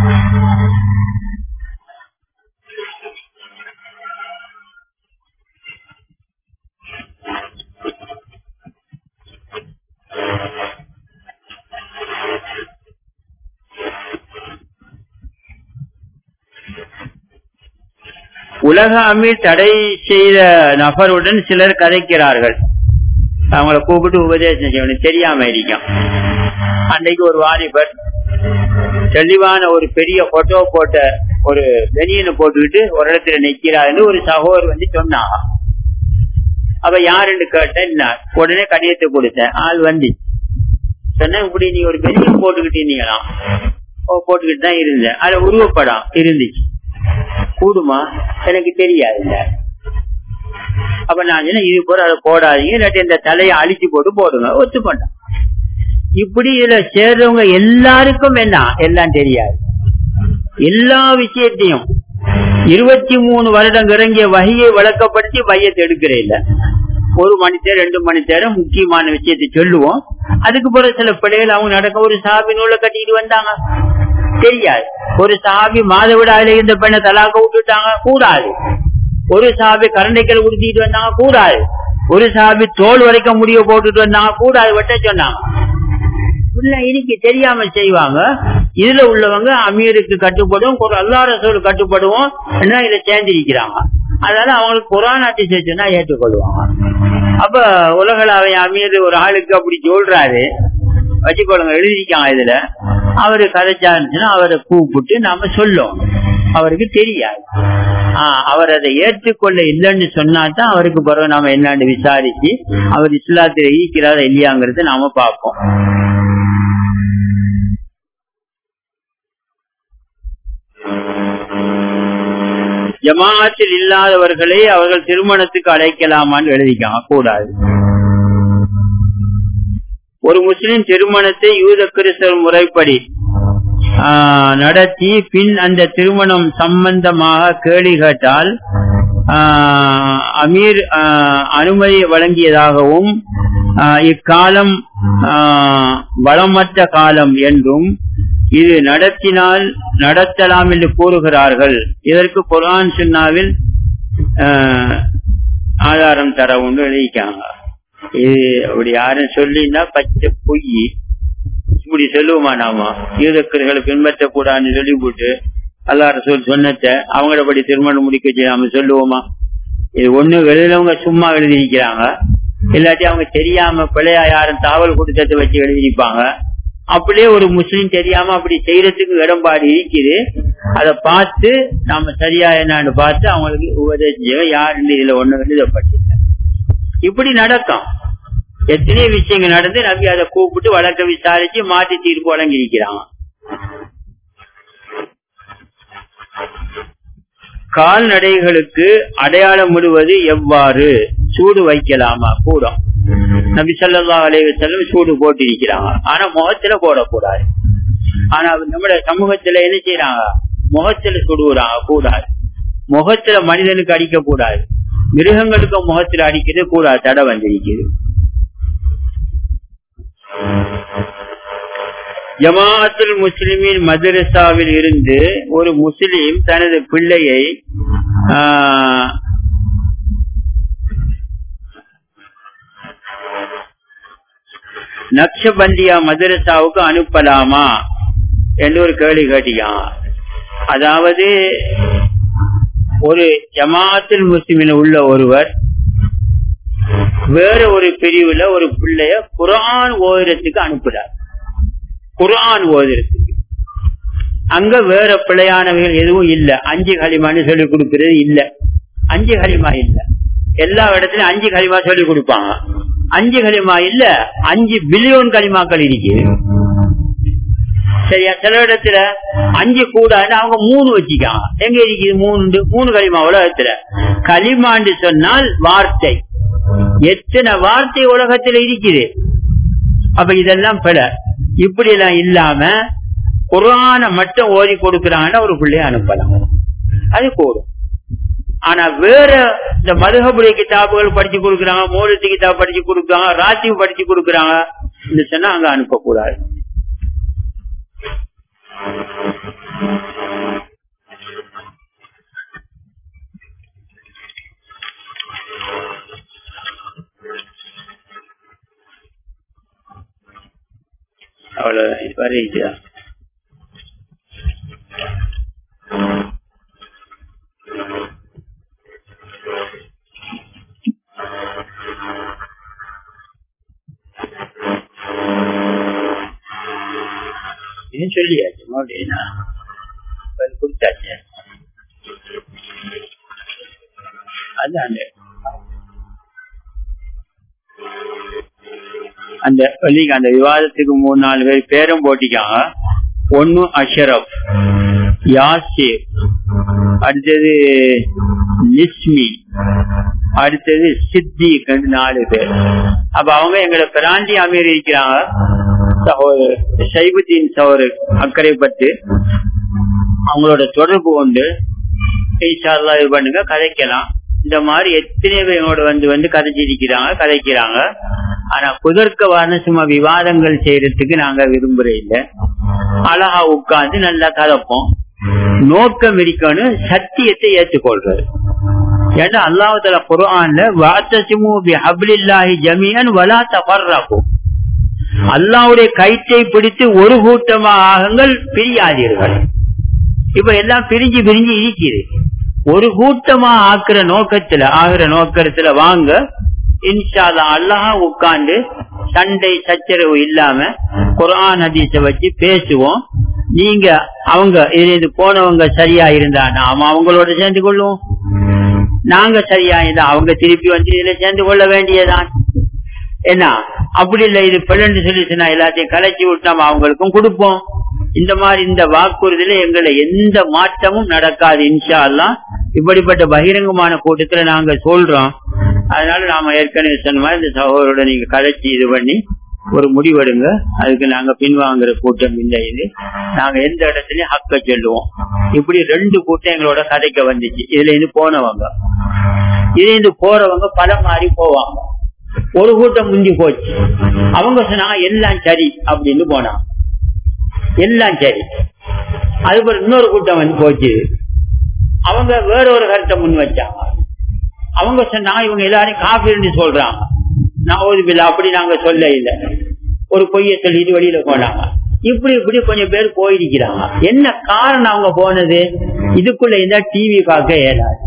உலக அமீர் தடை செய்த நபருடன் சிலர் கதைக்கிறார்கள் அவங்களை கூப்பிட்டு உபதேசம் செய்யணும் தெரியாம இருக்கும் அன்னைக்கு ஒரு வாலிபர் தெளிவான ஒரு பெரிய போட்டோ போட்ட ஒரு வெனியனை போட்டுக்கிட்டு ஒரு இடத்துல நிக்கிறாருன்னு ஒரு சகோதரர் வந்து சொன்னாங்க அவ யாருன்னு கேட்டேன் உடனே கடிதத்தை கொடுத்தேன் ஆள் வந்து சொன்ன இப்படி நீ ஒரு பெனியன் போட்டுக்கிட்டீங்களாம் போட்டுக்கிட்டு தான் இருந்தேன் அதுல உருவப்படம் இருந்துச்சு கூடுமா எனக்கு தெரியாது அப்ப நான் இது போற அதை போடாதீங்க இல்லாட்டி இந்த தலையை அழிச்சு போட்டு போடுங்க ஒத்துக்கொண்டேன் இப்படி இதுல சேர்றவங்க எல்லாருக்கும் என்ன எல்லாம் தெரியாது எல்லா விஷயத்தையும் இருபத்தி மூணு வருடம் இறங்கிய வகையை வழக்கப்படுத்தி வையத்தை எடுக்கிற இல்ல ஒரு மணி நேரம் ரெண்டு மணி நேரம் முக்கியமான விஷயத்தை சொல்லுவோம் அதுக்கு பிறகு சில பிள்ளைகள் அவங்க நடக்க ஒரு சாபி நூலை கட்டிட்டு வந்தாங்க தெரியாது ஒரு சாபி மாதவிடாயில இருந்த பெண்ணை தலாக்க விட்டுட்டாங்க கூடாது ஒரு சாபி கரண்டைக்கல் உடுத்திட்டு வந்தாங்க கூடாது ஒரு சாபி தோல் வரைக்கும் முடிய போட்டுட்டு வந்தாங்க கூடாது வட்ட சொன்னாங்க இன்னைக்கு தெரியாம செய்வாங்க இதுல உள்ளவங்க அமீருக்கு கட்டுப்படும் ஒரு அல்லா ரசோல் கட்டுப்படுவோம் இதை சேர்ந்திருக்கிறாங்க அதனால அவங்களுக்கு குரான் அட்டி சொன்னா ஏற்றுக்கொள்வாங்க அப்ப உலகளாவை அமீர் ஒரு ஆளுக்கு அப்படி சொல்றாரு வச்சுக்கொள்ளுங்க எழுதிருக்காங்க இதுல அவரு கதைச்சாருச்சுன்னா அவரை கூப்பிட்டு நாம சொல்லும் அவருக்கு தெரியாது ஆஹ் அவர் அதை ஏற்றுக்கொள்ள இல்லைன்னு சொன்னா தான் அவருக்கு பிறகு நாம என்னன்னு விசாரிச்சு அவர் இஸ்லாத்துல இருக்கிறாரா இல்லையாங்கிறது நாம பார்ப்போம் ஜமாத்தில் இல்லாதவர்களை அவர்கள் திருமணத்துக்கு அழைக்கலாமான்னு எழுதிக்காங்க கூடாது ஒரு முஸ்லிம் திருமணத்தை யூத கிறிஸ்தவ முறைப்படி நடத்தி பின் அந்த திருமணம் சம்பந்தமாக கேள்வி கேட்டால் அமீர் அனுமதி வழங்கியதாகவும் இக்காலம் வளமற்ற காலம் என்றும் இது நடத்தினால் நடத்தலாம் என்று கூறுகிறார்கள் இதற்கு குரான் சுன்னாவில் ஆதாரம் தர ஒன்று எழுதிக்காங்க இது அப்படி யாரும் சொல்லினா பச்சை பொய் இப்படி சொல்லுவோமா நாம யூதக்கர்களை பின்பற்றக்கூடாதுன்னு சொல்லி போட்டு அல்லா ரசூல் சொன்னத அவங்களபடி திருமணம் முடிக்க நாம சொல்லுவோமா இது ஒண்ணு எழுதுனவங்க சும்மா எழுதியிருக்கிறாங்க இல்லாட்டி அவங்க தெரியாம பிள்ளையா யாரும் தாவல் கொடுத்ததை வச்சு எழுதியிருப்பாங்க அப்படியே ஒரு முஸ்லீம் தெரியாம அப்படி செய்யறதுக்கு இடம்பாடு இருக்குது அதை பார்த்து நாம சரியா என்னன்னு பார்த்து அவங்களுக்கு உபதேசம் யாருன்னு இதுல ஒண்ணு எழுதப்பட்டு இப்படி நடக்கும் எத்தனையோ விஷயங்கள் நடந்து நபி அதை கூப்பிட்டு வழக்க விசாரிச்சு மாற்றி தீர்ப்பு வழங்கியிருக்கிறாங்க கால்நடைகளுக்கு அடையாளம் விடுவது எவ்வாறு சூடு வைக்கலாமா கூடும் நபி சொல்லா அலைய செல்லும் சூடு போட்டிருக்கிறாங்க ஆனா முகத்துல போடக்கூடாது ஆனா நம்முடைய சமூகத்துல என்ன செய்யறாங்க முகத்துல சுடுறாங்க கூடாது முகத்துல மனிதனுக்கு அடிக்க கூடாது மிருகங்களுக்கு முகத்துல அடிக்கிறது கூடாது தடை வந்திருக்கிறது ஜமாஅத்துல் முஸ்லிமின் மதரசாவில் இருந்து ஒரு முஸ்லிம் தனது பிள்ளையை ஆஹ், நக்ஷபந்தியா மதரசாவுக்கு அனுப்பலாமா என்று ஒரு கேள்வி கேட்டியான் அதாவது ஒரு ஜமாஅத்துல் முஸ்லிமில் உள்ள ஒருவர் வேற ஒரு பிரிவுல ஒரு பிள்ளைய குர்ஆன் ஓதுறதுக்கு அனுப்புறார் குர்ஆன் ஓதுறதுக்கு அங்க வேற பிழையானவைகள் எதுவும் இல்ல அஞ்சு களிமான்னு சொல்லி கொடுக்கிறது இல்ல அஞ்சு களிமா இல்ல எல்லா இடத்துலயும் அஞ்சு களிமா சொல்லி கொடுப்பாங்க அஞ்சு களிமா இல்ல அஞ்சு பில்லியன் களிமாக்கள் இருக்கு சரியா சில இடத்துல அஞ்சு கூடாது அவங்க மூணு வச்சுக்காங்க எங்க இருக்குது மூணு மூணு களிமா உலகத்துல களிமாண்டு சொன்னால் வார்த்தை எத்தனை வார்த்தை உலகத்துல இருக்குது அப்ப இதெல்லாம் பிழை இப்படி எல்லாம் இல்லாம குரான மட்டும் ஓதி கொடுக்கறாங்கன்னா ஒரு பிள்ளைய அனுப்பலாம் அது கூடும் ஆனா வேற இந்த மதுகபுடைய கிதாபுகள் படிச்சு கொடுக்கறாங்க மோலத்து கிதாப் படிச்சு கொடுக்கறாங்க ராத்திவு படிச்சு கொடுக்கறாங்க இந்த சொன்னா அங்க அனுப்பக்கூடாது அவ்வளவு இதுவரை இதுதான் இது சொல்லியாச்சு அப்படின்னா கொடுத்தாச்சு அதான் அந்த அந்த பள்ளிக்கு அந்த விவாதத்துக்கு மூணு நாலு பேர் பேரும் போட்டிக்காங்க ஒன்னு அஷரப் யாசிர் அடுத்தது நிஸ்மி அடுத்தது சித்திக் நாலு பேர் அப்ப அவங்க எங்களை பிராந்தி அமீர் இருக்கிறாங்க சகோதரர் சைபுத்தீன் சோறு அக்கறைப்பட்டு அவங்களோட தொடர்பு கொண்டு இன்ஷால்லா இது பண்ணுங்க கதைக்கலாம் இந்த மாதிரி எத்தனை பேர் எங்களோட வந்து வந்து கதைச்சிருக்கிறாங்க கதைக்கிறாங்க ஆனா குதர்க்கவான சும்மா விவாதங்கள் செய்யறதுக்கு நாங்க விரும்புற இல்ல அழகா உட்கார்ந்து நல்லா கதைப்போம் நோக்கம் இருக்கணும் சத்தியத்தை ஏற்றுக்கொள்றது ஏன்னா அல்லாஹால குரான்ல வாத்தசிமு பி ஹப்லில்லாஹி ஜமீஅன் வலா தஃபர்ரகு அல்லாஹ்வுடைய கயிற்றை பிடித்து ஒரு கூட்டமாக ஆகுங்கள் பிரியாதீர்கள் இப்ப எல்லாம் பிரிஞ்சு பிரிஞ்சு இருக்குது ஒரு கூட்டமா ஆக்குற நோக்கத்துல ஆகிற நோக்கத்துல வாங்க இன்ஷால்லா அல்லாஹா உட்கார்ந்து சண்டை சச்சரவு இல்லாம குரான் ஹதீஸ வச்சு பேசுவோம் நீங்க அவங்க இதுல போனவங்க சரியா இருந்தா நாம அவங்களோட சேர்ந்து கொள்வோம் நாங்க சரியா இருந்தா அவங்க திருப்பி வந்து இதுல சேர்ந்து கொள்ள வேண்டியதான் என்ன அப்படி இல்ல இது பிள்ளைன்னு சொல்லிச்சுன்னா எல்லாத்தையும் கலைச்சி விட்டு நம்ம அவங்களுக்கும் கொடுப்போம் இந்த மாதிரி இந்த வாக்குறுதியில எங்களை எந்த மாற்றமும் நடக்காது இன்ஷா எல்லாம் இப்படிப்பட்ட பகிரங்கமான கூட்டத்துல நாங்க சொல்றோம் அதனால நாம ஏற்கனவே சொன்ன மாதிரி இந்த சகோதரோட நீங்க கலைச்சி இது பண்ணி ஒரு முடிவெடுங்க அதுக்கு நாங்க பின்வாங்குற கூட்டம் இல்லை இது நாங்க எந்த இடத்துலயும் ஹக்க சொல்லுவோம் இப்படி ரெண்டு கூட்டம் எங்களோட கதைக்க வந்துச்சு இதுல இருந்து போனவங்க இதுல இருந்து போறவங்க பல மாறி போவாங்க ஒரு கூட்டம் முந்தி போச்சு அவங்க சொன்னாங்க எல்லாம் சரி அப்படின்னு போனாங்க எல்லாம் சரி அதுக்கப்புறம் இன்னொரு கூட்டம் வந்து போச்சு அவங்க வேற ஒரு கருத்தை முன் வச்சாங்க அவங்க சொன்னாங்க இவங்க எல்லாரையும் காஃபின்னு சொல்றாங்க நான் ஓதுபில்ல அப்படி நாங்க சொல்ல இல்லை ஒரு பொய்ய சொல்லிட்டு வெளியில போனாங்க இப்படி இப்படி கொஞ்சம் பேர் போயிருக்கிறாங்க என்ன காரணம் அவங்க போனது இதுக்குள்ள இருந்தா டிவி பார்க்க இயலாது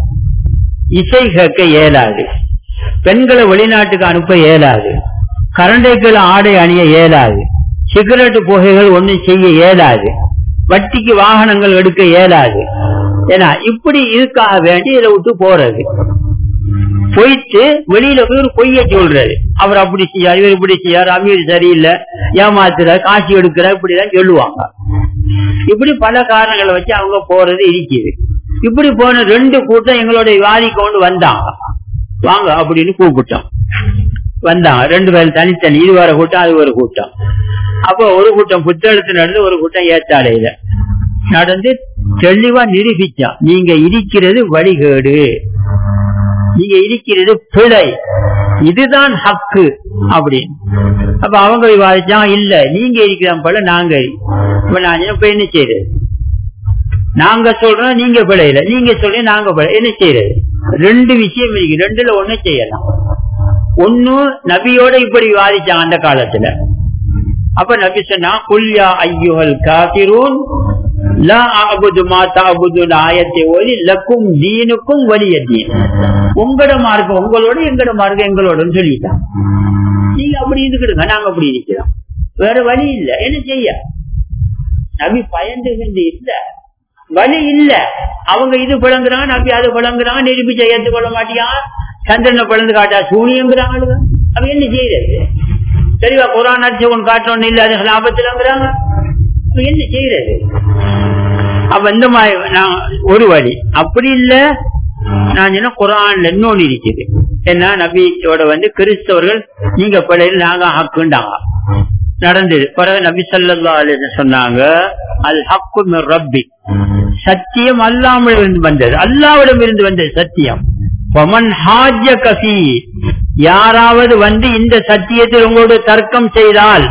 இசை கேட்க இயலாது பெண்களை வெளிநாட்டுக்கு அனுப்ப இயலாது கரண்டைக்குள்ள ஆடை அணிய இயலாது சிகரெட் புகைகள் ஒண்ணும் செய்ய இயலாது வட்டிக்கு வாகனங்கள் எடுக்க இயலாது ஏன்னா இப்படி இதுக்காக வேண்டி இதை விட்டு போறது போயிட்டு வெளியில போய் ஒரு பொய்ய சொல்றாரு அவர் அப்படி செய்யார் இவர் இப்படி செய்யார் அமீர் சரியில்லை ஏமாத்துறார் காட்சி எடுக்கிறார் இப்படிதான் சொல்லுவாங்க இப்படி பல காரணங்களை வச்சு அவங்க போறது இருக்குது இப்படி போன ரெண்டு கூட்டம் எங்களோட விவாதிக்க கொண்டு வந்தாங்க வாங்க அப்படின்னு கூப்பிட்டோம் வந்தாங்க ரெண்டு பேரும் தனித்தனி இது ஒரு கூட்டம் அது ஒரு கூட்டம் அப்போ ஒரு கூட்டம் புத்தகத்து நடந்து ஒரு கூட்டம் ஏத்தாலையில நடந்து தெளிவா நிரூபிச்சான் நீங்க இருக்கிறது வழிகேடு நீங்க இருக்கிறது பிழை இதுதான் ஹக்கு அப்படின்னு அப்ப அவங்க விவாதிச்சான் இல்ல நீங்க இருக்கிற போல நாங்க இப்ப நான் இப்ப என்ன செய்யறது நாங்க சொல்றோம் நீங்க பிழையில நீங்க சொல்றீங்க நாங்க பிழை என்ன செய்யறது ரெண்டு விஷயம் இருக்கு ரெண்டுல ஒண்ணு செய்யலாம் ஒண்ணு நபியோட இப்படி விவாதிச்சாங்க அந்த காலத்துல அப்ப நபி சொன்னா குல்யா ஐயுகள் காத்திரூன் ஆயத்தை ஓதி லக்கும் தீனுக்கும் வலிய தீன் உங்களோட மார்க்கம் உங்களோட எங்களோட மார்க்கம் எங்களோட சொல்லிட்டான் நீங்க அப்படி இருந்துக்கிடுங்க நாங்க அப்படி இருக்கிறோம் வேற வழி இல்ல என்ன செய்ய நபி பயந்து இல்ல வழி இல்ல அவங்க இது பிளங்குறாங்க நபி அது பிளங்குறாங்க நிரூபிச்ச ஏற்றுக்கொள்ள மாட்டியா சந்திரனை பிளந்து காட்டா சூனியங்கிறாங்க அவ என்ன செய்யறது தெளிவா குரான் அடிச்சவன் காட்டணும் இல்ல அது லாபத்துலங்கிறாங்க என்ன செய்யறது அப்ப இந்த மாதிரி நான் ஒரு வழி அப்படி இல்ல நான் சொன்ன குரான்ல இன்னொன்னு இருக்குது என்ன நபியோட வந்து கிறிஸ்தவர்கள் நீங்க பிள்ளைகள் நாங்க ஹக்குண்டாங்க நடந்தது பிறகு நபி சல்லா சொன்னாங்க அல் ஹக்கு ரப்பி சத்தியம் அல்லாமல் இருந்து வந்தது அல்லாவிடம் இருந்து வந்தது சத்தியம் பமன் ஹாஜ கசி யாராவது வந்து இந்த சத்தியத்தில் உங்களோட தர்க்கம் செய்தால்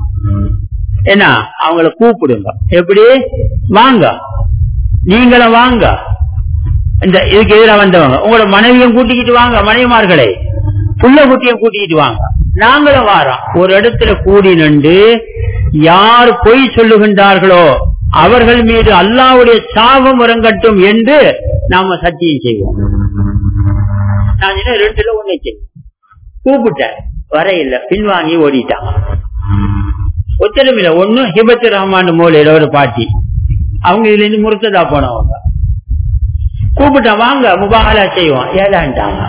என்ன அவங்கள கூப்பிடுங்க எப்படி வாங்க நீங்களும் வாங்க இந்த இதுக்கு எதிராக வந்தவங்க உங்களோட மனைவியும் கூட்டிக்கிட்டு வாங்க மனைவிமார்களை புள்ள குட்டியும் கூட்டிக்கிட்டு வாங்க நாங்களும் வாரோம் ஒரு இடத்துல கூடி நின்று யார் பொய் சொல்லுகின்றார்களோ அவர்கள் மீது அல்லாவுடைய சாபம் இறங்கட்டும் என்று நாம சத்தியம் செய்வோம் நான் ரெண்டுல ஒண்ணு செய்வோம் கூப்பிட்டேன் வர இல்ல பின்வாங்கி ஓடிட்டான் ஒத்தரமில்ல ஒண்ணு ஹிபத்து ரஹ்மான் மூலையில ஒரு பாட்டி அவங்க இதுல இருந்து முறுத்ததா போனவங்க கூப்பிட்டா வாங்க முபாகலா செய்வோம் ஏதான்ட்டாங்க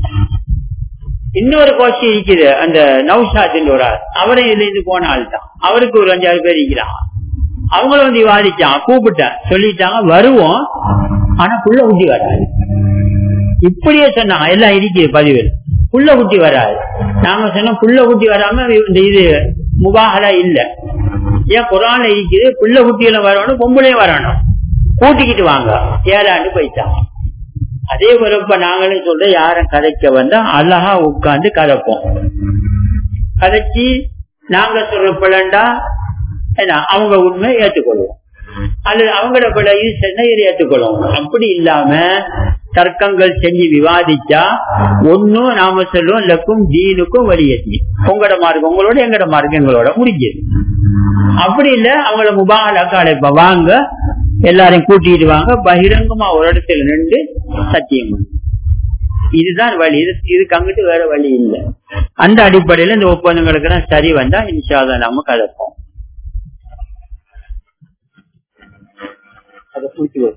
இன்னொரு கோஷ்டி இருக்குது அந்த நௌஷாத்தின் ஒரு ஆள் அவரை இதுல இருந்து போன ஆள் தான் அவருக்கு ஒரு அஞ்சாறு பேர் இருக்கிறாங்க அவங்கள வந்து விவாதிச்சான் கூப்பிட்டேன் சொல்லிட்டாங்க வருவோம் ஆனா புள்ள குட்டி வராது இப்படியே சொன்னாங்க எல்லாம் இருக்குது பதிவில் புள்ள குட்டி வராது நாங்க சொன்னோம் புள்ள குட்டி வராம இந்த இது முபாகலா இல்ல ஏன் குரான் இருக்குது புள்ள குட்டியில வரணும் பொம்பளையும் வரணும் கூட்டிக்கிட்டு வாங்க ஏழாண்டு போயிட்டாங்க அதே போல இப்ப நாங்களும் சொல்ற யாரும் கதைக்க வந்தா அழகா உட்கார்ந்து கதைப்போம் கதைச்சு நாங்க சொல்ற பிள்ளைண்டா அவங்க உண்மை ஏற்றுக்கொள்வோம் அல்லது அவங்களோட பிள்ளை இது சென்னை ஏற்றுக்கொள்வோம் அப்படி இல்லாம தர்க்கங்கள் செஞ்சு விவாதிச்சா ஒன்னும் நாம சொல்லுவோம் லக்கும் தீனுக்கும் வலியத்தி உங்களோட மார்க்கம் உங்களோட எங்களோட மார்க்கம் எங்களோட முடிஞ்சது அப்படி இல்ல அவங்கள முபாகலாக்க அழைப்ப வாங்க எல்லாரையும் கூட்டிட்டு வாங்க பகிரங்கமா ஒரு இடத்துல நின்று சத்தியம் இதுதான் வழி இது இதுக்கு அங்கிட்டு வேற வழி இல்லை அந்த அடிப்படையில இந்த ஒப்பந்தங்களுக்கு எல்லாம் சரி வந்தா இன்ஷாத நாம கலப்போம் அதை பூச்சி வரும்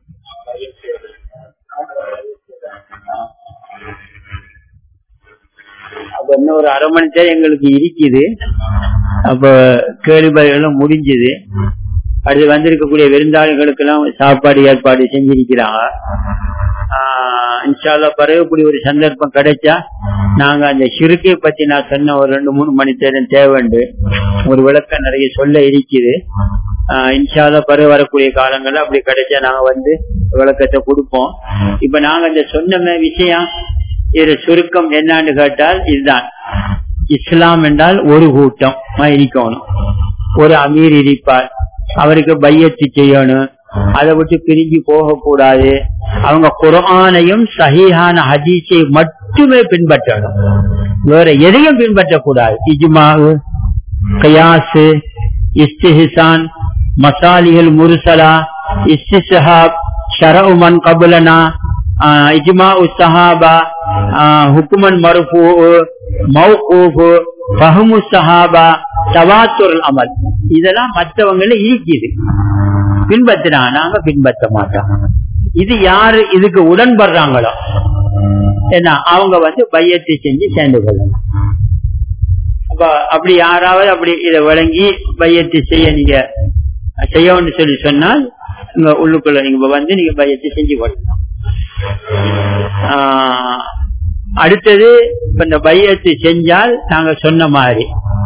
அப்ப இன்னும் ஒரு அரை மணி நேரம் எங்களுக்கு இருக்குது அப்ப கேள்விப்பதிகளும் முடிஞ்சது அடுத்து வந்திருக்கக்கூடிய விருந்தாளிகளுக்கு எல்லாம் சாப்பாடு ஏற்பாடு செஞ்சிருக்கிறாங்க இன்ஷால்லா பிறகுக்கூடிய ஒரு சந்தர்ப்பம் கிடைச்சா நாங்க அந்த சிறுக்கை பத்தி நான் சொன்ன ஒரு ரெண்டு மூணு மணி நேரம் தேவைண்டு ஒரு விளக்கம் நிறைய சொல்ல இருக்குது இன்ஷால்லா பிறகு வரக்கூடிய காலங்கள்ல அப்படி கிடைச்சா நாங்க வந்து விளக்கத்தை கொடுப்போம் இப்ப நாங்க இந்த சொன்ன விஷயம் இது சுருக்கம் என்னன்னு கேட்டால் இதுதான் இஸ்லாம் என்றால் ஒரு கூட்டம் இருக்கணும் ஒரு அமீர் இருப்பார் அவருக்கு பையத்து செய்யணும் அதை விட்டு பிரிஞ்சு போகக்கூடாது அவங்க குரானையும் சஹீஹான ஹதீஸை மட்டுமே பின்பற்றணும் வேற எதையும் பின்பற்றக்கூடாது இஜ்மாவு கயாசு இஸ்திஹான் மசாலிகள் முருசலா இஸ்திஹாப் ஷரவுமன் கபுலனா இஜ்மா சஹாபா ஹுக்குமன் மருஃபூ மௌகூஃப் ஃபஹமு சஹாபா தவாத்துர் அமல் இதெல்லாம் மற்றவங்கள இருக்குது பின்பற்றினாங்க நாங்க பின்பற்ற மாட்டோம் இது யாரு இதுக்கு உடன்படுறாங்களோ என்ன அவங்க வந்து பையத்தை செஞ்சு சேர்ந்து கொள்ளலாம் அப்ப அப்படி யாராவது அப்படி இதை வழங்கி பையத்தை செய்ய நீங்க செய்யணும்னு சொல்லி சொன்னால் உங்க உள்ளுக்குள்ள நீங்க வந்து நீங்க பையத்தை செஞ்சு கொள்ளலாம் அடுத்தது இப்ப இந்த பையத்தை செஞ்சால் நாங்க சொன்ன மாதிரி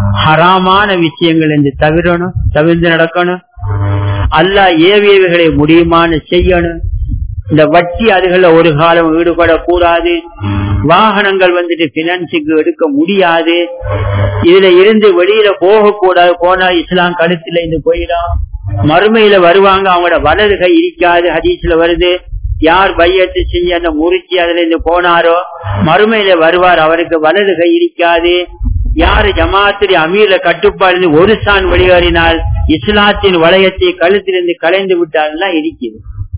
ஹராமான விஷயங்கள் என்று தவிரணும் தவிர்த்து நடக்கணும் அல்லாஹ் ஏவியவைகளை முடியுமான்னு செய்யணும் இந்த வட்டி அதுகள்ல ஒரு காலம் ஈடுபடக்கூடாது வாகனங்கள் வந்துட்டு பினான்ஸுக்கு எடுக்க முடியாது இதுல இருந்து வெளியில போகக்கூடாது போனா இஸ்லாம் கழுத்துல இருந்து போயிடும் மறுமையில வருவாங்க அவங்களோட வலது கை இருக்காது ஹதீஸ்ல வருது யார் பையத்து செஞ்சு அந்த முறிச்சி அதுல இருந்து போனாரோ மறுமையில வருவார் அவருக்கு வலது கை இருக்காது யாரு ஜமாத்துடைய அமீர கட்டுப்பாடு ஒரு சான் வெளியேறினால் இஸ்லாத்தின் வளையத்தை கழுத்திலிருந்து கலைந்து விட்டால் இருக்குது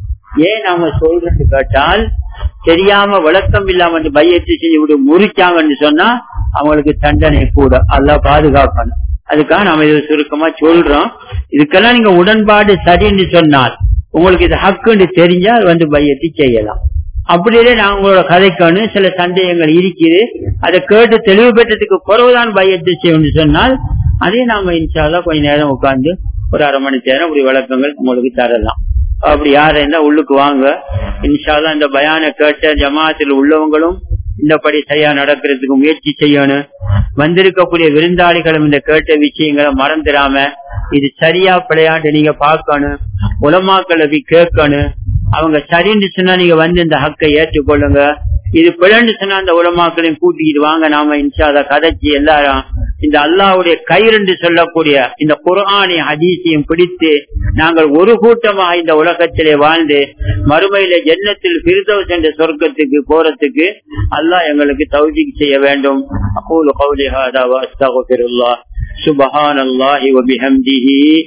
ஏன் நாம சொல்றது கேட்டால் தெரியாம விளக்கம் இல்லாம பையத்தை செஞ்சு விட்டு முறிச்சாங்கன்னு சொன்னா அவங்களுக்கு தண்டனை கூட அல்ல பாதுகாக்கணும் அதுக்காக நாம இது சுருக்கமா சொல்றோம் இதுக்கெல்லாம் நீங்க உடன்பாடு சரின்னு சொன்னால் உங்களுக்கு இது ஹக்குன்னு தெரிஞ்சால் வந்து பையத்தை செய்யலாம் அப்படியே நான் உங்களோட கதைக்கானு சில சந்தேகங்கள் இருக்குது அதை கேட்டு தெளிவு பெற்றதுக்கு பிறகுதான் பையத்தை செய்யணும்னு சொன்னால் அதே நாம இன்ஷால்லா கொஞ்ச நேரம் உட்கார்ந்து ஒரு அரை மணி நேரம் இப்படி விளக்கங்கள் உங்களுக்கு தரலாம் அப்படி யார் இருந்தா உள்ளுக்கு வாங்க இன்ஷால்லா இந்த பயான கேட்ட ஜமாத்தில் உள்ளவங்களும் இந்தபடி சரியா நடக்கிறதுக்கு முயற்சி செய்யணும் வந்திருக்கக்கூடிய விருந்தாளிகளும் இந்த கேட்ட விஷயங்களை மறந்துடாம இது சரியா பிழையாண்டு நீங்க பார்க்கணும் உலமாக்களை கேட்கணும் அவங்க சரின்னு சொன்னா நீங்க வந்து இந்த ஹக்கை ஏற்றுக்கொள்ளுங்க இது பிழன்னு சொன்னா அந்த உலமாக்களையும் கூட்டிக்கிட்டு வாங்க நாம இன்ஷாத கதைச்சி எல்லாரும் இந்த அல்லாவுடைய கயிறு சொல்லக்கூடிய இந்த குரானி ஹதீஸையும் பிடித்து நாங்கள் ஒரு கூட்டமாக இந்த உலகத்திலே வாழ்ந்து மறுமையில ஜன்னத்தில் பிரிதோஸ் என்ற சொர்க்கத்துக்கு போறதுக்கு அல்லாஹ் எங்களுக்கு தௌஜிக் செய்ய வேண்டும் அகூலு கௌலி ஹாதா வஸ்தகுஃபிருல்லாஹ் سبحان الله وبحمده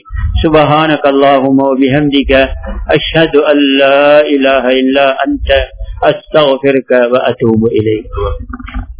سبحانك اللهم وبحمدك أشهد أن لا إله إلا أنت أستغفرك وأتوب إليك